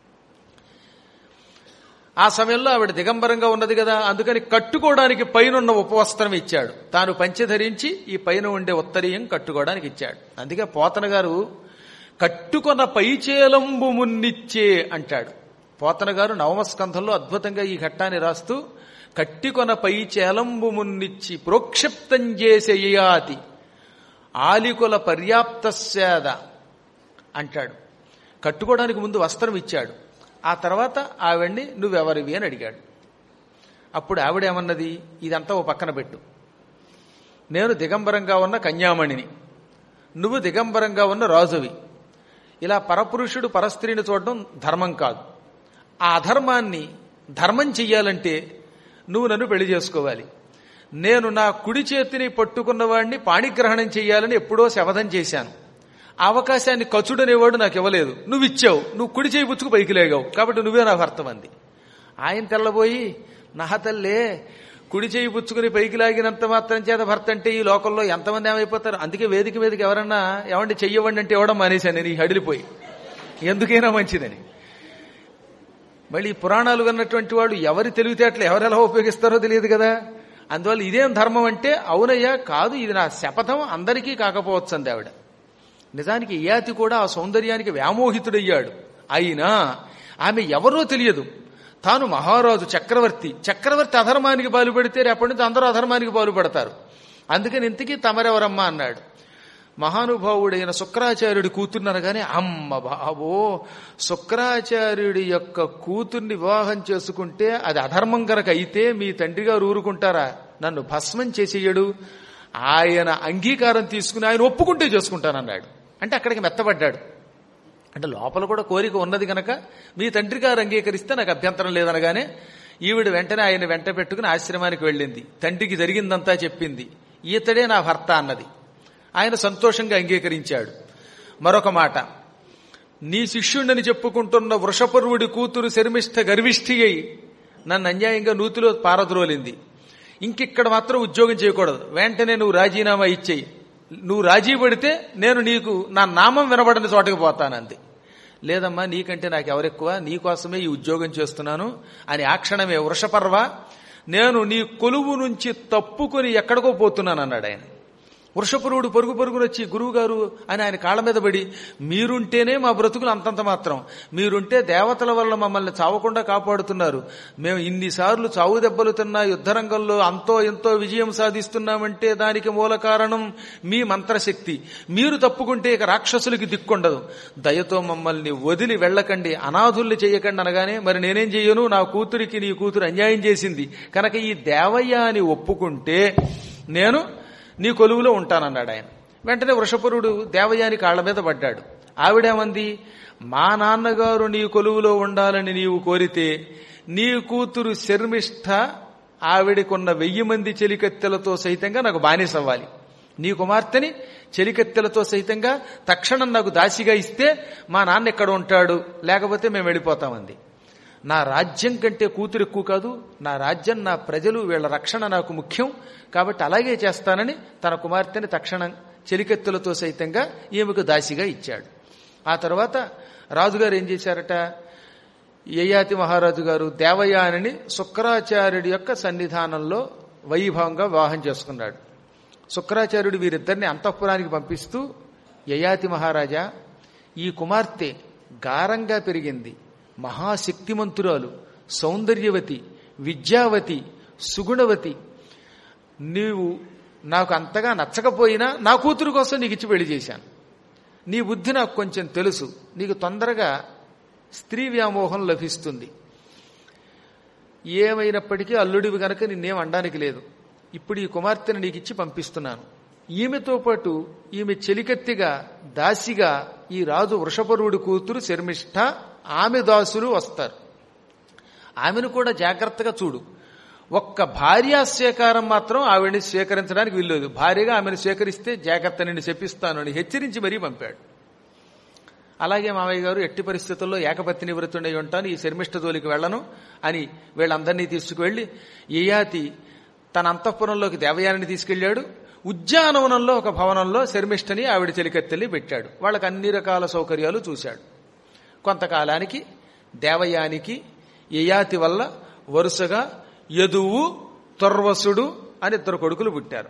ఆ సమయంలో ఆవిడ దిగంబరంగా ఉన్నది కదా అందుకని కట్టుకోవడానికి పైన ఉపవస్త్రం ఇచ్చాడు తాను పంచె ధరించి ఈ పైన ఉండే ఉత్తరీయం కట్టుకోవడానికి ఇచ్చాడు అందుకే పోతన గారు కట్టుకొన పైచేలంబు మున్నిచ్చే అంటాడు పోతన గారు నవమస్కంధంలో అద్భుతంగా ఈ ఘట్టాన్ని రాస్తూ కట్టికొన పై చేలంబు మున్నిచ్చి ప్రోక్షిప్తం చేసేయాతి ఆలికుల పర్యాప్త సేద అంటాడు కట్టుకోవడానికి ముందు వస్త్రం ఇచ్చాడు ఆ తర్వాత ఆవిడ్ని నువ్వెవరివి అని అడిగాడు అప్పుడు ఆవిడేమన్నది ఇదంతా ఓ పక్కన పెట్టు నేను దిగంబరంగా ఉన్న కన్యామణిని నువ్వు దిగంబరంగా ఉన్న రాజువి ఇలా పరపురుషుడు పరస్త్రీని చూడడం ధర్మం కాదు ఆ అధర్మాన్ని ధర్మం చెయ్యాలంటే నువ్వు నన్ను పెళ్లి చేసుకోవాలి నేను నా కుడి చేతిని పట్టుకున్నవాడిని పాణిగ్రహణం చెయ్యాలని ఎప్పుడో శపథం చేశాను ఆ అవకాశాన్ని కచుడనేవాడు నాకు ఇవ్వలేదు నువ్వు ఇచ్చావు నువ్వు కుడి చేయి పుచ్చుకు పైకి లేగావు కాబట్టి నువ్వే నా భర్త అంది ఆయన తెల్లబోయి నా తల్లే కుడి చేయి పుచ్చుకుని పైకి లాగినంత మాత్రం చేత భర్త అంటే ఈ లోకంలో ఎంతమంది ఏమైపోతారు అందుకే వేదిక మీదకి ఎవరన్నా ఏమండి చెయ్యవండి అంటే ఇవ్వడం మానేశాను నేను ఈ హడిలిపోయి ఎందుకైనా మంచిదని మళ్ళీ ఈ పురాణాలు కన్నటువంటి వాళ్ళు ఎవరి తెలివితేటలు ఎవరెలా ఉపయోగిస్తారో తెలియదు కదా అందువల్ల ఇదేం ధర్మం అంటే అవునయ్యా కాదు ఇది నా శపథం అందరికీ కాకపోవచ్చు అంది ఆవిడ నిజానికి ఇయాతి కూడా ఆ సౌందర్యానికి వ్యామోహితుడయ్యాడు అయినా ఆమె ఎవరో తెలియదు తాను మహారాజు చక్రవర్తి చక్రవర్తి అధర్మానికి బాలుపడితే రేపటి నుంచి అందరూ అధర్మానికి బాలుపడతారు అందుకని ఇంతకీ తమరెవరమ్మా అన్నాడు మహానుభావుడైన శుక్రాచార్యుడి కూతుర్ననగానే అమ్మ బాబో శుక్రాచార్యుడి యొక్క కూతుర్ని వివాహం చేసుకుంటే అది అధర్మం గనక అయితే మీ తండ్రి గారు ఊరుకుంటారా నన్ను భస్మం చేసేయడు ఆయన అంగీకారం తీసుకుని ఆయన ఒప్పుకుంటే చేసుకుంటానన్నాడు అంటే అక్కడికి మెత్తబడ్డాడు అంటే లోపల కూడా కోరిక ఉన్నది గనక మీ తండ్రి గారు అంగీకరిస్తే నాకు అభ్యంతరం లేదనగానే ఈవిడ వెంటనే ఆయన వెంట పెట్టుకుని ఆశ్రమానికి వెళ్ళింది తండ్రికి జరిగిందంతా చెప్పింది ఈతడే నా భర్త అన్నది ఆయన సంతోషంగా అంగీకరించాడు మరొక మాట నీ శిష్యుణ్ణని చెప్పుకుంటున్న వృషపర్వుడి కూతురు శర్మిష్ఠ గర్విష్ఠి అయి నన్ను అన్యాయంగా నూతిలో పారద్రోలింది ఇంకిక్కడ మాత్రం ఉద్యోగం చేయకూడదు వెంటనే నువ్వు రాజీనామా ఇచ్చేయి నువ్వు రాజీ పడితే నేను నీకు నా నామం వినబడని చోటకి పోతానంది లేదమ్మా నీకంటే నాకు ఎవరెక్కువ నీకోసమే ఈ ఉద్యోగం చేస్తున్నాను అని ఆ క్షణమే వృషపర్వ నేను నీ కొలువు నుంచి తప్పుకొని ఎక్కడికో పోతున్నాను అన్నాడు ఆయన వృషపురుడు పరుగు పరుగున వచ్చి గురువు గారు అని ఆయన కాళ్ళ మీద పడి మీరుంటేనే మా బ్రతుకులు అంతంత మాత్రం మీరుంటే దేవతల వల్ల మమ్మల్ని చావకుండా కాపాడుతున్నారు మేము ఇన్నిసార్లు చావు దెబ్బలు తిన్నా యుద్ధరంగంలో అంతో ఎంతో విజయం సాధిస్తున్నామంటే దానికి మూల కారణం మీ మంత్రశక్తి మీరు తప్పుకుంటే ఇక రాక్షసులకి దిక్కుండదు దయతో మమ్మల్ని వదిలి వెళ్ళకండి అనాథుల్ని చేయకండి అనగానే మరి నేనేం చెయ్యను నా కూతురికి నీ కూతురు అన్యాయం చేసింది కనుక ఈ దేవయ్య అని ఒప్పుకుంటే నేను నీ కొలువులో ఉంటానన్నాడు ఆయన వెంటనే వృషపురుడు దేవయాని కాళ్ల మీద పడ్డాడు ఆవిడేమంది మా నాన్నగారు నీ కొలువులో ఉండాలని నీవు కోరితే నీ కూతురు శర్మిష్ఠ ఆవిడకున్న వెయ్యి మంది చెలికత్తెలతో సైతంగా నాకు బానిసవ్వాలి నీ కుమార్తెని చెలికత్తెలతో సైతంగా తక్షణం నాకు దాసిగా ఇస్తే మా నాన్న ఎక్కడ ఉంటాడు లేకపోతే మేము వెళ్ళిపోతామంది నా రాజ్యం కంటే కూతురు ఎక్కువ కాదు నా రాజ్యం నా ప్రజలు వీళ్ళ రక్షణ నాకు ముఖ్యం కాబట్టి అలాగే చేస్తానని తన కుమార్తెని తక్షణం చెలికెత్తులతో సైతంగా ఈమెకు దాసిగా ఇచ్చాడు ఆ తర్వాత రాజుగారు ఏం చేశారట యయాతి మహారాజు గారు దేవయానిని శుక్రాచార్యుడి యొక్క సన్నిధానంలో వైభవంగా వివాహం చేసుకున్నాడు శుక్రాచార్యుడు వీరిద్దరిని అంతఃపురానికి పంపిస్తూ యయాతి మహారాజా ఈ కుమార్తె గారంగా పెరిగింది మహాశక్తిమంతురాలు సౌందర్యవతి విద్యావతి సుగుణవతి నీవు నాకు అంతగా నచ్చకపోయినా నా కూతురు కోసం నీకు ఇచ్చి పెళ్లి చేశాను నీ బుద్ధి నాకు కొంచెం తెలుసు నీకు తొందరగా స్త్రీ వ్యామోహం లభిస్తుంది ఏమైనప్పటికీ అల్లుడివి గనక నిన్నేం అనడానికి లేదు ఇప్పుడు ఈ కుమార్తెను నీకు ఇచ్చి పంపిస్తున్నాను ఈమెతో పాటు ఈమె చెలికత్తిగా దాసిగా ఈ రాజు వృషపరువుడి కూతురు శర్మిష్ఠ ఆమె దాసులు వస్తారు ఆమెను కూడా జాగ్రత్తగా చూడు ఒక్క భార్యా స్వీకారం మాత్రం ఆవిడని స్వీకరించడానికి వీల్లేదు భార్యగా ఆమెను స్వీకరిస్తే జాగ్రత్త నిన్ను చెప్పిస్తాను అని హెచ్చరించి మరీ పంపాడు అలాగే మామయ్య గారు ఎట్టి పరిస్థితుల్లో ఏకపత్తి నివృత్తుండై ఉంటాను ఈ శర్మిష్ఠ జోలికి వెళ్ళను అని వీళ్ళందరినీ తీసుకువెళ్లి యయాతి తన అంతఃపురంలోకి దేవయానిని తీసుకెళ్లాడు ఉద్యానవనంలో ఒక భవనంలో శర్మిష్ఠని ఆవిడ చెలికత్తెల్లి పెట్టాడు వాళ్ళకి అన్ని రకాల సౌకర్యాలు చూశాడు కొంతకాలానికి దేవయానికి యయాతి వల్ల వరుసగా యదువు తుర్వసుడు అని ఇద్దరు కొడుకులు పుట్టారు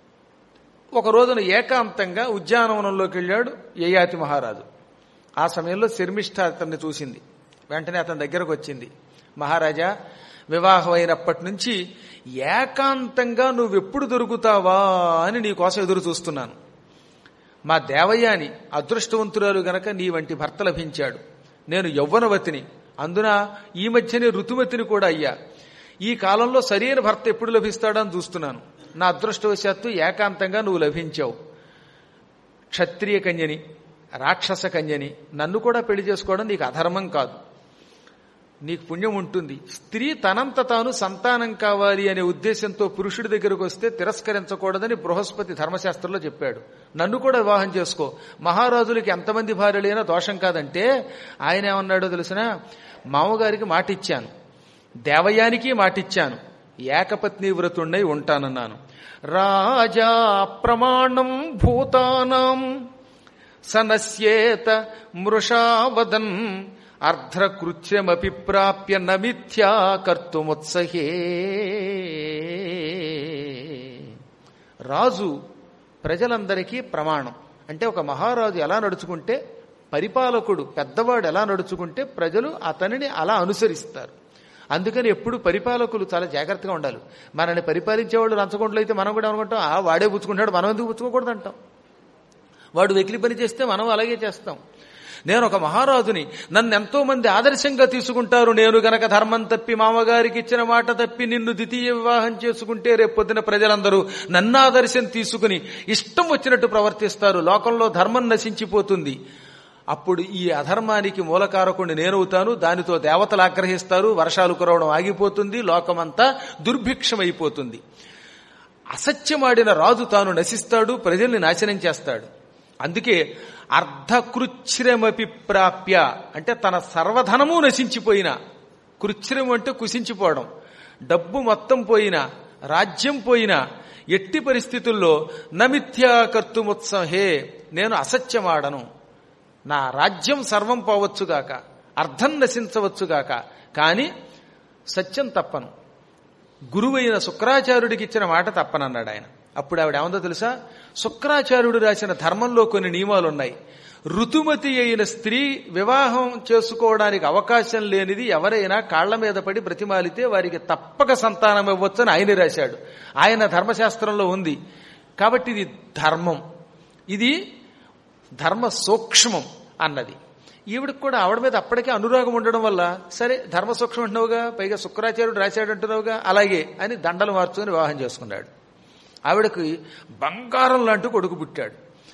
ఒక రోజున ఏకాంతంగా ఉద్యానవనంలోకి వెళ్ళాడు యయాతి మహారాజు ఆ సమయంలో శర్మిష్ఠ అతన్ని చూసింది వెంటనే అతని దగ్గరకు వచ్చింది మహారాజా వివాహం అయినప్పటి నుంచి ఏకాంతంగా నువ్వెప్పుడు దొరుకుతావా అని నీ కోసం ఎదురు చూస్తున్నాను మా దేవయాని అదృష్టవంతురాలు గనక నీ వంటి భర్త లభించాడు నేను యవ్వనవతిని అందున ఈ మధ్యనే ఋతుమతిని కూడా అయ్యా ఈ కాలంలో సరైన భర్త ఎప్పుడు లభిస్తాడని చూస్తున్నాను నా అదృష్టవశాత్తు ఏకాంతంగా నువ్వు లభించావు క్షత్రియ కన్యని రాక్షస కన్యని నన్ను కూడా పెళ్లి చేసుకోవడం నీకు అధర్మం కాదు నీకు పుణ్యం ఉంటుంది స్త్రీ తనంత తాను సంతానం కావాలి అనే ఉద్దేశంతో పురుషుడి దగ్గరకు వస్తే తిరస్కరించకూడదని బృహస్పతి ధర్మశాస్త్రంలో చెప్పాడు నన్ను కూడా వివాహం చేసుకో మహారాజులకి ఎంతమంది భార్యలైనా దోషం కాదంటే ఆయన ఏమన్నాడో తెలిసిన మామగారికి మాటిచ్చాను దేవయానికి మాటిచ్చాను ఏకపత్ని వ్రతుండై ఉంటానన్నాను రాజా ప్రమాణం భూతానాం సనశ్యేత మృషావదన్ అర్ధకృత్యమపి ప్రాప్య నమిథ్యా కర్తుముత్సహే రాజు ప్రజలందరికీ ప్రమాణం అంటే ఒక మహారాజు ఎలా నడుచుకుంటే పరిపాలకుడు పెద్దవాడు ఎలా నడుచుకుంటే ప్రజలు అతనిని అలా అనుసరిస్తారు అందుకని ఎప్పుడు పరిపాలకులు చాలా జాగ్రత్తగా ఉండాలి మనల్ని పరిపాలించేవాళ్ళు రంచకుండా అయితే మనం కూడా అనుకుంటాం ఆ వాడే పుచ్చుకుంటాడు మనం ఎందుకు పుచ్చుకోకూడదు అంటాం వాడు వెకిలి పని చేస్తే మనం అలాగే చేస్తాం నేను ఒక మహారాజుని నన్ను ఎంతో మంది ఆదర్శంగా తీసుకుంటారు నేను గనక ధర్మం తప్పి మామగారికి ఇచ్చిన మాట తప్పి నిన్ను ద్వితీయ వివాహం చేసుకుంటే రేపొద్దున ప్రజలందరూ నన్ను ఆదర్శం తీసుకుని ఇష్టం వచ్చినట్టు ప్రవర్తిస్తారు లోకంలో ధర్మం నశించిపోతుంది అప్పుడు ఈ అధర్మానికి మూలకారకుడిని నేనవుతాను దానితో దేవతలు ఆగ్రహిస్తారు వర్షాలు కురవడం ఆగిపోతుంది లోకమంతా దుర్భిక్షమైపోతుంది అసత్యమాడిన రాజు తాను నశిస్తాడు ప్రజల్ని నాశనం చేస్తాడు అందుకే అర్ధకృచ్ఛ్రమపి ప్రాప్య అంటే తన సర్వధనము నశించిపోయిన కృచ్ఛ్రం అంటే కుసించిపోవడం డబ్బు మొత్తం పోయినా రాజ్యం పోయినా ఎట్టి పరిస్థితుల్లో నమిథ్యాకర్తుముత్సహే నేను అసత్యమాడను నా రాజ్యం సర్వం పోవచ్చుగాక అర్థం నశించవచ్చుగాక కాని సత్యం తప్పను గురువైన శుక్రాచార్యుడికి ఇచ్చిన మాట తప్పనన్నాడు ఆయన అప్పుడు ఆవిడ ఏమందో తెలుసా శుక్రాచార్యుడు రాసిన ధర్మంలో కొన్ని నియమాలు ఉన్నాయి ఋతుమతి అయిన స్త్రీ వివాహం చేసుకోవడానికి అవకాశం లేనిది ఎవరైనా కాళ్ల మీద పడి బ్రతిమాలితే వారికి తప్పక సంతానం ఇవ్వచ్చని ఆయన రాశాడు ఆయన ధర్మశాస్త్రంలో ఉంది కాబట్టి ఇది ధర్మం ఇది ధర్మ సూక్ష్మం అన్నది ఈవిడికి కూడా ఆవిడ మీద అప్పటికే అనురాగం ఉండడం వల్ల సరే ధర్మ సూక్ష్మం అంటున్నావుగా పైగా శుక్రాచార్యుడు రాశాడు అంటున్నావుగా అలాగే అని దండలు మార్చుకుని వివాహం చేసుకున్నాడు ఆవిడకి బంగారం లాంటి కొడుకు పుట్టాడు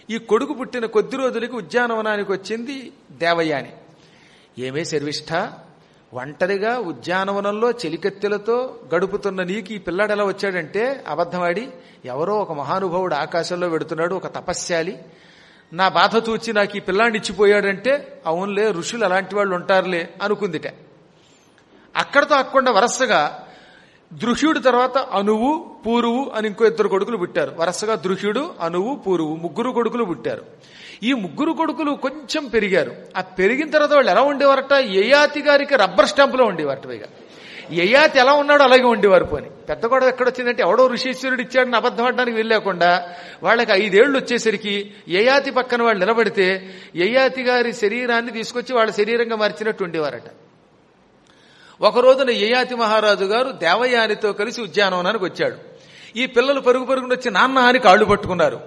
ఈ కొడుకు పుట్టిన కొద్ది రోజులకి ఉద్యానవనానికి వచ్చింది దేవయాని ఏమే శర్విష్ఠ ఒంటరిగా ఉద్యానవనంలో చెలికత్తెలతో గడుపుతున్న నీకు ఈ పిల్లాడు ఎలా వచ్చాడంటే అబద్ధమాడి ఎవరో ఒక మహానుభావుడు ఆకాశంలో వెడుతున్నాడు ఒక తపస్యాలి నా బాధ చూచి నాకు ఈ పిల్లాడిని ఇచ్చిపోయాడంటే అవునులే ఋషులు అలాంటి వాళ్ళు ఉంటారులే అనుకుందిట అక్కడతో అక్కకుండా వరసగా దృహ్యుడు తర్వాత అనువు పూరువు అని ఇంకో ఇద్దరు కొడుకులు పుట్టారు వరుసగా దృహ్యుడు అనువు పూరువు ముగ్గురు కొడుకులు పుట్టారు ఈ ముగ్గురు కొడుకులు కొంచెం పెరిగారు ఆ పెరిగిన తర్వాత వాళ్ళు ఎలా ఉండేవారట యయాతి గారికి రబ్బర్ స్టాంపులో ఉండేవారట పైగా యయాతి ఎలా ఉన్నాడో అలాగే ఉండేవారు పోని పెద్ద గొడవ ఎక్కడొచ్చిందంటే ఎవడో ఋషీశ్వరుడు ఇచ్చాడని అబద్ధం ఆడడానికి వెళ్ళలేకుండా వాళ్ళకి ఐదేళ్లు వచ్చేసరికి యయాతి పక్కన వాళ్ళు నిలబడితే యయాతి గారి శరీరాన్ని తీసుకొచ్చి వాళ్ళ శరీరంగా మార్చినట్టు ఉండేవారట ఒక రోజున యయాతి మహారాజు గారు దేవయానితో కలిసి ఉద్యానవనానికి వచ్చాడు ఈ పిల్లలు పరుగు పరుగున వచ్చి నాన్న అని కాళ్ళు పట్టుకున్నారు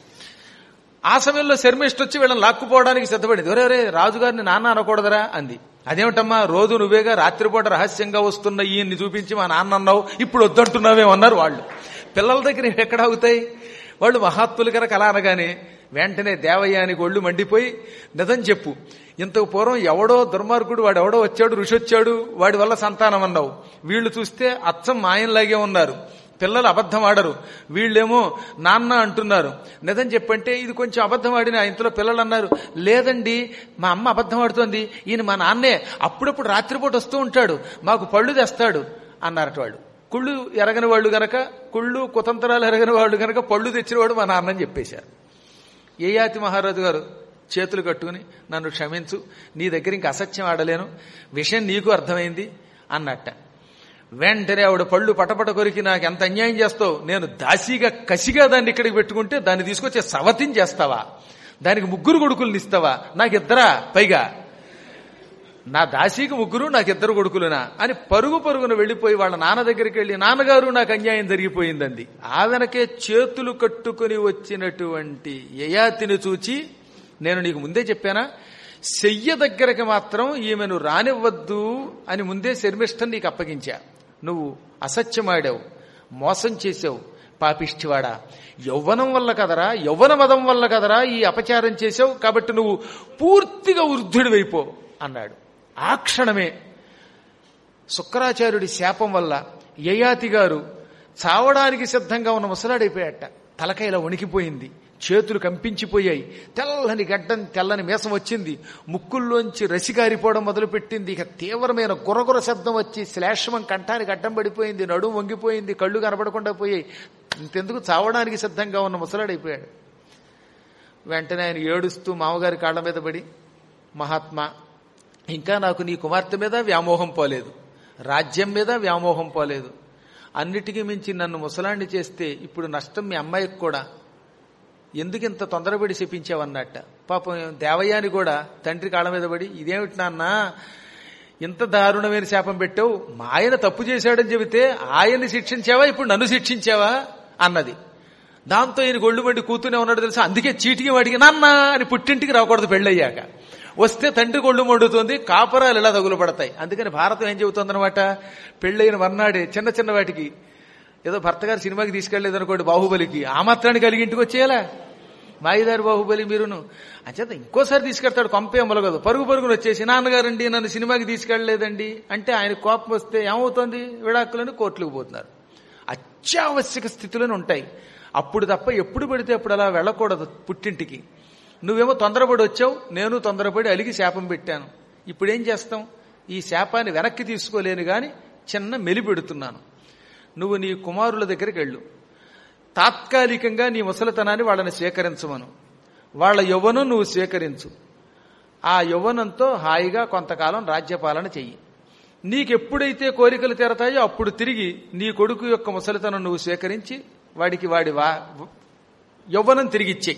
ఆ సమయంలో శర్మిష్ఠ వచ్చి వీళ్ళని లాక్కుపోవడానికి సిద్ధపడింది ఒరే ఒరే రాజుగారిని నాన్న అనకూడదరా అంది అదేమిటమ్మా రోజు నువ్వేగా రాత్రిపూట రహస్యంగా వస్తున్న ఈయన్ని చూపించి మా నాన్న అన్నావు ఇప్పుడు వద్దంటున్నావేమన్నారు వాళ్ళు పిల్లల దగ్గర ఇవి ఎక్కడ అవుతాయి వాళ్ళు మహాత్ములు కనుక అలా అనగానే వెంటనే దేవయ్యానికి ఒళ్ళు మండిపోయి నిజం చెప్పు ఇంతకు పూర్వం ఎవడో దుర్మార్గుడు వాడు ఎవడో వచ్చాడు ఋషి వచ్చాడు వాడి వల్ల సంతానం అన్నావు వీళ్ళు చూస్తే అచ్చం మాయంలాగే ఉన్నారు పిల్లలు అబద్ధం ఆడరు వీళ్ళేమో నాన్న అంటున్నారు నిజం చెప్పంటే ఇది కొంచెం అబద్ధం ఆడిన ఇంతలో పిల్లలు అన్నారు లేదండి మా అమ్మ అబద్ధం ఆడుతోంది ఈయన మా నాన్నే అప్పుడప్పుడు రాత్రిపూట వస్తూ ఉంటాడు మాకు పళ్ళు తెస్తాడు అన్నారట వాళ్ళు కుళ్ళు ఎరగని వాళ్ళు గనక కుళ్ళు కుతంత్రాలు ఎరగని వాళ్ళు గనక పళ్ళు తెచ్చినవాడు మా నాన్నని చెప్పేశారు ఏయాతి మహారాజు గారు చేతులు కట్టుకుని నన్ను క్షమించు నీ దగ్గర ఇంక అసత్యం ఆడలేను విషయం నీకు అర్థమైంది అన్నట్ట వెంటనే ఆవిడ పళ్ళు పటపట కొరికి నాకు ఎంత అన్యాయం చేస్తావు నేను దాసిగా కసిగా దాన్ని ఇక్కడికి పెట్టుకుంటే దాన్ని తీసుకొచ్చే సవతిని చేస్తావా దానికి ముగ్గురు కొడుకుల్ని ఇస్తావా నాకు ఇద్దరా పైగా నా దాసీకి ముగ్గురు నాకు ఇద్దరు కొడుకులునా అని పరుగు పరుగున వెళ్లిపోయి వాళ్ళ నాన్న దగ్గరికి వెళ్లి నాన్నగారు నాకు అన్యాయం జరిగిపోయిందంది ఆ వెనకే చేతులు కట్టుకుని వచ్చినటువంటి యయాతిని చూచి నేను నీకు ముందే చెప్పానా శయ్య దగ్గరకి మాత్రం ఈమెను రానివ్వద్దు అని ముందే శర్మిష్టం నీకు అప్పగించా నువ్వు అసత్యమాడావు మోసం చేసావు పాపిష్టివాడా యౌవనం వల్ల కదరా యౌవన మదం వల్ల కదరా ఈ అపచారం చేసావు కాబట్టి నువ్వు పూర్తిగా వృద్ధుడివైపో అన్నాడు ఆ క్షణమే శుక్రాచార్యుడి శాపం వల్ల యయాతి గారు చావడానికి సిద్ధంగా ఉన్న ముసలాడైపోయాట తలకాయలా వణికిపోయింది చేతులు కంపించిపోయాయి తెల్లని గడ్డం తెల్లని మీసం వచ్చింది ముక్కుల్లోంచి రసి కారిపోవడం మొదలుపెట్టింది ఇక తీవ్రమైన గురగుర శబ్దం వచ్చి శ్లేషమం కంఠానికి అడ్డం పడిపోయింది నడుము వంగిపోయింది కళ్ళు కనబడకుండా పోయాయి ఇంతెందుకు చావడానికి సిద్ధంగా ఉన్న ముసలాడైపోయాడు వెంటనే ఆయన ఏడుస్తూ మామగారి కాళ్ళ మీద పడి మహాత్మా ఇంకా నాకు నీ కుమార్తె మీద వ్యామోహం పోలేదు రాజ్యం మీద వ్యామోహం పోలేదు అన్నిటికీ మించి నన్ను ముసలాండి చేస్తే ఇప్పుడు నష్టం మీ అమ్మాయికి కూడా ఎందుకు ఇంత తొందరపడి శపించావన్నట్ట పాపం దేవయ్యాని కూడా తండ్రి కాళ్ళ మీద పడి ఇదేమిటి నాన్న ఇంత దారుణమైన శాపం పెట్టావు మా ఆయన తప్పు చేశాడని చెబితే ఆయన్ని శిక్షించావా ఇప్పుడు నన్ను శిక్షించావా అన్నది దాంతో ఈయన గొళ్ళు మండి కూతూనే ఉన్నాడు తెలుసా అందుకే చీటికి వాడికి నాన్న అని పుట్టింటికి రాకూడదు పెళ్ళయ్యాక వస్తే తండ్రి గొళ్ళు మండుతుంది కాపురాలు ఇలా తగులు పడతాయి అందుకని భారతం ఏం చెబుతుందనమాట పెళ్ళైన మర్నాడే చిన్న చిన్న వాటికి ఏదో భర్త గారు సినిమాకి తీసుకెళ్లేదు అనుకోండి బాహుబలికి ఆ మాత్రాన్ని కలిగి ఇంటికి వచ్చేయాలా మాయిదారి బాహుబలి మీరును అంచేత ఇంకోసారి తీసుకెళ్తాడు కొంపే అమ్మలగదు పరుగు పరుగును వచ్చేసి నాన్నగారండి నన్ను సినిమాకి తీసుకెళ్లలేదండి అంటే ఆయన కోపం వస్తే ఏమవుతోంది విడాకులను కోర్టులకు పోతున్నారు అత్యావశ్యక స్థితులను ఉంటాయి అప్పుడు తప్ప ఎప్పుడు పడితే అప్పుడు అలా వెళ్ళకూడదు పుట్టింటికి నువ్వేమో తొందరపడి వచ్చావు నేను తొందరపడి అలిగి శాపం పెట్టాను ఇప్పుడేం చేస్తాం ఈ శాపాన్ని వెనక్కి తీసుకోలేను గాని చిన్న మెలి పెడుతున్నాను నువ్వు నీ కుమారుల దగ్గరికి వెళ్ళు తాత్కాలికంగా నీ ముసలితనాన్ని వాళ్ళని స్వీకరించమను వాళ్ళ యవ్వనం నువ్వు స్వీకరించు ఆ యవ్వనంతో హాయిగా కొంతకాలం రాజ్యపాలన చెయ్యి నీకెప్పుడైతే కోరికలు తీరతాయో అప్పుడు తిరిగి నీ కొడుకు యొక్క ముసలితనం నువ్వు స్వీకరించి వాడికి వాడి వా యవ్వనం తిరిగిచ్చేయి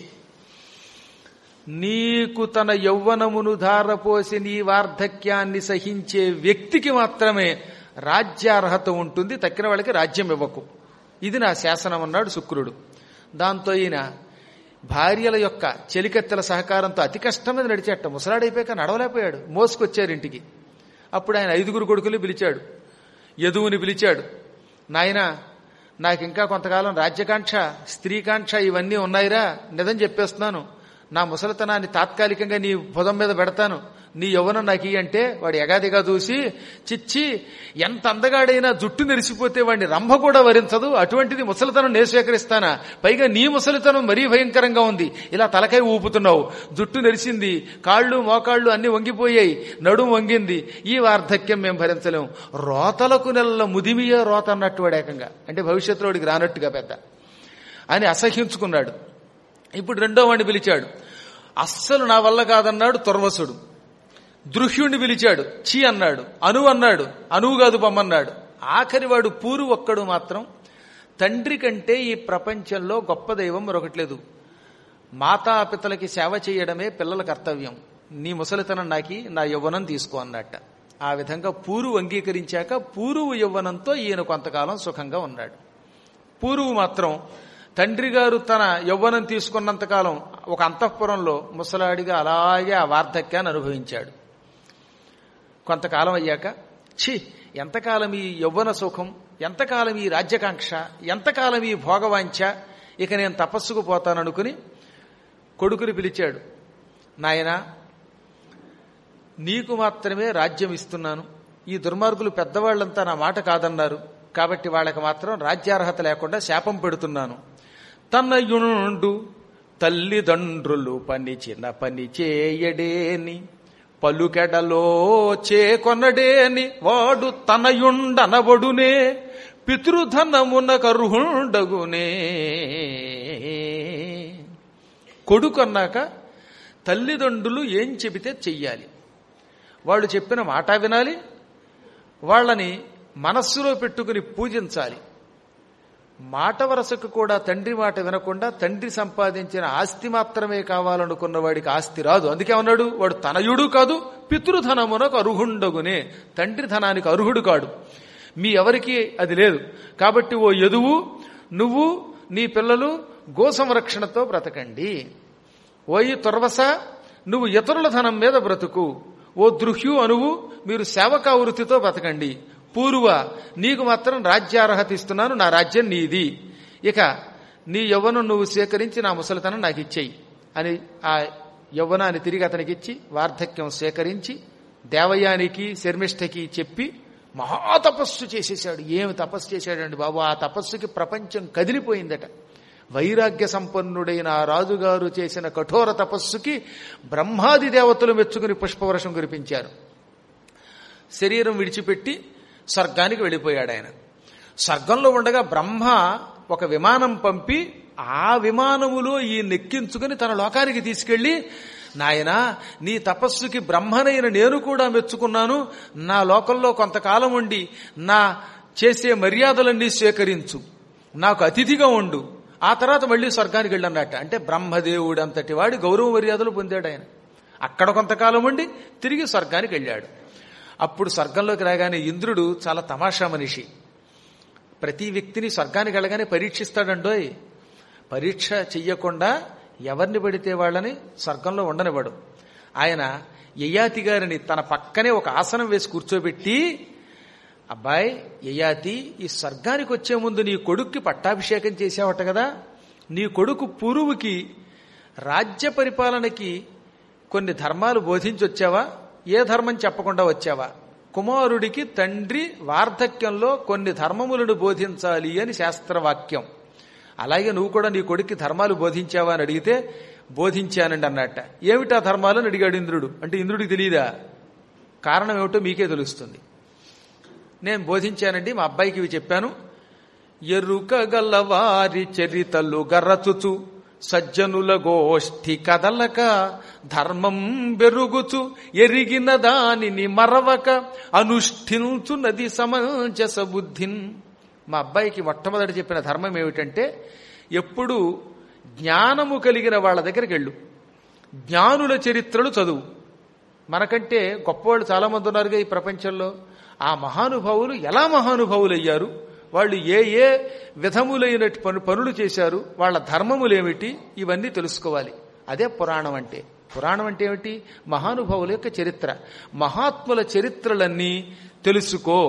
నీకు తన యౌవనమును ధారపోసి నీ వార్ధక్యాన్ని సహించే వ్యక్తికి మాత్రమే రాజ్యార్హత ఉంటుంది తక్కిన వాళ్ళకి రాజ్యం ఇవ్వకు ఇది నా శాసనం అన్నాడు శుక్రుడు దాంతో ఈయన భార్యల యొక్క చెలికత్తెల సహకారంతో అతి కష్టం మీద నడిచేట ముసలాడైపోయాక నడవలేకపోయాడు మోసుకొచ్చారు ఇంటికి అప్పుడు ఆయన ఐదుగురు కొడుకులు పిలిచాడు యదువుని పిలిచాడు నాయన నాకు ఇంకా కొంతకాలం రాజ్యకాంక్ష స్త్రీకాంక్ష ఇవన్నీ ఉన్నాయిరా నిజం చెప్పేస్తున్నాను నా ముసలితనాన్ని తాత్కాలికంగా నీ భుజం మీద పెడతాను నీ యవ్వనం నాకు ఇయ్యి అంటే వాడు ఎగాదిగా చూసి చిచ్చి ఎంత అందగాడైనా జుట్టు నెరిసిపోతే వాడిని రంభ కూడా వరించదు అటువంటిది ముసలితనం నేను స్వీకరిస్తానా పైగా నీ ముసలితనం మరీ భయంకరంగా ఉంది ఇలా తలకాయ ఊపుతున్నావు జుట్టు నెరిసింది కాళ్ళు మోకాళ్ళు అన్ని వంగిపోయాయి నడుము వంగింది ఈ వార్ధక్యం మేము భరించలేము రోతలకు నెలల ముదిమియే రోత అన్నట్టు వాడు ఏకంగా అంటే భవిష్యత్తులో వాడికి రానట్టుగా పెద్ద అని అసహ్యించుకున్నాడు ఇప్పుడు రెండో వాడిని పిలిచాడు అస్సలు నా వల్ల కాదన్నాడు తుర్వసుడు దృహ్యుణ్ణి పిలిచాడు చీ అన్నాడు అను అన్నాడు అనువు కాదు పొమ్మన్నాడు ఆఖరి వాడు పూరు ఒక్కడు మాత్రం తండ్రి కంటే ఈ ప్రపంచంలో గొప్ప దైవం మరొకటి లేదు మాతాపితలకి సేవ చేయడమే పిల్లల కర్తవ్యం నీ ముసలితనం నాకి నా యవ్వనం తీసుకో అన్నట్ట ఆ విధంగా పూరువు అంగీకరించాక పూరువు యవ్వనంతో ఈయన కొంతకాలం సుఖంగా ఉన్నాడు పూరువు మాత్రం తండ్రి గారు తన యవ్వనం తీసుకున్నంతకాలం ఒక అంతఃపురంలో ముసలాడిగా అలాగే ఆ వార్ధక్యాన్ని అనుభవించాడు కొంతకాలం అయ్యాక ఛీ ఎంతకాలం ఈ యవ్వన సుఖం ఎంతకాలం ఈ రాజ్యకాంక్ష ఎంతకాలం ఈ భోగవాంఛ ఇక నేను తపస్సుకు పోతాననుకుని కొడుకుని పిలిచాడు నాయనా నీకు మాత్రమే రాజ్యం ఇస్తున్నాను ఈ దుర్మార్గులు పెద్దవాళ్లంతా నా మాట కాదన్నారు కాబట్టి వాళ్ళకి మాత్రం రాజ్యార్హత లేకుండా శాపం పెడుతున్నాను తనయుండు తల్లిదండ్రులు పని చిన్న పని చేయడేని పలుకెడలో చేకొనడేని వాడు తనయుండనబడునే పితృధనమున కరుహుండగునే కొడుకన్నాక తల్లిదండ్రులు ఏం చెబితే చెయ్యాలి వాళ్ళు చెప్పిన మాట వినాలి వాళ్ళని మనస్సులో పెట్టుకుని పూజించాలి మాట వరసకు కూడా తండ్రి మాట వినకుండా తండ్రి సంపాదించిన ఆస్తి మాత్రమే కావాలనుకున్న వాడికి ఆస్తి రాదు అందుకే అన్నాడు వాడు తనయుడు కాదు పితృధనమునకు అర్హుండగునే తండ్రి ధనానికి అర్హుడు కాడు మీ ఎవరికి అది లేదు కాబట్టి ఓ ఎదువు నువ్వు నీ పిల్లలు గో సంరక్షణతో బ్రతకండి ఓయి తుర్వస నువ్వు ఇతరుల ధనం మీద బ్రతుకు ఓ దృహ్యు అనువు మీరు సేవకా వృత్తితో బ్రతకండి పూర్వ నీకు మాత్రం రాజ్యార్హత ఇస్తున్నాను నా రాజ్యం నీది ఇక నీ యవ్వనం నువ్వు స్వీకరించి నా ముసలితనం నాకు ఇచ్చేయి అని ఆ యవ్వనాన్ని తిరిగి అతనికి ఇచ్చి వార్ధక్యం స్వీకరించి దేవయానికి శర్మిష్ఠకి చెప్పి మహాతపస్సు చేసేశాడు ఏమి తపస్సు చేశాడండి బాబు ఆ తపస్సుకి ప్రపంచం కదిలిపోయిందట వైరాగ్య సంపన్నుడైన ఆ రాజుగారు చేసిన కఠోర తపస్సుకి బ్రహ్మాది దేవతలు మెచ్చుకుని పుష్పవర్షం కురిపించారు శరీరం విడిచిపెట్టి స్వర్గానికి వెళ్ళిపోయాడు ఆయన స్వర్గంలో ఉండగా బ్రహ్మ ఒక విమానం పంపి ఆ విమానములో ఈ నెక్కించుకుని తన లోకానికి తీసుకెళ్లి నాయనా నీ తపస్సుకి బ్రహ్మనైన నేను కూడా మెచ్చుకున్నాను నా లోకంలో కొంతకాలం ఉండి నా చేసే మర్యాదలన్నీ స్వీకరించు నాకు అతిథిగా ఉండు ఆ తర్వాత మళ్ళీ స్వర్గానికి వెళ్ళన్నట్ట అంటే బ్రహ్మదేవుడు అంతటి వాడి గౌరవ మర్యాదలు పొందాడు ఆయన అక్కడ కొంతకాలం ఉండి తిరిగి స్వర్గానికి వెళ్ళాడు అప్పుడు స్వర్గంలోకి రాగానే ఇంద్రుడు చాలా తమాషా మనిషి ప్రతి వ్యక్తిని స్వర్గానికి వెళ్ళగానే పరీక్షిస్తాడండోయ్ పరీక్ష చెయ్యకుండా ఎవరిని పడితే వాళ్ళని స్వర్గంలో ఉండనివ్వడు ఆయన యయాతి గారిని తన పక్కనే ఒక ఆసనం వేసి కూర్చోబెట్టి అబ్బాయి యయాతి ఈ స్వర్గానికి వచ్చే ముందు నీ కొడుక్కి పట్టాభిషేకం చేసావట కదా నీ కొడుకు పురువుకి రాజ్య పరిపాలనకి కొన్ని ధర్మాలు బోధించి వచ్చావా ఏ ధర్మం చెప్పకుండా వచ్చావా కుమారుడికి తండ్రి వార్ధక్యంలో కొన్ని ధర్మములను బోధించాలి అని శాస్త్రవాక్యం అలాగే నువ్వు కూడా నీ కొడుక్కి ధర్మాలు బోధించావా అని అడిగితే బోధించానండి అన్నట్ట ఏమిటా ధర్మాలు అని అడిగాడు ఇంద్రుడు అంటే ఇంద్రుడికి తెలియదా కారణం ఏమిటో మీకే తెలుస్తుంది నేను బోధించానండి మా అబ్బాయికి ఇవి చెప్పాను ఎరుక గల్లవారి చరితలు గర్రచుచు సజ్జనుల గోష్ఠి కదలక ధర్మం బెరుగుచు ఎరిగిన దానిని మరవక అనుష్ఠించున్నది సమంజస బుద్ధిన్ మా అబ్బాయికి మొట్టమొదటి చెప్పిన ధర్మం ఏమిటంటే ఎప్పుడు జ్ఞానము కలిగిన వాళ్ళ దగ్గరికి వెళ్ళు జ్ఞానుల చరిత్రలు చదువు మనకంటే గొప్పవాళ్ళు చాలా మంది ఉన్నారుగా ఈ ప్రపంచంలో ఆ మహానుభావులు ఎలా మహానుభావులు అయ్యారు వాళ్ళు ఏ ఏ విధములైన పను పనులు చేశారు వాళ్ళ ధర్మములేమిటి ఇవన్నీ తెలుసుకోవాలి అదే పురాణం అంటే పురాణం అంటే ఏమిటి మహానుభావుల యొక్క చరిత్ర మహాత్ముల చరిత్రలన్నీ తెలుసుకో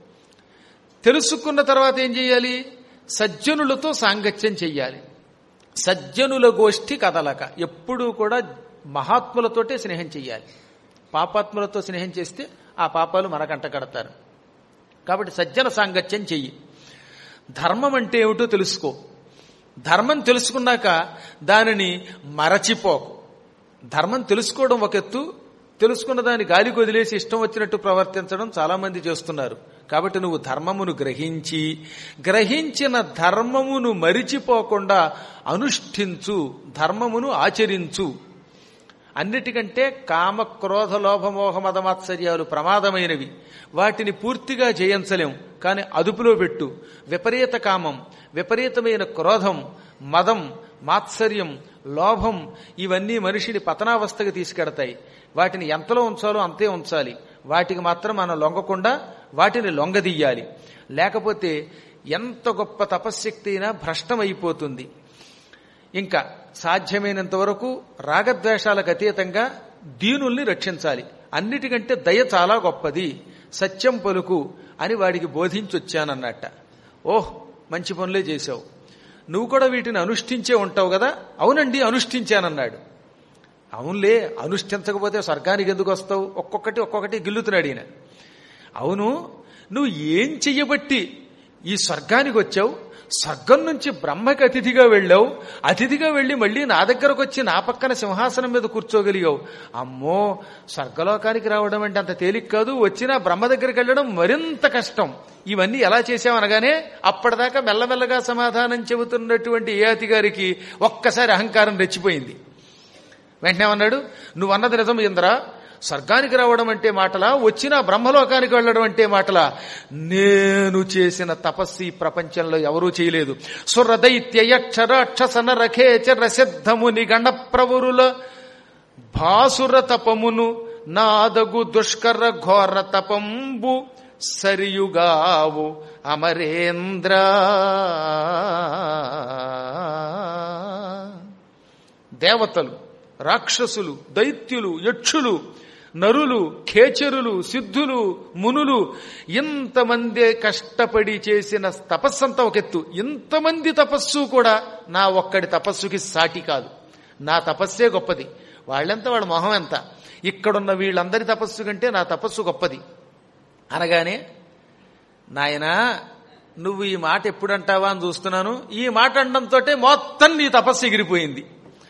తెలుసుకున్న తర్వాత ఏం చేయాలి సజ్జనులతో సాంగత్యం చెయ్యాలి సజ్జనుల గోష్ఠి కదలక ఎప్పుడూ కూడా మహాత్ములతోటే స్నేహం చెయ్యాలి పాపాత్ములతో స్నేహం చేస్తే ఆ పాపాలు మనకంట కడతారు కాబట్టి సజ్జన సాంగత్యం చెయ్యి ధర్మం అంటే ఏమిటో తెలుసుకో ధర్మం తెలుసుకున్నాక దానిని మరచిపోకు ధర్మం తెలుసుకోవడం ఒక ఎత్తు తెలుసుకున్న దాన్ని గాలికి వదిలేసి ఇష్టం వచ్చినట్టు ప్రవర్తించడం చాలా మంది చేస్తున్నారు కాబట్టి నువ్వు ధర్మమును గ్రహించి గ్రహించిన ధర్మమును మరిచిపోకుండా అనుష్ఠించు ధర్మమును ఆచరించు అన్నిటికంటే కామ క్రోధ లోభమోహ మదమాత్సర్యాలు ప్రమాదమైనవి వాటిని పూర్తిగా జయించలేం కానీ అదుపులో పెట్టు విపరీత కామం విపరీతమైన క్రోధం మదం మాత్సర్యం లోభం ఇవన్నీ మనిషిని పతనావస్థకు తీసుకెడతాయి వాటిని ఎంతలో ఉంచాలో అంతే ఉంచాలి వాటికి మాత్రం మనం లొంగకుండా వాటిని లొంగదీయాలి లేకపోతే ఎంత గొప్ప తపశ్శక్తి అయినా భ్రష్టమైపోతుంది ఇంకా సాధ్యమైనంత వరకు రాగద్వేషాలకు అతీతంగా దీనుల్ని రక్షించాలి అన్నిటికంటే దయ చాలా గొప్పది సత్యం పలుకు అని వాడికి బోధించొచ్చానన్నట్ట ఓహ్ మంచి పనులే చేశావు నువ్వు కూడా వీటిని అనుష్ఠించే ఉంటావు కదా అవునండి అనుష్ఠించానన్నాడు అవునులే అనుష్ఠించకపోతే స్వర్గానికి ఎందుకు వస్తావు ఒక్కొక్కటి ఒక్కొక్కటి గిల్లుతున్నాడు ఈయన అవును నువ్వు ఏం చెయ్యబట్టి ఈ స్వర్గానికి వచ్చావు స్వర్గం నుంచి బ్రహ్మకి అతిథిగా వెళ్ళావు అతిథిగా వెళ్ళి మళ్ళీ నా దగ్గరకు వచ్చి నా పక్కన సింహాసనం మీద కూర్చోగలిగావు అమ్మో స్వర్గలోకానికి రావడం అంటే అంత తేలిక కాదు వచ్చినా బ్రహ్మ దగ్గరికి వెళ్ళడం మరింత కష్టం ఇవన్నీ ఎలా చేశామనగానే అప్పటిదాకా మెల్లమెల్లగా సమాధానం చెబుతున్నటువంటి ఏ అతిగారికి ఒక్కసారి అహంకారం రెచ్చిపోయింది వెంటనే అన్నాడు నువ్వు అన్నది నిజం ఇంద్రా స్వర్గానికి రావడం అంటే మాటలా వచ్చిన బ్రహ్మలోకానికి వెళ్ళడం అంటే మాటలా నేను చేసిన తపస్సు ఈ ప్రపంచంలో ఎవరూ చేయలేదు సురదైత్యయక్షరాక్షసన రఖేచర సిద్ధముని గణప్రవురుల భాసుర తపమును నాదగు దుష్కర ఘోర తపంబు సరియుగావు అమరేంద్ర దేవతలు రాక్షసులు దైత్యులు యక్షులు నరులు ఖేచరులు సిద్ధులు మునులు ఇంతమంది కష్టపడి చేసిన తపస్సంతా ఒక ఎత్తు ఇంతమంది తపస్సు కూడా నా ఒక్కడి తపస్సుకి సాటి కాదు నా తపస్సే గొప్పది వాళ్ళెంత వాళ్ళ మొహం ఎంత ఇక్కడున్న వీళ్ళందరి తపస్సు కంటే నా తపస్సు గొప్పది అనగానే నాయనా నువ్వు ఈ మాట ఎప్పుడంటావా అని చూస్తున్నాను ఈ మాట అనడంతో మొత్తం నీ తపస్సు ఎగిరిపోయింది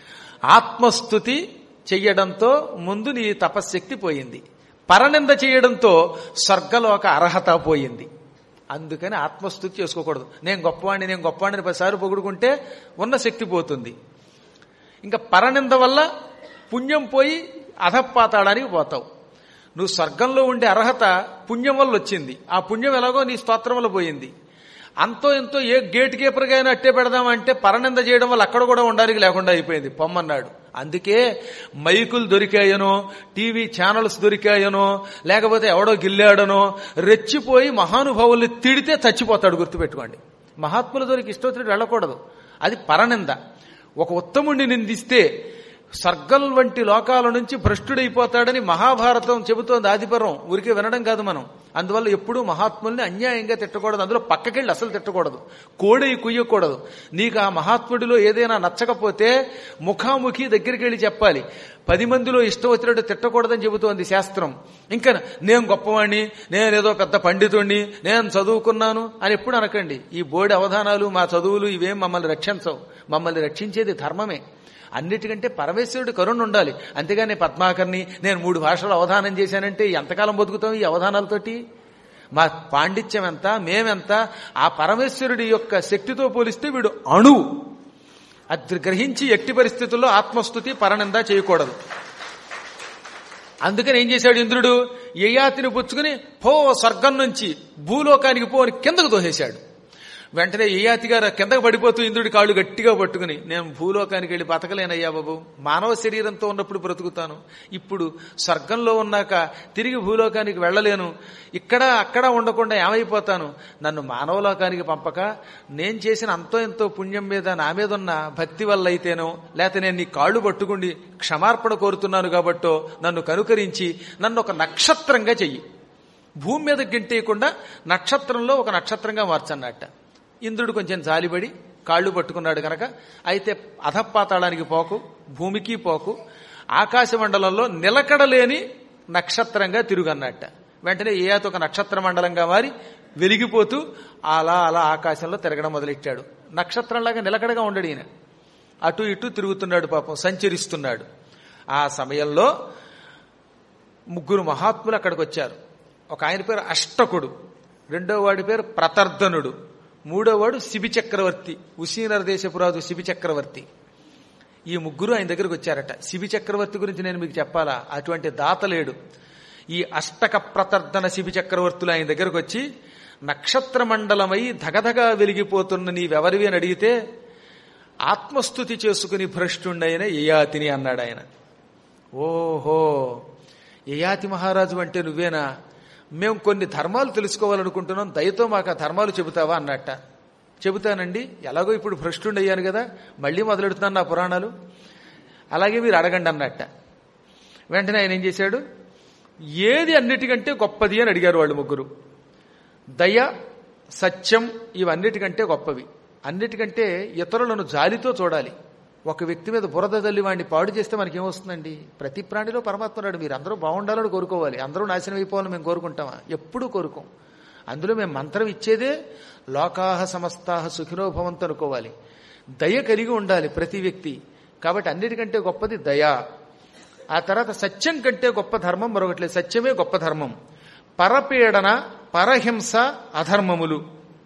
ఆత్మస్థుతి చెయ్యడంతో ముందు నీ తపశ్శక్తి పోయింది పరనింద చేయడంతో స్వర్గలోక అర్హత పోయింది అందుకని ఆత్మస్థుతి చేసుకోకూడదు నేను గొప్పవాడిని నేను గొప్పవాడిని పదిసార్లు పొగుడుకుంటే ఉన్న శక్తి పోతుంది ఇంకా పరనింద వల్ల పుణ్యం పోయి అధపాతాడానికి పోతావు నువ్వు స్వర్గంలో ఉండే అర్హత పుణ్యం వల్ల వచ్చింది ఆ పుణ్యం ఎలాగో నీ స్తోత్రం వల్ల పోయింది అంతో ఎంతో ఏ గేట్ కీపర్గా అయినా అట్టే పెడదామంటే పరనింద చేయడం వల్ల అక్కడ కూడా ఉండడానికి లేకుండా అయిపోయింది పొమ్మన్నాడు అందుకే మైకులు దొరికాయనో టీవీ ఛానల్స్ దొరికాయనో లేకపోతే ఎవడో గిల్లాడనో రెచ్చిపోయి మహానుభావుల్ని తిడితే చచ్చిపోతాడు గుర్తుపెట్టుకోండి మహాత్ముల దొరికి ఇష్టోత్తుడు వెళ్ళకూడదు అది పరనింద ఒక ఉత్తముణ్ణి నిందిస్తే స్వర్గం వంటి లోకాల నుంచి భ్రష్టుడైపోతాడని మహాభారతం చెబుతోంది ఆదిపర్వం ఊరికే వినడం కాదు మనం అందువల్ల ఎప్పుడూ మహాత్ముల్ని అన్యాయంగా తిట్టకూడదు అందులో పక్కకెళ్ళి అసలు తిట్టకూడదు కోడై కుయ్యకూడదు నీకు ఆ మహాత్ముడిలో ఏదైనా నచ్చకపోతే ముఖాముఖి దగ్గరికి వెళ్ళి చెప్పాలి పది మందిలో ఇష్టం వచ్చినట్టు తిట్టకూడదని చెబుతోంది శాస్త్రం ఇంకా నేను గొప్పవాణ్ణి నేనేదో పెద్ద పండితుణ్ణి నేను చదువుకున్నాను అని ఎప్పుడు అనకండి ఈ బోర్డు అవధానాలు మా చదువులు ఇవేం మమ్మల్ని రక్షించవు మమ్మల్ని రక్షించేది ధర్మమే అన్నిటికంటే పరమేశ్వరుడు కరుణ ఉండాలి అంతేగాని పద్మాకర్ని నేను మూడు భాషలు అవధానం చేశానంటే ఎంతకాలం బతుకుతాం ఈ అవధానాలతోటి మా పాండిత్యం ఎంత మేమెంత ఆ పరమేశ్వరుడి యొక్క శక్తితో పోలిస్తే వీడు అణువు అది గ్రహించి ఎట్టి పరిస్థితుల్లో ఆత్మస్థుతి పరనింద చేయకూడదు అందుకని ఏం చేశాడు ఇంద్రుడు యయాతిని పుచ్చుకుని పో స్వర్గం నుంచి భూలోకానికి పో అని కిందకు దోసేశాడు వెంటనే యయాతి గారు కిందకు పడిపోతూ ఇంద్రుడి కాళ్ళు గట్టిగా పట్టుకుని నేను భూలోకానికి వెళ్ళి బతకలేనయ్యా బాబు మానవ శరీరంతో ఉన్నప్పుడు బ్రతుకుతాను ఇప్పుడు స్వర్గంలో ఉన్నాక తిరిగి భూలోకానికి వెళ్ళలేను ఇక్కడ అక్కడ ఉండకుండా ఏమైపోతాను నన్ను మానవలోకానికి పంపక నేను చేసిన అంతో ఎంతో పుణ్యం మీద నా మీద ఉన్న భక్తి వల్ల అయితేనో లేకపోతే నేను నీ కాళ్ళు పట్టుకుని క్షమార్పణ కోరుతున్నాను కాబట్టో నన్ను కనుకరించి నన్ను ఒక నక్షత్రంగా చెయ్యి భూమి మీద గింటేయకుండా నక్షత్రంలో ఒక నక్షత్రంగా మార్చన్నట్ట ఇంద్రుడు కొంచెం జాలిపడి కాళ్ళు పట్టుకున్నాడు గనక అయితే అధపాతాళానికి పోకు భూమికి పోకు ఆకాశ మండలంలో నిలకడలేని నక్షత్రంగా తిరుగన్నట్ట వెంటనే ఏయాతి ఒక నక్షత్ర మండలంగా మారి వెలిగిపోతూ అలా అలా ఆకాశంలో తిరగడం మొదలెట్టాడు నక్షత్రంలాగా నిలకడగా ఉండడు ఈయన అటు ఇటు తిరుగుతున్నాడు పాపం సంచరిస్తున్నాడు ఆ సమయంలో ముగ్గురు మహాత్ములు అక్కడికి వచ్చారు ఒక ఆయన పేరు అష్టకుడు రెండో వాడి పేరు ప్రతర్ధనుడు మూడో వాడు శిబి చక్రవర్తి ఉసీనర దేశపురాజు శిబి చక్రవర్తి ఈ ముగ్గురు ఆయన దగ్గరకు వచ్చారట శిబి చక్రవర్తి గురించి నేను మీకు చెప్పాలా అటువంటి దాత లేడు ఈ అష్టక ప్రతర్ధన శిబి చక్రవర్తులు ఆయన దగ్గరకు వచ్చి నక్షత్ర మండలమై ధగధగా వెలిగిపోతున్న నీవెవరివి అని అడిగితే ఆత్మస్థుతి చేసుకుని భ్రష్టుండైన యయాతిని అన్నాడు ఆయన ఓహో యయాతి మహారాజు అంటే నువ్వేనా మేము కొన్ని ధర్మాలు తెలుసుకోవాలనుకుంటున్నాం దయతో మాకు ఆ ధర్మాలు చెబుతావా అన్నట్ట చెబుతానండి ఎలాగో ఇప్పుడు భ్రష్టుండయ్యాను కదా మళ్ళీ మొదలెడుతున్నాను నా పురాణాలు అలాగే మీరు అడగండి అన్నట్ట వెంటనే ఆయన ఏం చేశాడు ఏది అన్నిటికంటే గొప్పది అని అడిగారు వాళ్ళు ముగ్గురు దయ సత్యం ఇవన్నిటికంటే గొప్పవి అన్నిటికంటే ఇతరులను జాలితో చూడాలి ఒక వ్యక్తి మీద బురద తల్లి వాడిని పాడు చేస్తే మనకేమొస్తుందండి ప్రతి ప్రాణిలో పరమాత్మ ఉన్నాడు మీరు అందరూ బాగుండాలని కోరుకోవాలి అందరూ నాశనం అయిపోవాలని మేము కోరుకుంటామా ఎప్పుడూ కోరుకోం అందులో మేము మంత్రం ఇచ్చేదే లోకాహ సమస్తాహ సుఖినో భవంతు అనుకోవాలి దయ కలిగి ఉండాలి ప్రతి వ్యక్తి కాబట్టి అన్నిటికంటే గొప్పది దయ ఆ తర్వాత సత్యం కంటే గొప్ప ధర్మం మరొకట్లేదు సత్యమే గొప్ప ధర్మం పరపీడన పరహింస అధర్మములు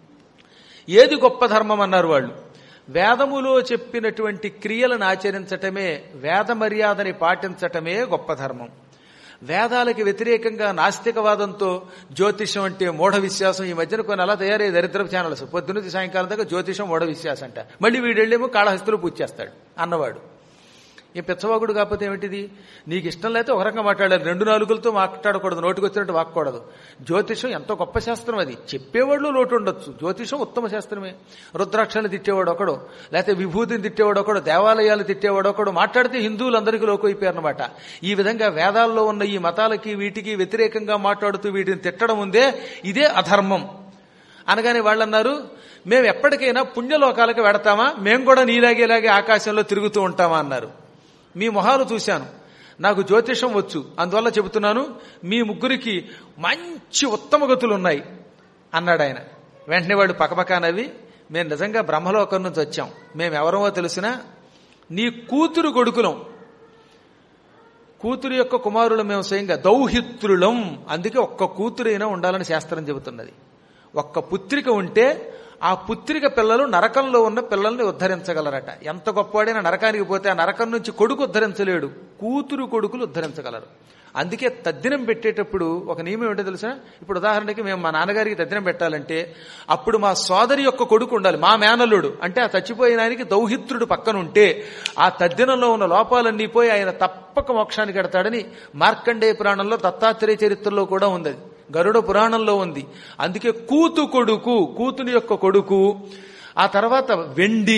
ఏది గొప్ప ధర్మం అన్నారు వాళ్ళు వేదములో చెప్పినటువంటి క్రియలను ఆచరించటమే వేద మర్యాదని పాటించటమే గొప్ప ధర్మం వేదాలకి వ్యతిరేకంగా నాస్తికవాదంతో జ్యోతిషం అంటే మూఢ విశ్వాసం ఈ మధ్యన కొన్ని అలా తయారయ్యే దరిద్రపు ఛానల్స్ పొద్దున్నది సాయంకాలం దాకా జ్యోతిషం మూఢ విశ్వాసం అంట మళ్ళీ వీడెళ్ళేమో కాళహస్తులు పూజ చేస్తాడు అన్నవాడు ఈ పిచ్చవాగుడు కాకపోతే ఏమిటిది నీకు ఇష్టం లేకపోతే ఒక రకంగా మాట్లాడాలి రెండు నాలుగులతో మాట్లాడకూడదు నోటికి వచ్చినట్టు వాక్కూడదు జ్యోతిషం ఎంతో గొప్ప శాస్త్రం అది చెప్పేవాళ్ళు లోటు ఉండొచ్చు జ్యోతిషం ఉత్తమ శాస్త్రమే రుద్రాక్షలు తిట్టేవాడు ఒకడు లేకపోతే విభూతిని తిట్టేవాడు ఒకడు దేవాలయాలు తిట్టేవాడు ఒకడు మాట్లాడితే హిందువులందరికీ లోకైపోయారనమాట ఈ విధంగా వేదాల్లో ఉన్న ఈ మతాలకి వీటికి వ్యతిరేకంగా మాట్లాడుతూ వీటిని తిట్టడం ఉందే ఇదే అధర్మం అనగానే వాళ్ళు అన్నారు మేము ఎప్పటికైనా పుణ్యలోకాలకు వెడతామా మేము కూడా నీలాగేలాగే ఆకాశంలో తిరుగుతూ ఉంటామా అన్నారు మీ మొహాలు చూశాను నాకు జ్యోతిషం వచ్చు అందువల్ల చెబుతున్నాను మీ ముగ్గురికి మంచి ఉత్తమ గతులు ఉన్నాయి అన్నాడు ఆయన వెంటనే వాడు పకపకానవి మేము నిజంగా బ్రహ్మలోకం నుంచి వచ్చాం మేము ఎవరమో తెలిసినా నీ కూతురు కొడుకులం కూతురు యొక్క కుమారులు మేము స్వయంగా దౌహిత్రులం అందుకే ఒక్క కూతురైనా ఉండాలని శాస్త్రం చెబుతున్నది ఒక్క పుత్రిక ఉంటే ఆ పుత్రిక పిల్లలు నరకంలో ఉన్న పిల్లల్ని ఉద్ధరించగలరట ఎంత గొప్పవాడైనా నరకానికి పోతే ఆ నరకం నుంచి కొడుకు ఉద్ధరించలేడు కూతురు కొడుకులు ఉద్ధరించగలరు అందుకే తద్దినం పెట్టేటప్పుడు ఒక నియమం ఏంటో తెలుసా ఇప్పుడు ఉదాహరణకి మేము మా నాన్నగారికి తద్దినం పెట్టాలంటే అప్పుడు మా సోదరి యొక్క కొడుకు ఉండాలి మా మేనల్లుడు అంటే ఆ చచ్చిపోయిన ఆయనకి దౌహిత్రుడు పక్కన ఉంటే ఆ తద్దినంలో ఉన్న లోపాలన్నీ పోయి ఆయన తప్పక మోక్షానికి ఎడతాడని మార్కండేయ పురాణంలో దత్తాత్రేయ చరిత్రలో కూడా ఉంది గరుడ పురాణంలో ఉంది అందుకే కూతు కొడుకు కూతుని యొక్క కొడుకు ఆ తర్వాత వెండి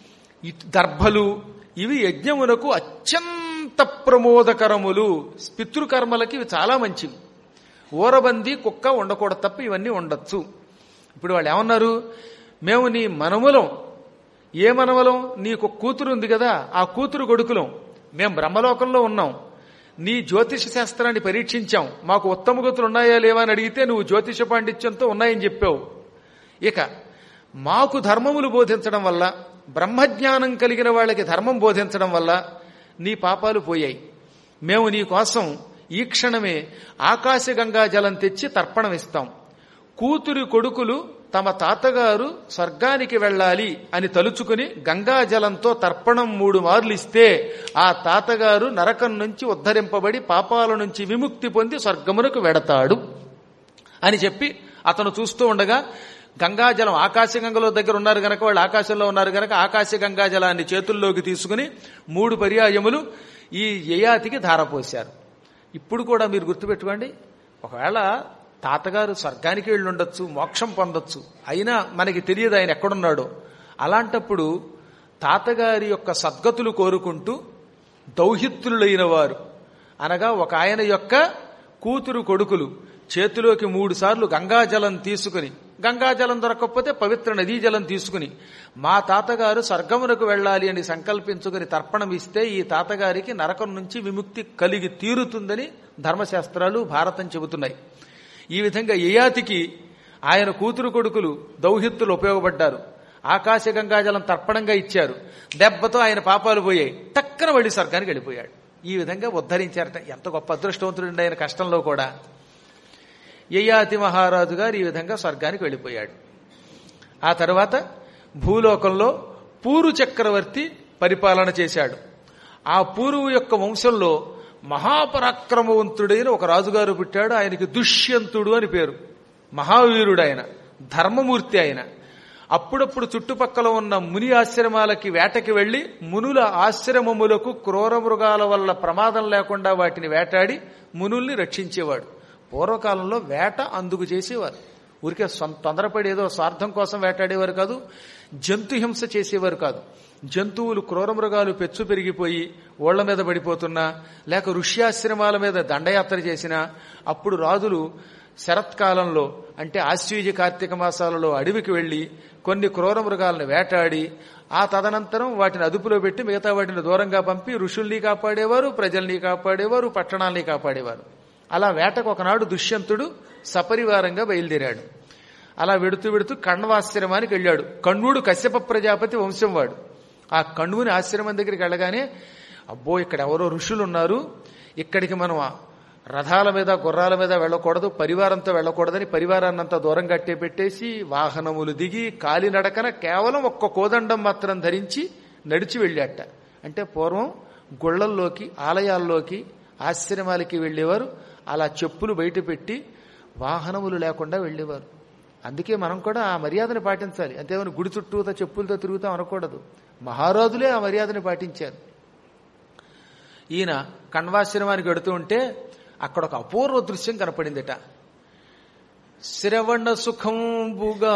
దర్భలు ఇవి యజ్ఞమునకు అత్యంత ప్రమోదకరములు పితృకర్మలకి ఇవి చాలా మంచివి ఊరబంది కుక్క ఉండకూడదు తప్ప ఇవన్నీ ఉండొచ్చు ఇప్పుడు వాళ్ళు ఏమన్నారు మేము నీ మనములం ఏ మనవలం నీకు కూతురు ఉంది కదా ఆ కూతురు కొడుకులం మేము బ్రహ్మలోకంలో ఉన్నాం నీ జ్యోతిష శాస్త్రాన్ని పరీక్షించాం మాకు ఉత్తమ గతులు ఉన్నాయా లేవా అని అడిగితే నువ్వు జ్యోతిష పాండిత్యంతో ఉన్నాయని చెప్పావు ఇక మాకు ధర్మములు బోధించడం వల్ల బ్రహ్మజ్ఞానం కలిగిన వాళ్ళకి ధర్మం బోధించడం వల్ల నీ పాపాలు పోయాయి మేము నీ కోసం ఈ క్షణమే ఆకాశగంగా జలం తెచ్చి తర్పణం ఇస్తాం కూతురి కొడుకులు తమ తాతగారు స్వర్గానికి వెళ్ళాలి అని తలుచుకుని గంగా జలంతో తర్పణం మూడు మార్లు ఇస్తే ఆ తాతగారు నరకం నుంచి ఉద్ధరింపబడి పాపాల నుంచి విముక్తి పొంది స్వర్గమునకు వెడతాడు అని చెప్పి అతను చూస్తూ ఉండగా గంగాజలం ఆకాశగంగలో దగ్గర ఉన్నారు గనక వాళ్ళు ఆకాశంలో ఉన్నారు గనక ఆకాశ గంగాజలాన్ని చేతుల్లోకి తీసుకుని మూడు పర్యాయములు ఈ యయాతికి ధారపోశారు ఇప్పుడు కూడా మీరు గుర్తుపెట్టుకోండి ఒకవేళ తాతగారు స్వర్గానికి వెళ్ళి ఉండొచ్చు మోక్షం పొందొచ్చు అయినా మనకి తెలియదు ఆయన ఎక్కడున్నాడో అలాంటప్పుడు తాతగారి యొక్క సద్గతులు కోరుకుంటూ దౌహిత్రులైన వారు అనగా ఒక ఆయన యొక్క కూతురు కొడుకులు చేతిలోకి మూడు సార్లు గంగాజలం తీసుకుని గంగాజలం దొరకకపోతే పవిత్ర నదీ జలం తీసుకుని మా తాతగారు స్వర్గమునకు వెళ్ళాలి అని సంకల్పించుకుని తర్పణం ఇస్తే ఈ తాతగారికి నరకం నుంచి విముక్తి కలిగి తీరుతుందని ధర్మశాస్త్రాలు భారతం చెబుతున్నాయి ఈ విధంగా యయాతికి ఆయన కూతురు కొడుకులు దౌహిత్తులు ఉపయోగపడ్డారు ఆకాశ గంగాజలం తర్పణంగా ఇచ్చారు దెబ్బతో ఆయన పాపాలు పోయాయి టక్కన వెళ్ళి స్వర్గానికి వెళ్ళిపోయాడు ఈ విధంగా ఉద్ధరించారట ఎంత గొప్ప అదృష్టవంతుడు ఆయన కష్టంలో కూడా యయాతి మహారాజు గారు ఈ విధంగా స్వర్గానికి వెళ్ళిపోయాడు ఆ తర్వాత భూలోకంలో పూరు చక్రవర్తి పరిపాలన చేశాడు ఆ పూరువు యొక్క వంశంలో మహాపరాక్రమవంతుడైన ఒక రాజుగారు పుట్టాడు ఆయనకి దుష్యంతుడు అని పేరు మహావీరుడు ఆయన ధర్మమూర్తి ఆయన అప్పుడప్పుడు చుట్టుపక్కల ఉన్న ముని ఆశ్రమాలకి వేటకి వెళ్లి మునుల ఆశ్రమములకు క్రూర మృగాల వల్ల ప్రమాదం లేకుండా వాటిని వేటాడి మునుల్ని రక్షించేవాడు పూర్వకాలంలో వేట అందుకు చేసేవారు ఊరికే సొంత తొందరపడి ఏదో స్వార్థం కోసం వేటాడేవారు కాదు జంతు హింస చేసేవారు కాదు జంతువులు క్రూర మృగాలు పెచ్చు పెరిగిపోయి ఓళ్ల మీద పడిపోతున్నా లేక ఋష్యాశ్రమాల మీద దండయాత్ర చేసినా అప్పుడు రాజులు శరత్కాలంలో అంటే ఆశ్వీజ కార్తీక మాసాలలో అడవికి వెళ్లి కొన్ని క్రూర మృగాలను వేటాడి ఆ తదనంతరం వాటిని అదుపులో పెట్టి మిగతా వాటిని దూరంగా పంపి ఋషుల్ని కాపాడేవారు ప్రజల్ని కాపాడేవారు పట్టణాల్ని కాపాడేవారు అలా వేటకు ఒకనాడు దుష్యంతుడు సపరివారంగా బయలుదేరాడు అలా వెడుతూ వెడుతూ కణ్వాశ్రమానికి వెళ్ళాడు కణ్వుడు కశ్యప ప్రజాపతి వంశం వాడు ఆ కణ్వుని ఆశ్రమం దగ్గరికి వెళ్ళగానే అబ్బో ఇక్కడ ఎవరో ఋషులు ఉన్నారు ఇక్కడికి మనం రథాల మీద గుర్రాల మీద వెళ్ళకూడదు పరివారంతో వెళ్ళకూడదని పరివారాన్నంతా దూరం కట్టే పెట్టేసి వాహనములు దిగి కాలినడకన కేవలం ఒక్క కోదండం మాత్రం ధరించి నడిచి వెళ్ళాట అంటే పూర్వం గుళ్లల్లోకి ఆలయాల్లోకి ఆశ్రమాలకి వెళ్ళేవారు అలా చెప్పులు బయట పెట్టి వాహనములు లేకుండా వెళ్ళేవారు అందుకే మనం కూడా ఆ మర్యాదను పాటించాలి అంతేమని గుడి చుట్టూతో చెప్పులతో తిరుగుతాం అనకూడదు మహారాజులే ఆ మర్యాదను పాటించారు ఈయన కణ్వాశ్రమానికి వెడుతూ ఉంటే అక్కడ ఒక అపూర్వ దృశ్యం కనపడిందిట శ్రవణ సుఖంబుగా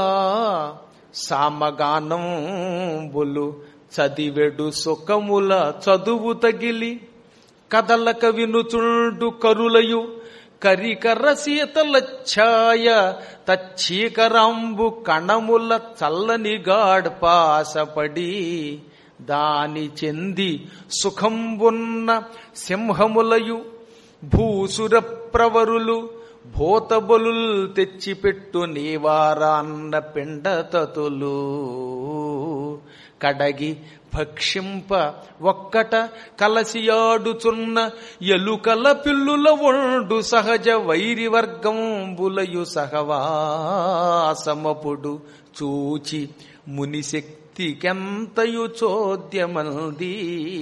సామగానంబులు చదివెడు సుఖముల చదువు తగిలి కదలక వినుచుండు కరులయు కరికర్ర శీతల ఛాయ తచ్చీకరాంబు కణముల చల్లని గాడ్పాసపడి దాని చెంది సుఖంబున్న సింహములయు భూసుర ప్రవరులు భూతబలుల్ తెచ్చిపెట్టు నీవారాన్న పిండతతులు కడగి భక్షింప ఒక్కట కలసియాడుచున్న ఎలుకల పిల్లుల ఒండు సహజ వైరి వర్గంబులయు సహవాసమపుడు చూచి మునిశక్తికెంతయు చోద్యమంది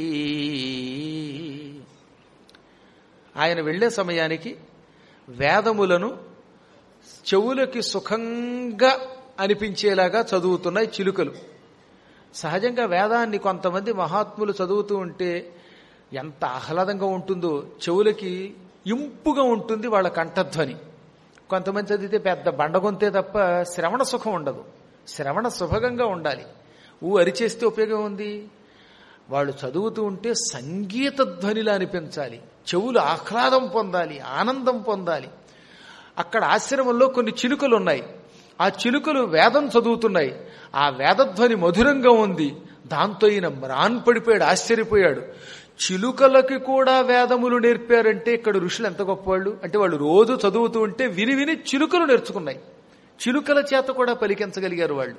ఆయన వెళ్లే సమయానికి వేదములను చెవులకి సుఖంగా అనిపించేలాగా చదువుతున్నాయి చిలుకలు సహజంగా వేదాన్ని కొంతమంది మహాత్ములు చదువుతూ ఉంటే ఎంత ఆహ్లాదంగా ఉంటుందో చెవులకి ఇంపుగా ఉంటుంది వాళ్ళ కంఠధ్వని కొంతమంది చదివితే పెద్ద బండగొంతే తప్ప శ్రవణ సుఖం ఉండదు శ్రవణ సుభగంగా ఉండాలి ఊ అరిచేస్తే ఉపయోగం ఉంది వాళ్ళు చదువుతూ ఉంటే సంగీత ధ్వనిలా అనిపించాలి చెవులు ఆహ్లాదం పొందాలి ఆనందం పొందాలి అక్కడ ఆశ్రమంలో కొన్ని చిలుకలు ఉన్నాయి ఆ చిలుకలు వేదం చదువుతున్నాయి ఆ వేదధ్వని మధురంగా ఉంది దాంతో ఈయన మ్రాన్ పడిపోయాడు ఆశ్చర్యపోయాడు చిలుకలకి కూడా వేదములు నేర్పారంటే ఇక్కడ ఋషులు ఎంత గొప్పవాళ్ళు అంటే వాళ్ళు రోజు చదువుతూ ఉంటే విని విని చిలుకలు నేర్చుకున్నాయి చిలుకల చేత కూడా పలికించగలిగారు వాళ్ళు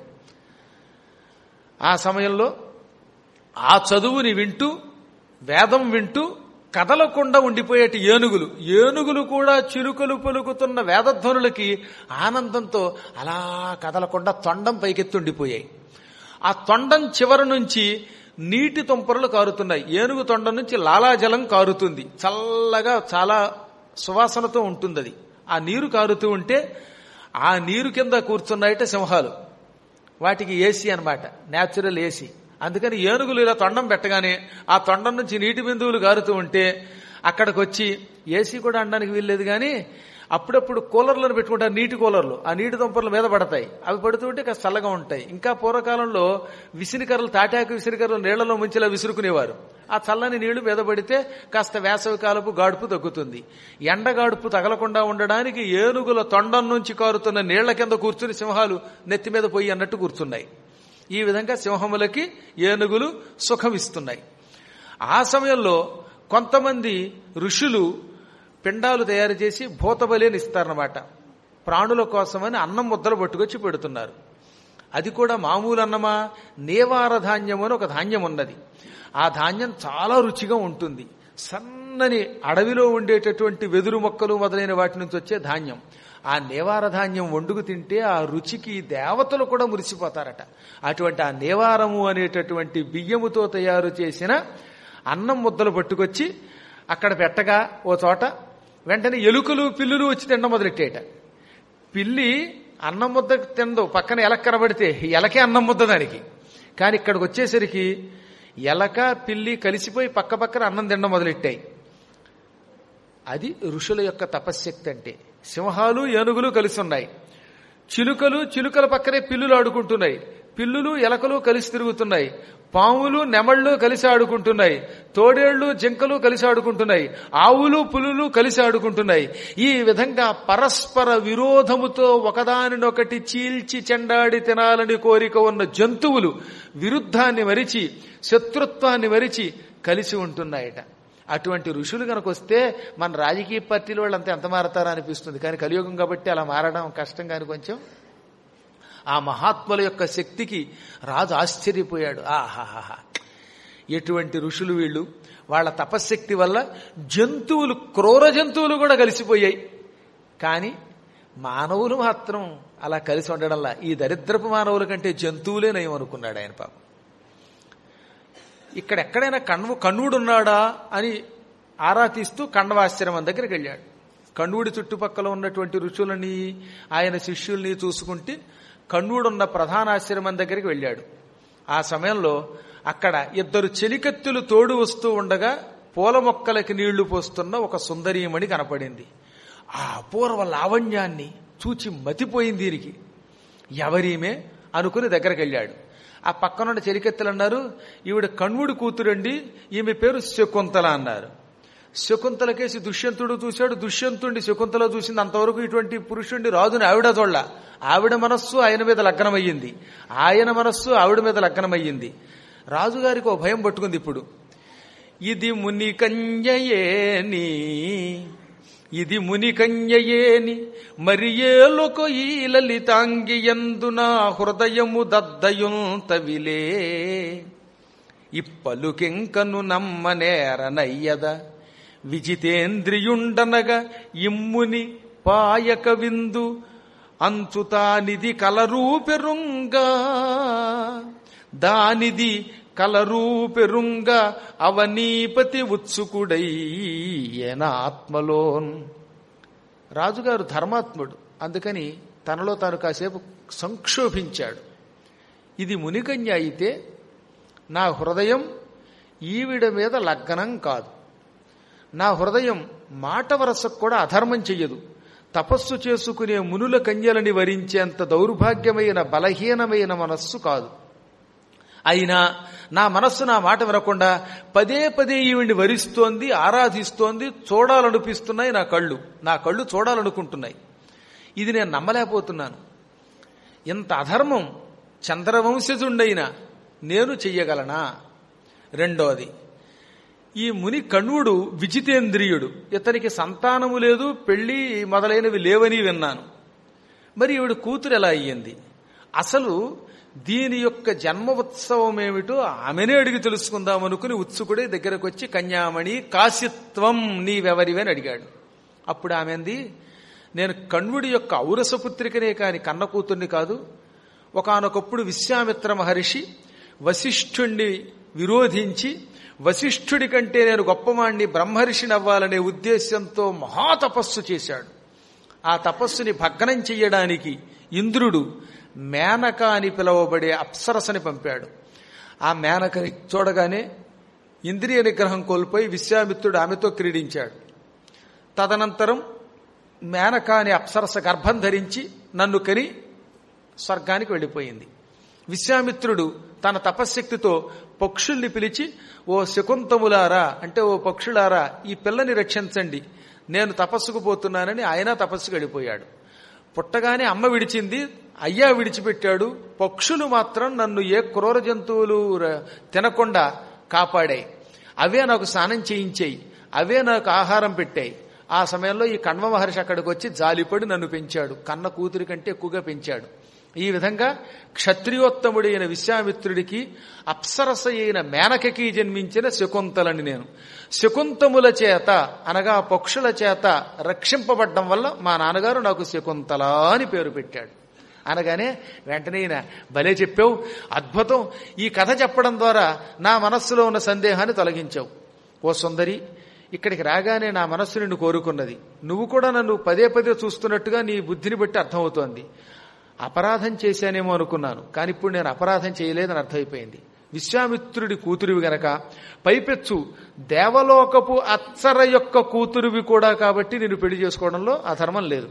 ఆ సమయంలో ఆ చదువుని వింటూ వేదం వింటూ కదలకుండా ఉండిపోయేటి ఏనుగులు ఏనుగులు కూడా చిలుకలు పలుకుతున్న వేదధ్వనులకి ఆనందంతో అలా కదలకుండా తొండం పైకెత్తుండిపోయాయి ఆ తొండం చివరి నుంచి నీటి తుంపరలు కారుతున్నాయి ఏనుగు తొండం నుంచి లాలాజలం కారుతుంది చల్లగా చాలా సువాసనతో ఉంటుంది అది ఆ నీరు కారుతూ ఉంటే ఆ నీరు కింద కూర్చున్నాయట సింహాలు వాటికి ఏసీ అనమాట న్యాచురల్ ఏసీ అందుకని ఏనుగులు ఇలా తొండం పెట్టగానే ఆ తొండం నుంచి నీటి బిందువులు గారుతూ ఉంటే అక్కడికి వచ్చి ఏసీ కూడా అనడానికి వీల్లేదు కానీ అప్పుడప్పుడు కూలర్లను పెట్టుకుంటారు నీటి కూలర్లు ఆ నీటి దుంపర్ల మీద పడతాయి అవి పడుతుంటే కాస్త చల్లగా ఉంటాయి ఇంకా పూర్వకాలంలో విసిరికర్రలు తాటాకు విసిరికర్రలు నీళ్లలో ముంచిలా విసురుకునేవారు ఆ చల్లని నీళ్లు మీద పడితే కాస్త వేసవి కాలపు గాడుపు తగ్గుతుంది ఎండ గాడుపు తగలకుండా ఉండడానికి ఏనుగుల తొండం నుంచి కారుతున్న నీళ్ల కింద కూర్చుని సింహాలు నెత్తి మీద పోయి అన్నట్టు కూర్చున్నాయి ఈ విధంగా సింహములకి ఏనుగులు సుఖమిస్తున్నాయి ఆ సమయంలో కొంతమంది ఋషులు పిండాలు తయారు చేసి భూతబలిని ఇస్తారన్నమాట ప్రాణుల కోసమని అన్నం ముద్దలు పట్టుకొచ్చి పెడుతున్నారు అది కూడా మామూలు అన్నమా నేవార ధాన్యం అని ఒక ధాన్యం ఉన్నది ఆ ధాన్యం చాలా రుచిగా ఉంటుంది సన్నని అడవిలో ఉండేటటువంటి వెదురు మొక్కలు మొదలైన వాటి నుంచి వచ్చే ధాన్యం ఆ నేవార ధాన్యం వండుకు తింటే ఆ రుచికి దేవతలు కూడా మురిసిపోతారట అటువంటి ఆ నేవారము అనేటటువంటి బియ్యముతో తయారు చేసిన అన్నం ముద్దలు పట్టుకొచ్చి అక్కడ పెట్టగా ఓ చోట వెంటనే ఎలుకలు పిల్లులు వచ్చి తినడం మొదలెట్టేట పిల్లి అన్నం ముద్ద తినదు పక్కన ఎలక కనబడితే ఎలకే అన్నం ముద్ద దానికి కానీ ఇక్కడికి వచ్చేసరికి ఎలక పిల్లి కలిసిపోయి పక్క పక్కన అన్నం తినడం మొదలెట్టాయి అది ఋషుల యొక్క తపశ్శక్తి అంటే సింహాలు ఏనుగులు కలిసి ఉన్నాయి చిలుకలు చిలుకల పక్కనే పిల్లులు ఆడుకుంటున్నాయి పిల్లులు ఎలకలు కలిసి తిరుగుతున్నాయి పాములు నెమళ్ళు కలిసి ఆడుకుంటున్నాయి తోడేళ్లు జింకలు కలిసి ఆడుకుంటున్నాయి ఆవులు పులులు కలిసి ఆడుకుంటున్నాయి ఈ విధంగా పరస్పర విరోధముతో ఒకదానినొకటి చీల్చి చెండాడి తినాలని కోరిక ఉన్న జంతువులు విరుద్ధాన్ని మరిచి శత్రుత్వాన్ని మరిచి కలిసి ఉంటున్నాయట అటువంటి ఋషులు కనుక వస్తే మన రాజకీయ పార్టీల వాళ్ళంతా ఎంత మారతారా అనిపిస్తుంది కానీ కలియుగం కాబట్టి అలా మారడం కష్టం కానీ కొంచెం ఆ మహాత్ముల యొక్క శక్తికి రాజు ఆశ్చర్యపోయాడు ఆహాహా ఎటువంటి ఋషులు వీళ్ళు వాళ్ళ తపశ్శక్తి వల్ల జంతువులు క్రూర జంతువులు కూడా కలిసిపోయాయి కానీ మానవులు మాత్రం అలా కలిసి ఉండడంలా ఈ దరిద్రపు మానవుల కంటే జంతువులే నయం అనుకున్నాడు ఆయన పాపం ఇక్కడ ఎక్కడైనా కణ్వు కణువుడున్నాడా అని ఆరా తీస్తూ కండవాశ్రమం దగ్గరికి వెళ్ళాడు కణువుడి చుట్టుపక్కల ఉన్నటువంటి ఋషులని ఆయన శిష్యుల్ని చూసుకుంటే కణువుడున్న ప్రధానాశ్రమం దగ్గరికి వెళ్ళాడు ఆ సమయంలో అక్కడ ఇద్దరు చెలికత్తులు తోడు వస్తూ ఉండగా పూల మొక్కలకి నీళ్లు పోస్తున్న ఒక సుందరీమణి కనపడింది ఆ అపూర్వ లావణ్యాన్ని చూచి మతిపోయింది దీనికి ఎవరీమే అనుకుని దగ్గరికి వెళ్ళాడు ఆ పక్కనున్న చెలికెత్తలు అన్నారు ఈవిడ కణ్వుడి కూతురండి ఈమె పేరు శకుంతల అన్నారు శకుంతలకేసి దుష్యంతుడు చూశాడు దుష్యంతుడిని శకుంతల చూసింది అంతవరకు ఇటువంటి పురుషుడిని రాజుని ఆవిడ తోళ్ళ ఆవిడ మనస్సు ఆయన మీద లగ్నమయ్యింది ఆయన మనస్సు ఆవిడ మీద లగ్నమయ్యింది రాజుగారికి ఓ భయం పట్టుకుంది ఇప్పుడు ఇది ముని కన్యయేని ఇది ముని కన్యయేని మరి ఏలొక ఈ లలితాంగియందు నా హృదయము దద్దయుంతవిలే ఇప్పలుకెంకను నమ్మనేరనయ్యద విజితేంద్రియుండనగా ఇమ్ముని పాయక విందు అంచుతానిది కలరూపెరుంగా దానిది కలరూపెరుంగా అవనీపతి ఉత్సుకుడై ఏన ఆత్మలోన్ రాజుగారు ధర్మాత్ముడు అందుకని తనలో తాను కాసేపు సంక్షోభించాడు ఇది మునికన్య అయితే నా హృదయం ఈవిడ మీద లగ్నం కాదు నా హృదయం మాట వరసకు కూడా అధర్మం చెయ్యదు తపస్సు చేసుకునే మునుల కన్యలని వరించేంత దౌర్భాగ్యమైన బలహీనమైన మనస్సు కాదు అయినా నా మనస్సు నా మాట వినకుండా పదే పదే ఈవిడ్ని వరిస్తోంది ఆరాధిస్తోంది చూడాలనిపిస్తున్నాయి నా కళ్ళు నా కళ్ళు చూడాలనుకుంటున్నాయి ఇది నేను నమ్మలేకపోతున్నాను ఇంత అధర్మం చంద్రవంశజుండైన నేను చెయ్యగలనా రెండోది ఈ ముని కణువుడు విజితేంద్రియుడు ఇతనికి సంతానము లేదు పెళ్లి మొదలైనవి లేవని విన్నాను మరి ఈవిడ కూతురు ఎలా అయ్యింది అసలు దీని యొక్క జన్మ ఉత్సవం ఏమిటో ఆమెనే అడిగి తెలుసుకుందాం అనుకుని ఉత్సుకుడే దగ్గరకు వచ్చి కన్యామణి కాశిత్వం నీవెవరివని అడిగాడు అప్పుడు ఆమెంది నేను కణ్వుడి యొక్క ఔరసపుత్రికనే కాని కన్న కూతుర్ని కాదు ఒకనొకప్పుడు విశ్వామిత్ర మహర్షి వశిష్ఠుణ్ణి విరోధించి వశిష్ఠుడి కంటే నేను గొప్పవాణ్ణి బ్రహ్మర్షిని అవ్వాలనే ఉద్దేశంతో మహాతపస్సు చేశాడు ఆ తపస్సుని భగ్నం చెయ్యడానికి ఇంద్రుడు మేనక అని పిలువబడే అప్సరసని పంపాడు ఆ మేనకని చూడగానే ఇంద్రియ నిగ్రహం కోల్పోయి విశ్వామిత్రుడు ఆమెతో క్రీడించాడు తదనంతరం మేనక అనే అప్సరస గర్భం ధరించి నన్ను కని స్వర్గానికి వెళ్ళిపోయింది విశ్వామిత్రుడు తన తపశ్శక్తితో పక్షుల్ని పిలిచి ఓ శకుంతములారా అంటే ఓ పక్షులారా ఈ పిల్లని రక్షించండి నేను తపస్సుకు పోతున్నానని ఆయన తపస్సుకు వెళ్ళిపోయాడు పుట్టగానే అమ్మ విడిచింది అయ్యా విడిచిపెట్టాడు పక్షులు మాత్రం నన్ను ఏ క్రూర జంతువులు ర- తినకుండా కాపాడాయి అవే నాకు స్నానం చేయించాయి అవే నాకు ఆహారం పెట్టాయి ఆ సమయంలో ఈ కణ్వ మహర్షి అక్కడికి వచ్చి జాలిపడి నన్ను పెంచాడు కన్న కూతురి కంటే ఎక్కువగా పెంచాడు ఈ విధంగా క్షత్రియోత్తముడైన విశ్వామిత్రుడికి అప్సరస అయిన మేనకకి జన్మించిన శకుంతలని నేను శకుంతముల చేత అనగా పక్షుల చేత రక్షింపబడ్డం వల్ల మా నాన్నగారు నాకు శకుంతల అని పేరు పెట్టాడు అనగానే వెంటనే ఈయన భలే చెప్పావు అద్భుతం ఈ కథ చెప్పడం ద్వారా నా మనస్సులో ఉన్న సందేహాన్ని తొలగించావు ఓ సుందరి ఇక్కడికి రాగానే నా మనస్సు నిన్ను కోరుకున్నది నువ్వు కూడా నన్ను పదే పదే చూస్తున్నట్టుగా నీ బుద్ధిని బట్టి అర్థమవుతోంది అపరాధం చేశానేమో అనుకున్నాను కానీ ఇప్పుడు నేను అపరాధం చేయలేదని అర్థమైపోయింది విశ్వామిత్రుడి కూతురివి గనక పైపెచ్చు దేవలోకపు అచ్చర యొక్క కూతురివి కూడా కాబట్టి నేను పెళ్లి చేసుకోవడంలో ఆ ధర్మం లేదు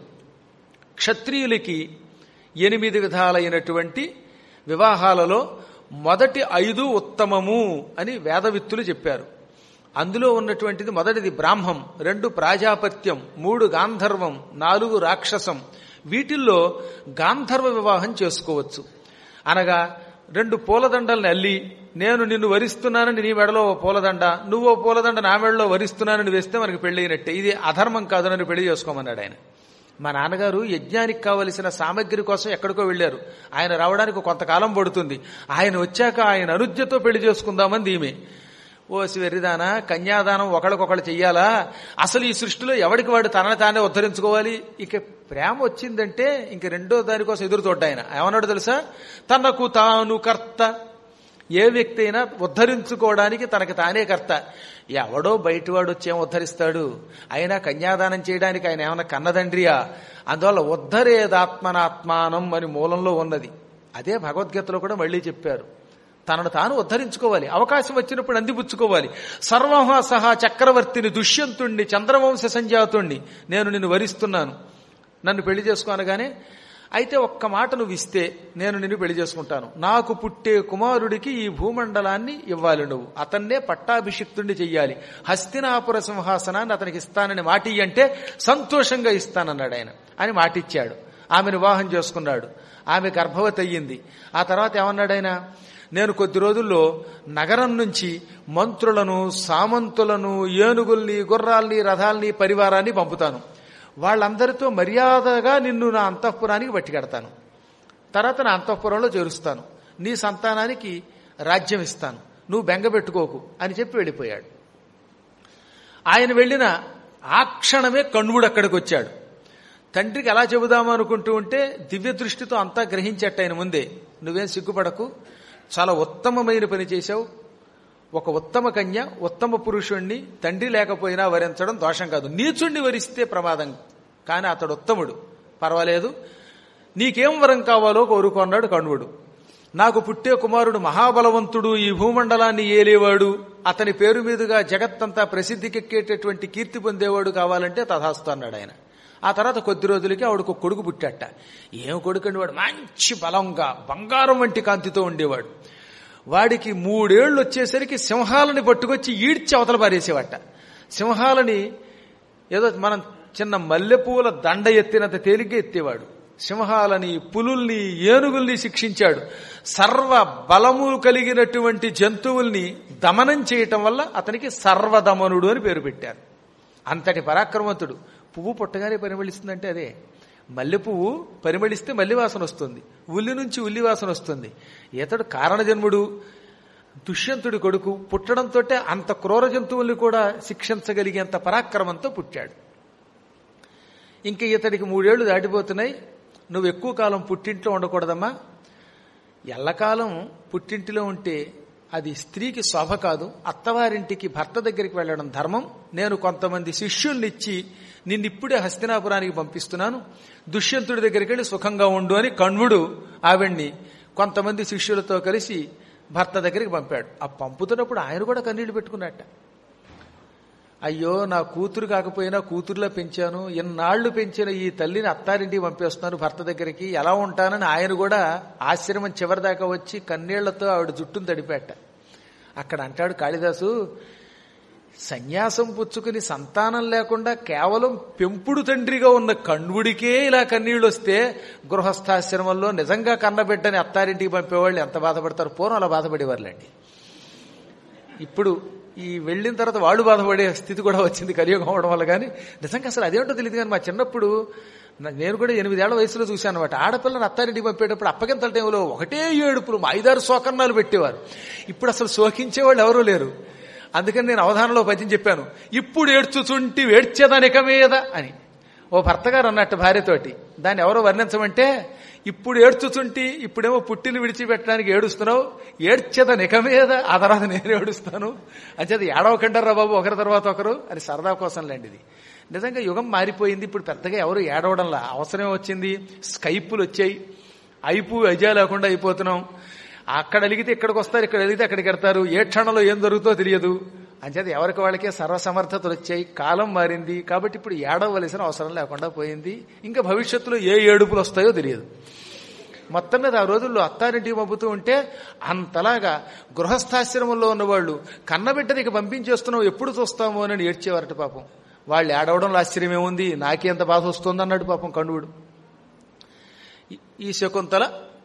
క్షత్రియులకి ఎనిమిది విధాలైనటువంటి వివాహాలలో మొదటి ఐదు ఉత్తమము అని వేదవిత్తులు చెప్పారు అందులో ఉన్నటువంటిది మొదటిది బ్రాహ్మం రెండు ప్రాజాపత్యం మూడు గాంధర్వం నాలుగు రాక్షసం వీటిల్లో గాంధర్వ వివాహం చేసుకోవచ్చు అనగా రెండు పూలదండల్ని అల్లి నేను నిన్ను వరిస్తున్నానని నీ మెడలో ఓ పూలదండ నువ్వు ఓ పూలదండ నా మెడలో వరిస్తున్నానని వేస్తే మనకి పెళ్ళైనట్టే ఇది అధర్మం కాదు నన్ను పెళ్లి చేసుకోమన్నాడు ఆయన మా నాన్నగారు యజ్ఞానికి కావలసిన సామగ్రి కోసం ఎక్కడికో వెళ్లారు ఆయన రావడానికి కొంతకాలం పడుతుంది ఆయన వచ్చాక ఆయన అనుజ్ఞతో పెళ్లి చేసుకుందామని ఈమె ఓ వెర్రిదానా కన్యాదానం ఒకళ్ళకొకళ్ళు చెయ్యాలా అసలు ఈ సృష్టిలో ఎవడికి వాడు తనని తానే ఉద్ధరించుకోవాలి ఇక ప్రేమ వచ్చిందంటే ఇంక రెండో దానికోసం ఎదురు చూడ్డా ఆయన ఏమన్నాడు తెలుసా తనకు తాను కర్త ఏ వ్యక్తి అయినా ఉద్ధరించుకోవడానికి తనకి తానే కర్త ఎవడో బయటవాడు వచ్చేం ఉద్ధరిస్తాడు అయినా కన్యాదానం చేయడానికి ఆయన ఏమన్నా కన్నదండ్రియా అందువల్ల ఉద్ధరేదాత్మనాత్మానం అని మూలంలో ఉన్నది అదే భగవద్గీతలో కూడా మళ్ళీ చెప్పారు తనను తాను ఉద్ధరించుకోవాలి అవకాశం వచ్చినప్పుడు అందిపుచ్చుకోవాలి సర్వహ సహా చక్రవర్తిని దుష్యంతుణ్ణి చంద్రవంశ సంజాతుణ్ణి నేను నిన్ను వరిస్తున్నాను నన్ను పెళ్లి చేసుకోనగానే అయితే ఒక్క మాట నువ్వు ఇస్తే నేను నిన్ను పెళ్లి చేసుకుంటాను నాకు పుట్టే కుమారుడికి ఈ భూమండలాన్ని ఇవ్వాలి నువ్వు అతన్నే పట్టాభిషిక్తుణ్ణి చెయ్యాలి హస్తినాపుర సింహాసనాన్ని అతనికి ఇస్తానని మాటి అంటే సంతోషంగా ఇస్తానన్నాడు ఆయన అని మాటిచ్చాడు ఆమెను వివాహం చేసుకున్నాడు ఆమె గర్భవతి అయ్యింది ఆ తర్వాత ఏమన్నాడు ఆయన నేను కొద్ది రోజుల్లో నగరం నుంచి మంత్రులను సామంతులను ఏనుగుల్ని గుర్రాల్ని రథాల్ని పరివారాన్ని పంపుతాను వాళ్ళందరితో మర్యాదగా నిన్ను నా అంతఃపురానికి పట్టుకెడతాను తర్వాత నా అంతఃపురంలో చేరుస్తాను నీ సంతానానికి రాజ్యం ఇస్తాను నువ్వు బెంగపెట్టుకోకు అని చెప్పి వెళ్ళిపోయాడు ఆయన వెళ్ళిన ఆ క్షణమే కణువుడు అక్కడికి వచ్చాడు తండ్రికి ఎలా చెబుదాము అనుకుంటూ ఉంటే దివ్య దృష్టితో అంతా గ్రహించట్ట ఆయన ముందే నువ్వేం సిగ్గుపడకు చాలా ఉత్తమమైన పని చేశావు ఒక ఉత్తమ కన్య ఉత్తమ పురుషుణ్ణి తండ్రి లేకపోయినా వరించడం దోషం కాదు నీచుణ్ణి వరిస్తే ప్రమాదం కానీ అతడు ఉత్తముడు పర్వాలేదు నీకేం వరం కావాలో కోరుకున్నాడు కణువుడు నాకు పుట్టే కుమారుడు మహాబలవంతుడు ఈ భూమండలాన్ని ఏలేవాడు అతని పేరు మీదుగా జగత్తంతా ప్రసిద్ధికెక్కేటటువంటి కీర్తి పొందేవాడు కావాలంటే తథాస్తు అన్నాడు ఆయన ఆ తర్వాత కొద్ది రోజులకి ఆవిడకు కొడుకు పుట్టాట ఏం కొడుకండి వాడు మంచి బలంగా బంగారం వంటి కాంతితో ఉండేవాడు వాడికి మూడేళ్లు వచ్చేసరికి సింహాలని పట్టుకొచ్చి ఈడ్చి అవతల పారేసేవాట సింహాలని ఏదో మనం చిన్న మల్లెపూల దండ ఎత్తినంత తేలిగ్గా ఎత్తేవాడు సింహాలని పులుల్ని ఏనుగుల్ని శిక్షించాడు సర్వ బలము కలిగినటువంటి జంతువుల్ని దమనం చేయటం వల్ల అతనికి సర్వదమనుడు అని పేరు పెట్టారు అంతటి పరాక్రమవంతుడు పువ్వు పుట్టగానే పరిమళిస్తుందంటే అదే మల్లె పువ్వు పరిమళిస్తే మల్లి వాసన వస్తుంది ఉల్లి నుంచి ఉల్లి వాసన వస్తుంది ఇతడు కారణజన్ముడు దుష్యంతుడి కొడుకు పుట్టడంతో అంత క్రూర జంతువుల్ని కూడా శిక్షించగలిగేంత పరాక్రమంతో పుట్టాడు ఇంక ఇతడికి మూడేళ్లు దాటిపోతున్నాయి నువ్వు ఎక్కువ కాలం పుట్టింట్లో ఉండకూడదమ్మా ఎల్లకాలం పుట్టింటిలో ఉంటే అది స్త్రీకి శోభ కాదు అత్తవారింటికి భర్త దగ్గరికి వెళ్ళడం ధర్మం నేను కొంతమంది శిష్యుల్నిచ్చి నిన్నిప్పుడే హస్తినాపురానికి పంపిస్తున్నాను దుష్యంతుడి దగ్గరికి వెళ్ళి సుఖంగా ఉండు అని కణ్వుడు ఆవిడ్ని కొంతమంది శిష్యులతో కలిసి భర్త దగ్గరికి పంపాడు ఆ పంపుతున్నప్పుడు ఆయన కూడా కన్నీళ్లు పెట్టుకున్నట్ట అయ్యో నా కూతురు కాకపోయినా కూతురులో పెంచాను ఎన్నాళ్లు పెంచిన ఈ తల్లిని అత్తారింటికి పంపేస్తున్నాను భర్త దగ్గరికి ఎలా ఉంటానని ఆయన కూడా ఆశ్రమం చివరిదాకా వచ్చి కన్నీళ్లతో ఆవిడ జుట్టును తడిపేట అక్కడ అంటాడు కాళిదాసు సన్యాసం పుచ్చుకుని సంతానం లేకుండా కేవలం పెంపుడు తండ్రిగా ఉన్న కణ్వుడికే ఇలా కన్నీళ్లు వస్తే గృహస్థాశ్రమంలో నిజంగా కన్నబిడ్డని అత్తారింటికి పంపేవాళ్ళు ఎంత బాధపడతారు పూర్వం అలా బాధపడేవాళ్ళండి ఇప్పుడు ఈ వెళ్ళిన తర్వాత వాళ్ళు బాధపడే స్థితి కూడా వచ్చింది కలియుగం అవడం వల్ల కానీ నిజంగా అసలు అదేంటో తెలియదు కానీ మా చిన్నప్పుడు నా- నేను కూడా ఎనిమిదేళ్ల వయసులో చూశాను అనమాట ఆడపిల్లని అత్తారింటికి పంపేటప్పుడు అప్పగింతల టైంలో ఒకటే ఏడుపులు మా ఐదారు శోకన్నాలు పెట్టేవారు ఇప్పుడు అసలు శోకించే వాళ్ళు ఎవరూ లేరు అందుకని నేను అవధానంలో పద్యం చెప్పాను ఇప్పుడు ఏడ్చుచుంటి ఏడ్చేదానిక మీద అని ఓ భర్త గారు అన్నట్టు భార్యతోటి దాన్ని ఎవరో వర్ణించమంటే ఇప్పుడు ఏడ్చుచుంటి ఇప్పుడేమో పుట్టిని విడిచిపెట్టడానికి ఏడుస్తున్నావు ఏడ్చేద నిక మీద ఆ తర్వాత నేను ఏడుస్తాను అంచేది ఏడవకంటారా బాబు ఒకరి తర్వాత ఒకరు అది సరదా కోసం లేండి ఇది నిజంగా యుగం మారిపోయింది ఇప్పుడు పెద్దగా ఎవరు ఏడవడంలా అవసరమే వచ్చింది స్కైపులు వచ్చాయి అయిపు అజా లేకుండా అయిపోతున్నాం అక్కడ అలిగితే ఇక్కడికి వస్తారు ఇక్కడ అలిగితే అక్కడికి వెడతారు ఏ క్షణంలో ఏం జరుగుతో తెలియదు అంచేత ఎవరికి వాళ్ళకే సర్వసమర్థతలు వచ్చాయి కాలం మారింది కాబట్టి ఇప్పుడు ఏడవలసిన అవసరం లేకుండా పోయింది ఇంకా భవిష్యత్తులో ఏ ఏడుపులు వస్తాయో తెలియదు మొత్తం మీద ఆ రోజుల్లో అత్తారింటికి పంపుతూ ఉంటే అంతలాగా గృహస్థాశ్రమంలో ఉన్నవాళ్ళు కన్నబిడ్డనికి పంపించేస్తున్నావు ఎప్పుడు చూస్తామో అని ఏడ్చేవారట పాపం వాళ్ళు ఏడవడంలో ఆశ్చర్యమే ఉంది నాకేంత బాధ వస్తుంది అన్నాడు పాపం కణువుడు ఈ- ఈ శకుంతల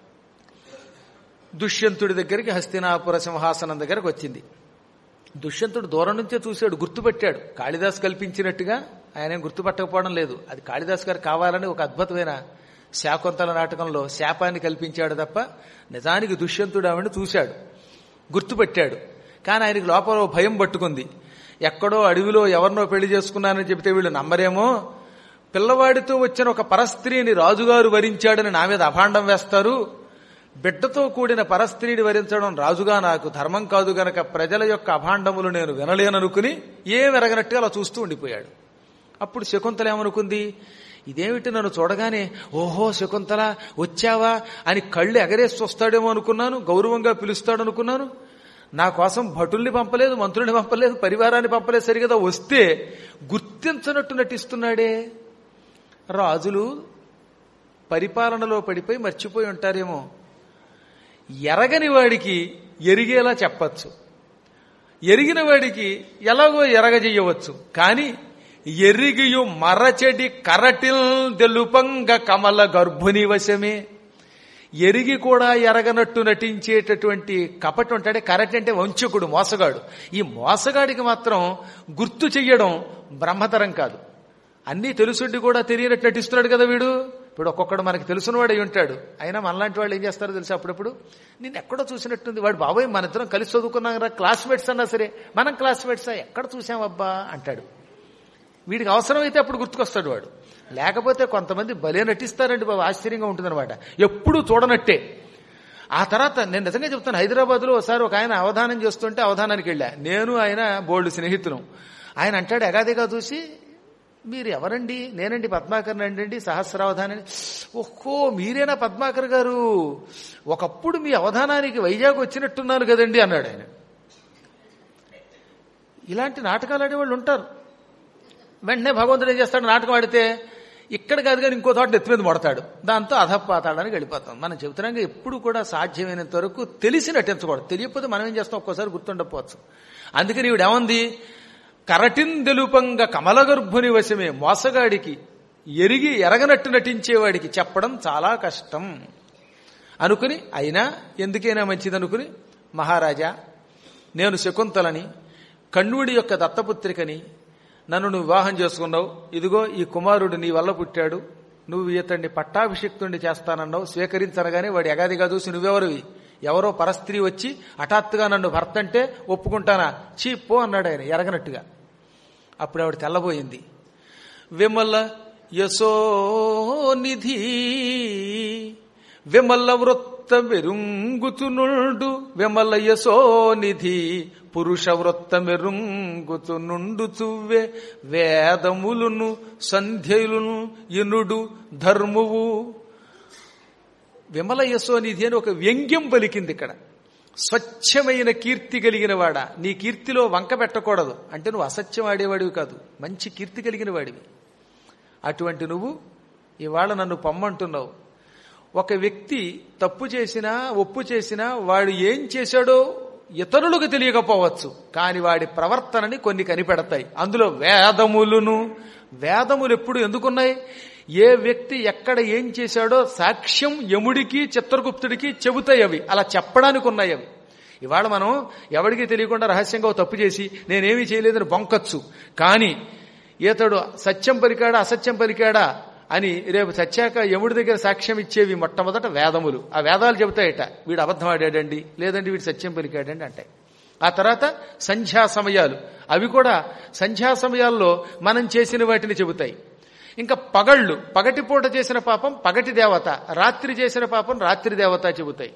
దుష్యంతుడి దగ్గరికి హస్తినాపుర సింహాసనం దగ్గరకు వచ్చింది దుష్యంతుడు దూరం నుంచే చూశాడు గుర్తుపెట్టాడు కాళిదాస్ కల్పించినట్టుగా ఆయన ఏం గుర్తుపట్టకపోవడం లేదు అది కాళిదాస్ గారు కావాలని ఒక అద్భుతమైన శాకుంతల నాటకంలో శాపాన్ని కల్పించాడు తప్ప నిజానికి దుష్యంతుడు ఆవిడని చూశాడు గుర్తుపెట్టాడు కానీ ఆయనకి లోపల ఓ భయం పట్టుకుంది ఎక్కడో అడవిలో ఎవరినో పెళ్లి చేసుకున్నానని చెబితే వీళ్ళు నమ్మరేమో పిల్లవాడితో వచ్చిన ఒక పరస్త్రీని రాజుగారు వరించాడని నా మీద అభాండం వేస్తారు బిడ్డతో కూడిన పరస్త్రీని వరించడం రాజుగా నాకు ధర్మం కాదు గనక ప్రజల యొక్క అభాండములు నేను వినలేననుకుని ఏం ఎరగనట్టుగా అలా చూస్తూ ఉండిపోయాడు అప్పుడు శకుంతల ఏమనుకుంది ఇదేమిటి నన్ను చూడగానే ఓహో శకుంతల వచ్చావా అని కళ్ళు ఎగరేసి వస్తాడేమో అనుకున్నాను గౌరవంగా పిలుస్తాడు అనుకున్నాను నా కోసం భటుల్ని పంపలేదు మంత్రుల్ని పంపలేదు పరివారాన్ని పంపలేదు సరిగదా వస్తే గుర్తించనట్టు నటిస్తున్నాడే రాజులు పరిపాలనలో పడిపోయి మర్చిపోయి ఉంటారేమో ఎరగని వాడికి ఎరిగేలా చెప్పచ్చు ఎరిగిన వాడికి ఎలాగో ఎరగజెయ్యవచ్చు కానీ ఎరిగియు మరచెడి కరటిల్ తెలుపంగ కమల గర్భుని వశమే ఎరిగి కూడా ఎరగనట్టు నటించేటటువంటి కపటి ఉంటాడే కరటి అంటే వంచకుడు మోసగాడు ఈ మోసగాడికి మాత్రం గుర్తు చెయ్యడం బ్రహ్మతరం కాదు అన్నీ తెలుసుండి కూడా తెలియనట్టు నటిస్తున్నాడు కదా వీడు ఇప్పుడు ఒక్కొక్కడు మనకి తెలుసున్నవాడు అయి ఉంటాడు అయినా మనలాంటి వాళ్ళు ఏం చేస్తారో తెలుసు అప్పుడప్పుడు నేను ఎక్కడో చూసినట్టుంది వాడు బాబాయ్ మన ఇద్దరం కలిసి చదువుకున్నాం రా క్లాస్మేట్స్ అన్నా సరే మనం క్లాస్మేట్సా ఎక్కడ చూసామబ్బా అంటాడు వీడికి అవసరమైతే అప్పుడు గుర్తుకొస్తాడు వాడు లేకపోతే కొంతమంది భలే నటిస్తారండి బాబు ఆశ్చర్యంగా ఉంటుందన్నమాట ఎప్పుడు చూడనట్టే ఆ తర్వాత నేను నిజంగా చెప్తాను హైదరాబాద్లో ఒకసారి ఒక ఆయన అవధానం చేస్తుంటే అవధానానికి వెళ్ళా నేను ఆయన బోల్డ్ స్నేహితులం ఆయన అంటాడు ఎగాదిగా చూసి మీరు ఎవరండి నేనండి పద్మాకర్ అండి సహస్రావధాని ఓహో మీరేనా పద్మాకర్ గారు ఒకప్పుడు మీ అవధానానికి వైజాగ్ వచ్చినట్టున్నాను కదండి అన్నాడు ఆయన ఇలాంటి నాటకాలు ఆడేవాళ్ళు ఉంటారు వెంటనే భగవంతుడు ఏం చేస్తాడు నాటకం ఆడితే ఇక్కడ కాదు కానీ ఇంకో తోట ఎత్తి మీద మొడతాడు దాంతో అధపాతాడానికి వెళ్ళిపోతాం మనం చెబుతున్నాం ఎప్పుడు కూడా సాధ్యమైనంత వరకు తెలిసి నటించకూడదు తెలియకపోతే మనం ఏం చేస్తాం ఒక్కోసారి గుర్తుండకపోవచ్చు అందుకని ఈవిడ ఏమంది కరటిన్ తెలుపంగ కమలగర్భుని వశమే మోసగాడికి ఎరిగి ఎరగనట్టు నటించేవాడికి చెప్పడం చాలా కష్టం అనుకుని అయినా ఎందుకైనా మంచిది అనుకుని మహారాజా నేను శకుంతలని కణ్వుడి యొక్క దత్తపుత్రికని నన్ను నువ్వు వివాహం చేసుకున్నావు ఇదిగో ఈ కుమారుడు నీ వల్ల పుట్టాడు నువ్వు ఇతన్ని పట్టాభిషిక్తుడిని చేస్తానన్నావు స్వీకరించనగానే వాడు ఎగాదిగా చూసి నువ్వెవరివి ఎవరో పరస్త్రీ వచ్చి హఠాత్తుగా నన్ను భర్త అంటే ఒప్పుకుంటానా చీ పో అన్నాడు ఆయన ఎరగనట్టుగా అప్పుడు ఆవిడ తెల్లబోయింది విమల యశోనిధి విమల వృత్త మెరుంగుతునుండు విమల యశోనిధి పురుష వృత్త మెరుంగుతునుండు చువ్వే వేదములును సంధ్యలును ఇనుడు ధర్మువు విమల యశోనిధి అని ఒక వ్యంగ్యం పలికింది ఇక్కడ స్వచ్ఛమైన కీర్తి కలిగిన వాడా నీ కీర్తిలో వంక పెట్టకూడదు అంటే నువ్వు అసత్యం ఆడేవాడివి కాదు మంచి కీర్తి కలిగిన వాడివి అటువంటి నువ్వు ఇవాళ నన్ను పొమ్మంటున్నావు ఒక వ్యక్తి తప్పు చేసినా ఒప్పు చేసినా వాడు ఏం చేశాడో ఇతరులకు తెలియకపోవచ్చు కాని వాడి ప్రవర్తనని కొన్ని కనిపెడతాయి అందులో వేదములును వేదములు ఎప్పుడు ఎందుకున్నాయి ఏ వ్యక్తి ఎక్కడ ఏం చేశాడో సాక్ష్యం యముడికి చిత్రగుప్తుడికి చెబుతాయి అవి అలా చెప్పడానికి ఉన్నాయి అవి ఇవాళ మనం ఎవడికి తెలియకుండా రహస్యంగా ఓ తప్పు చేసి నేనేమీ చేయలేదని బొంకచ్చు కానీ ఈతడు సత్యం పలికాడా అసత్యం పలికాడా అని రేపు చచ్చాక యముడి దగ్గర సాక్ష్యం ఇచ్చేవి మొట్టమొదట వేదములు ఆ వేదాలు చెబుతాయట వీడు అబద్ధం ఆడాడండి లేదండి వీడు సత్యం పలికాడండి అంటాయి ఆ తర్వాత సంధ్యా సమయాలు అవి కూడా సంధ్యా సమయాల్లో మనం చేసిన వాటిని చెబుతాయి ఇంకా పగళ్ళు పగటిపూట చేసిన పాపం పగటి దేవత రాత్రి చేసిన పాపం రాత్రి దేవత చెబుతాయి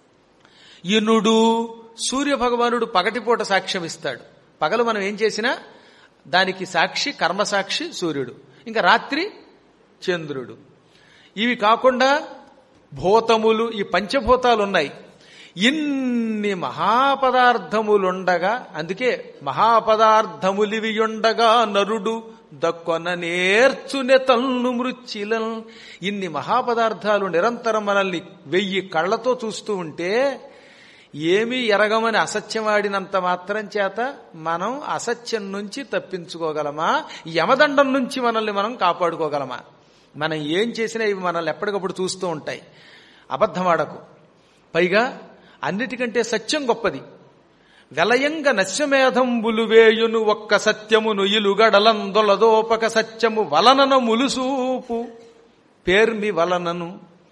ఇనుడు సూర్య భగవానుడు పగటిపూట సాక్ష్యం ఇస్తాడు పగలు మనం ఏం చేసినా దానికి సాక్షి కర్మసాక్షి సూర్యుడు ఇంకా రాత్రి చంద్రుడు ఇవి కాకుండా భూతములు ఈ పంచభూతాలు ఉన్నాయి ఇన్ని మహాపదార్థములుండగా అందుకే మహాపదార్థములివియుండగా నరుడు దక్కొన నేర్చునే తల్ను మృచ్చిలన్ ఇన్ని మహాపదార్థాలు నిరంతరం మనల్ని వెయ్యి కళ్ళతో చూస్తూ ఉంటే ఏమీ ఎరగమని అసత్యమాడినంత మాత్రం చేత మనం అసత్యం నుంచి తప్పించుకోగలమా యమదండం నుంచి మనల్ని మనం కాపాడుకోగలమా మనం ఏం చేసినా ఇవి మనల్ని ఎప్పటికప్పుడు చూస్తూ ఉంటాయి అబద్ధమాడకు పైగా అన్నిటికంటే సత్యం గొప్పది వెలయంగ నశ్యమేధంబులు వేయును ఒక్క సత్యమును ఇలుగడలందొలదోపక సత్యము వలనన ములుసూపు పేర్మి వలనను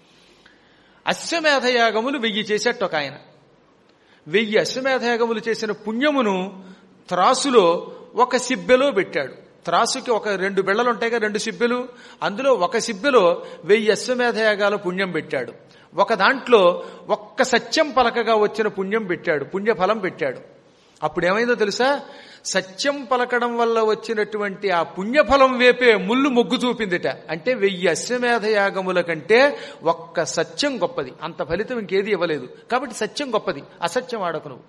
అశ్వమేధయాగములు వెయ్యి చేసేట్టు ఒక ఆయన వెయ్యి అశ్వమేధయాగములు చేసిన పుణ్యమును త్రాసులో ఒక సిబ్బెలో పెట్టాడు త్రాసుకి ఒక రెండు బిళ్ళలు ఉంటాయిగా రెండు సిబ్బెలు అందులో ఒక సిబ్బెలో వెయ్యి అశ్వమేధయాగాల పుణ్యం పెట్టాడు ఒక దాంట్లో ఒక్క సత్యం పలకగా వచ్చిన పుణ్యం పెట్టాడు పుణ్యఫలం పెట్టాడు అప్పుడు ఏమైందో తెలుసా సత్యం పలకడం వల్ల వచ్చినటువంటి ఆ పుణ్యఫలం వేపే ముళ్ళు మొగ్గు చూపిందిట అంటే వెయ్యి అశ్వమేధ యాగముల కంటే ఒక్క సత్యం గొప్పది అంత ఫలితం ఇంకేది ఇవ్వలేదు కాబట్టి సత్యం గొప్పది అసత్యం ఆడకు నువ్వు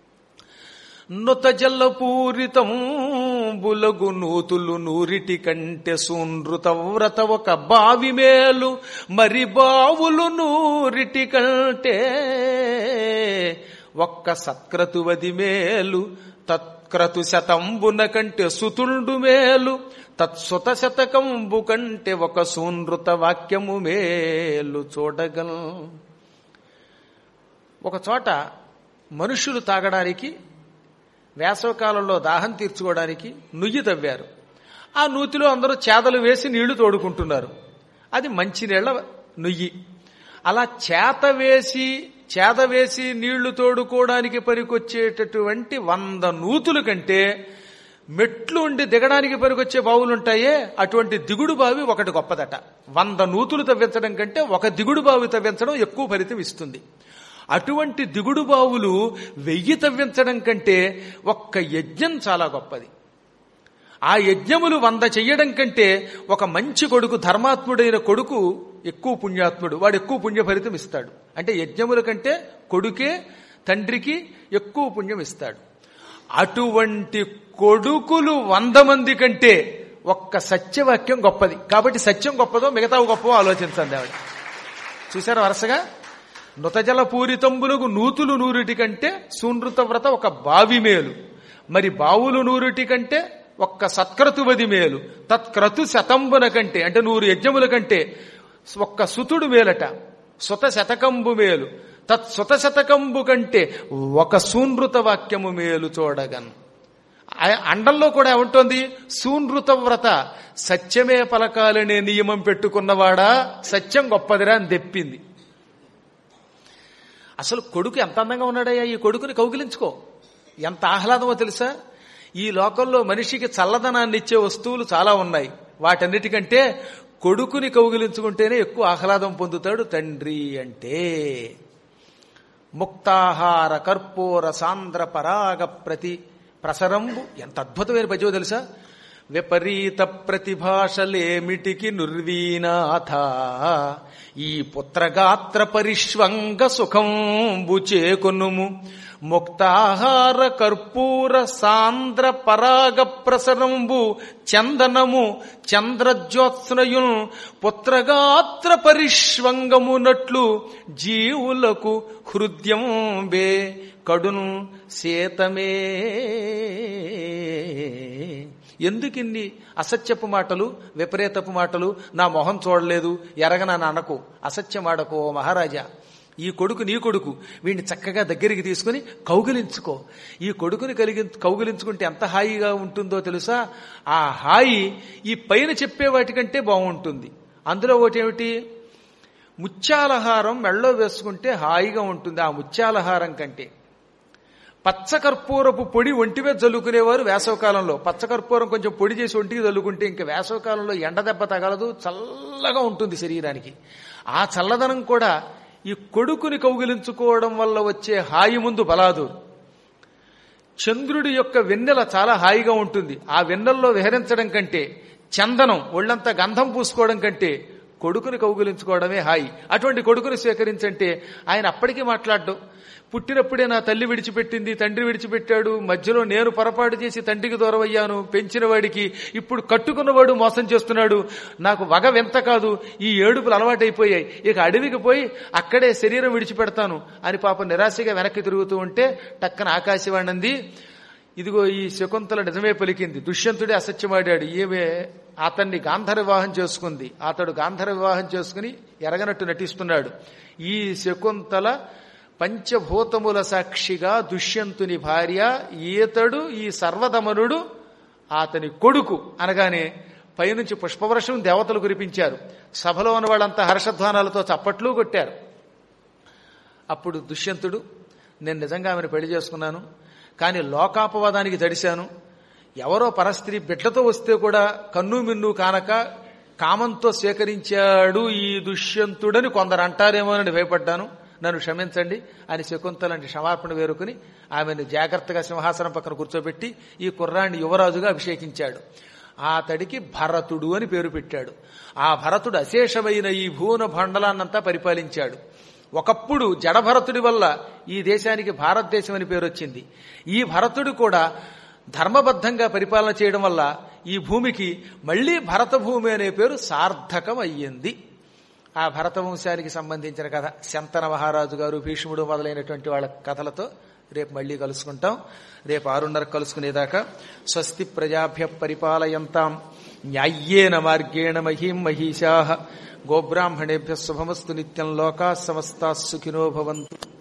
నుత జల్లపూరితం బులగు నూతులు నూరిటి కంటే సూనృత వ్రత ఒక బావి మేలు మరి బావులు నూరిటి కంటే ఒక్క సత్క్రతువది మేలు తత్క్రతు శతంబున కంటే సుతుండు మేలు తత్సుత శతకంబు కంటే ఒక సూనృత వాక్యము మేలు చూడగల ఒక చోట మనుషులు తాగడానికి వేసవకాలంలో దాహం తీర్చుకోవడానికి నుయ్యి తవ్వారు ఆ నూతిలో అందరూ చేదలు వేసి నీళ్లు తోడుకుంటున్నారు అది మంచినీళ్ల నుయ్యి అలా చేత వేసి చేద వేసి నీళ్లు తోడుకోవడానికి పనికొచ్చేటటువంటి వంద నూతుల కంటే మెట్లు ఉండి దిగడానికి పనికొచ్చే బావులుంటాయే అటువంటి దిగుడు బావి ఒకటి గొప్పదట వంద నూతులు తవ్వించడం కంటే ఒక దిగుడు బావి తవ్వించడం ఎక్కువ ఫలితం ఇస్తుంది అటువంటి దిగుడు బావులు వెయ్యి తవ్వించడం కంటే ఒక్క యజ్ఞం చాలా గొప్పది ఆ యజ్ఞములు వంద చెయ్యడం కంటే ఒక మంచి కొడుకు ధర్మాత్ముడైన కొడుకు ఎక్కువ పుణ్యాత్ముడు వాడు ఎక్కువ పుణ్య ఫలితం ఇస్తాడు అంటే యజ్ఞముల కంటే కొడుకే తండ్రికి ఎక్కువ పుణ్యం ఇస్తాడు అటువంటి కొడుకులు వంద మంది కంటే ఒక్క సత్యవాక్యం గొప్పది కాబట్టి సత్యం గొప్పదో మిగతావు గొప్పవో ఆలోచించండి ఆవిడ చూసారా వరుసగా నుతజల పూరితంబులకు నూతులు నూరుటి కంటే సూనృత వ్రత ఒక బావి మేలు మరి బావులు నూరుటి కంటే ఒక్క సత్క్రతువది మేలు తత్క్రతు శతంబున కంటే అంటే నూరు యజ్ఞముల కంటే ఒక్క సుతుడు మేలట సుత శతకంబు మేలు తత్సుత శతకంబు కంటే ఒక సూనృత వాక్యము మేలు చూడగన్ అండంలో కూడా ఏమంటోంది సూనృత వ్రత సత్యమే పలకాలనే నియమం పెట్టుకున్నవాడా సత్యం గొప్పదిరా అని తెప్పింది అసలు కొడుకు ఎంత అందంగా ఉన్నాడయ్యా ఈ కొడుకుని కౌగిలించుకో ఎంత ఆహ్లాదమో తెలుసా ఈ లోకంలో మనిషికి చల్లదనాన్ని ఇచ్చే వస్తువులు చాలా ఉన్నాయి వాటన్నిటికంటే కొడుకుని కౌగిలించుకుంటేనే ఎక్కువ ఆహ్లాదం పొందుతాడు తండ్రి అంటే ముక్తాహార కర్పూర సాంద్ర పరాగ ప్రతి ప్రసరంబు ఎంత అద్భుతమైన పద్యమో తెలుసా విపరీత ప్రతిభాషలేమిటికి నుర్వీనాథ ఈ పుత్రగాత్ర పరిష్వంగ సుఖంబు చేకొనుము ముక్తాహార కర్పూర సాంద్ర పరాగ ప్రసరంబు చందనము చంద్రజ్యోత్స్నయున్ పుత్రగాత్ర పరిష్వంగమునట్లు జీవులకు హృదయం బే కడును శీతమే ఎందుకిన్ని అసత్యపు మాటలు విపరీతపు మాటలు నా మొహం చూడలేదు ఎరగన అనకు అసత్యమాడకు ఓ మహారాజా ఈ కొడుకు నీ కొడుకు వీడిని చక్కగా దగ్గరికి తీసుకుని కౌగిలించుకో ఈ కొడుకుని కలిగి కౌగిలించుకుంటే ఎంత హాయిగా ఉంటుందో తెలుసా ఆ హాయి ఈ పైన చెప్పే వాటికంటే బాగుంటుంది అందులో ఒకటి ఏమిటి ముత్యాలహారం మెళ్ళో వేసుకుంటే హాయిగా ఉంటుంది ఆ ముత్యాలహారం కంటే పచ్చకర్పూరపు పొడి ఒంటివే జల్లుకునేవారు వేసవకాలంలో పచ్చకర్పూరం కొంచెం పొడి చేసి ఒంటికి జల్లుకుంటే ఇంకా వేసవకాలంలో ఎండ దెబ్బ తగలదు చల్లగా ఉంటుంది శరీరానికి ఆ చల్లదనం కూడా ఈ కొడుకుని కౌగిలించుకోవడం వల్ల వచ్చే హాయి ముందు బలాదు చంద్రుడి యొక్క వెన్నెల చాలా హాయిగా ఉంటుంది ఆ వెన్నెల్లో విహరించడం కంటే చందనం ఒళ్ళంతా గంధం పూసుకోవడం కంటే కొడుకుని కౌగిలించుకోవడమే హాయి అటువంటి కొడుకుని స్వీకరించంటే ఆయన అప్పటికీ మాట్లాడడం పుట్టినప్పుడే నా తల్లి విడిచిపెట్టింది తండ్రి విడిచిపెట్టాడు మధ్యలో నేను పొరపాటు చేసి తండ్రికి దూరమయ్యాను పెంచిన వాడికి ఇప్పుడు కట్టుకున్నవాడు మోసం చేస్తున్నాడు నాకు వగ వింత కాదు ఈ ఏడుపులు అలవాటైపోయాయి ఇక అడవికి పోయి అక్కడే శరీరం విడిచిపెడతాను అని పాప నిరాశగా వెనక్కి తిరుగుతూ ఉంటే టక్కన ఆకాశవాణింది ఇదిగో ఈ శకుంతల నిజమే పలికింది దుష్యంతుడే అసత్యమాడాడు ఈమె అతన్ని గాంధర వివాహం చేసుకుంది అతడు గాంధర వివాహం చేసుకుని ఎరగనట్టు నటిస్తున్నాడు ఈ శకుంతల పంచభూతముల సాక్షిగా దుష్యంతుని భార్య ఈతడు ఈ సర్వదమనుడు అతని కొడుకు అనగానే పైనుంచి పుష్పవర్షం దేవతలు కురిపించారు సభలో ఉన్న వాళ్ళంతా హర్షధ్వానాలతో చప్పట్లు కొట్టారు అప్పుడు దుష్యంతుడు నేను నిజంగా ఆమెను పెళ్లి చేసుకున్నాను కానీ లోకాపవాదానికి జడిశాను ఎవరో పరస్త్రీ బిడ్డతో వస్తే కూడా కన్ను మిన్ను కానక కామంతో స్వీకరించాడు ఈ దుష్యంతుడని కొందరు అంటారేమోనని భయపడ్డాను నన్ను క్షమించండి అని శకుంతలంటి క్షమాపణ వేరుకుని ఆమెను జాగ్రత్తగా సింహాసనం పక్కన కూర్చోబెట్టి ఈ కుర్రాన్ని యువరాజుగా అభిషేకించాడు అతడికి భరతుడు అని పేరు పెట్టాడు ఆ భరతుడు అశేషమైన ఈ భూన భండలాన్నంతా పరిపాలించాడు ఒకప్పుడు జడభరతుడి వల్ల ఈ దేశానికి భారతదేశం అని పేరు వచ్చింది ఈ భరతుడు కూడా ధర్మబద్ధంగా పరిపాలన చేయడం వల్ల ఈ భూమికి మళ్లీ భరత భూమి అనే పేరు సార్థకం అయ్యింది ఆ భరత వంశానికి సంబంధించిన కథ శంతన మహారాజు గారు భీష్ముడు మొదలైనటువంటి వాళ్ళ కథలతో రేపు మళ్ళీ కలుసుకుంటాం రేపు ఆరున్నర కలుసుకునేదాకా స్వస్తి ప్రజాభ్య పరిపాలయంతాం న్యాయ్యేన మార్గేణ మహీం మహిషా గోబ్రాహ్మణేభ్య శుభమస్తు నిత్యం లోకా సమస్తా సుఖినో భవంతు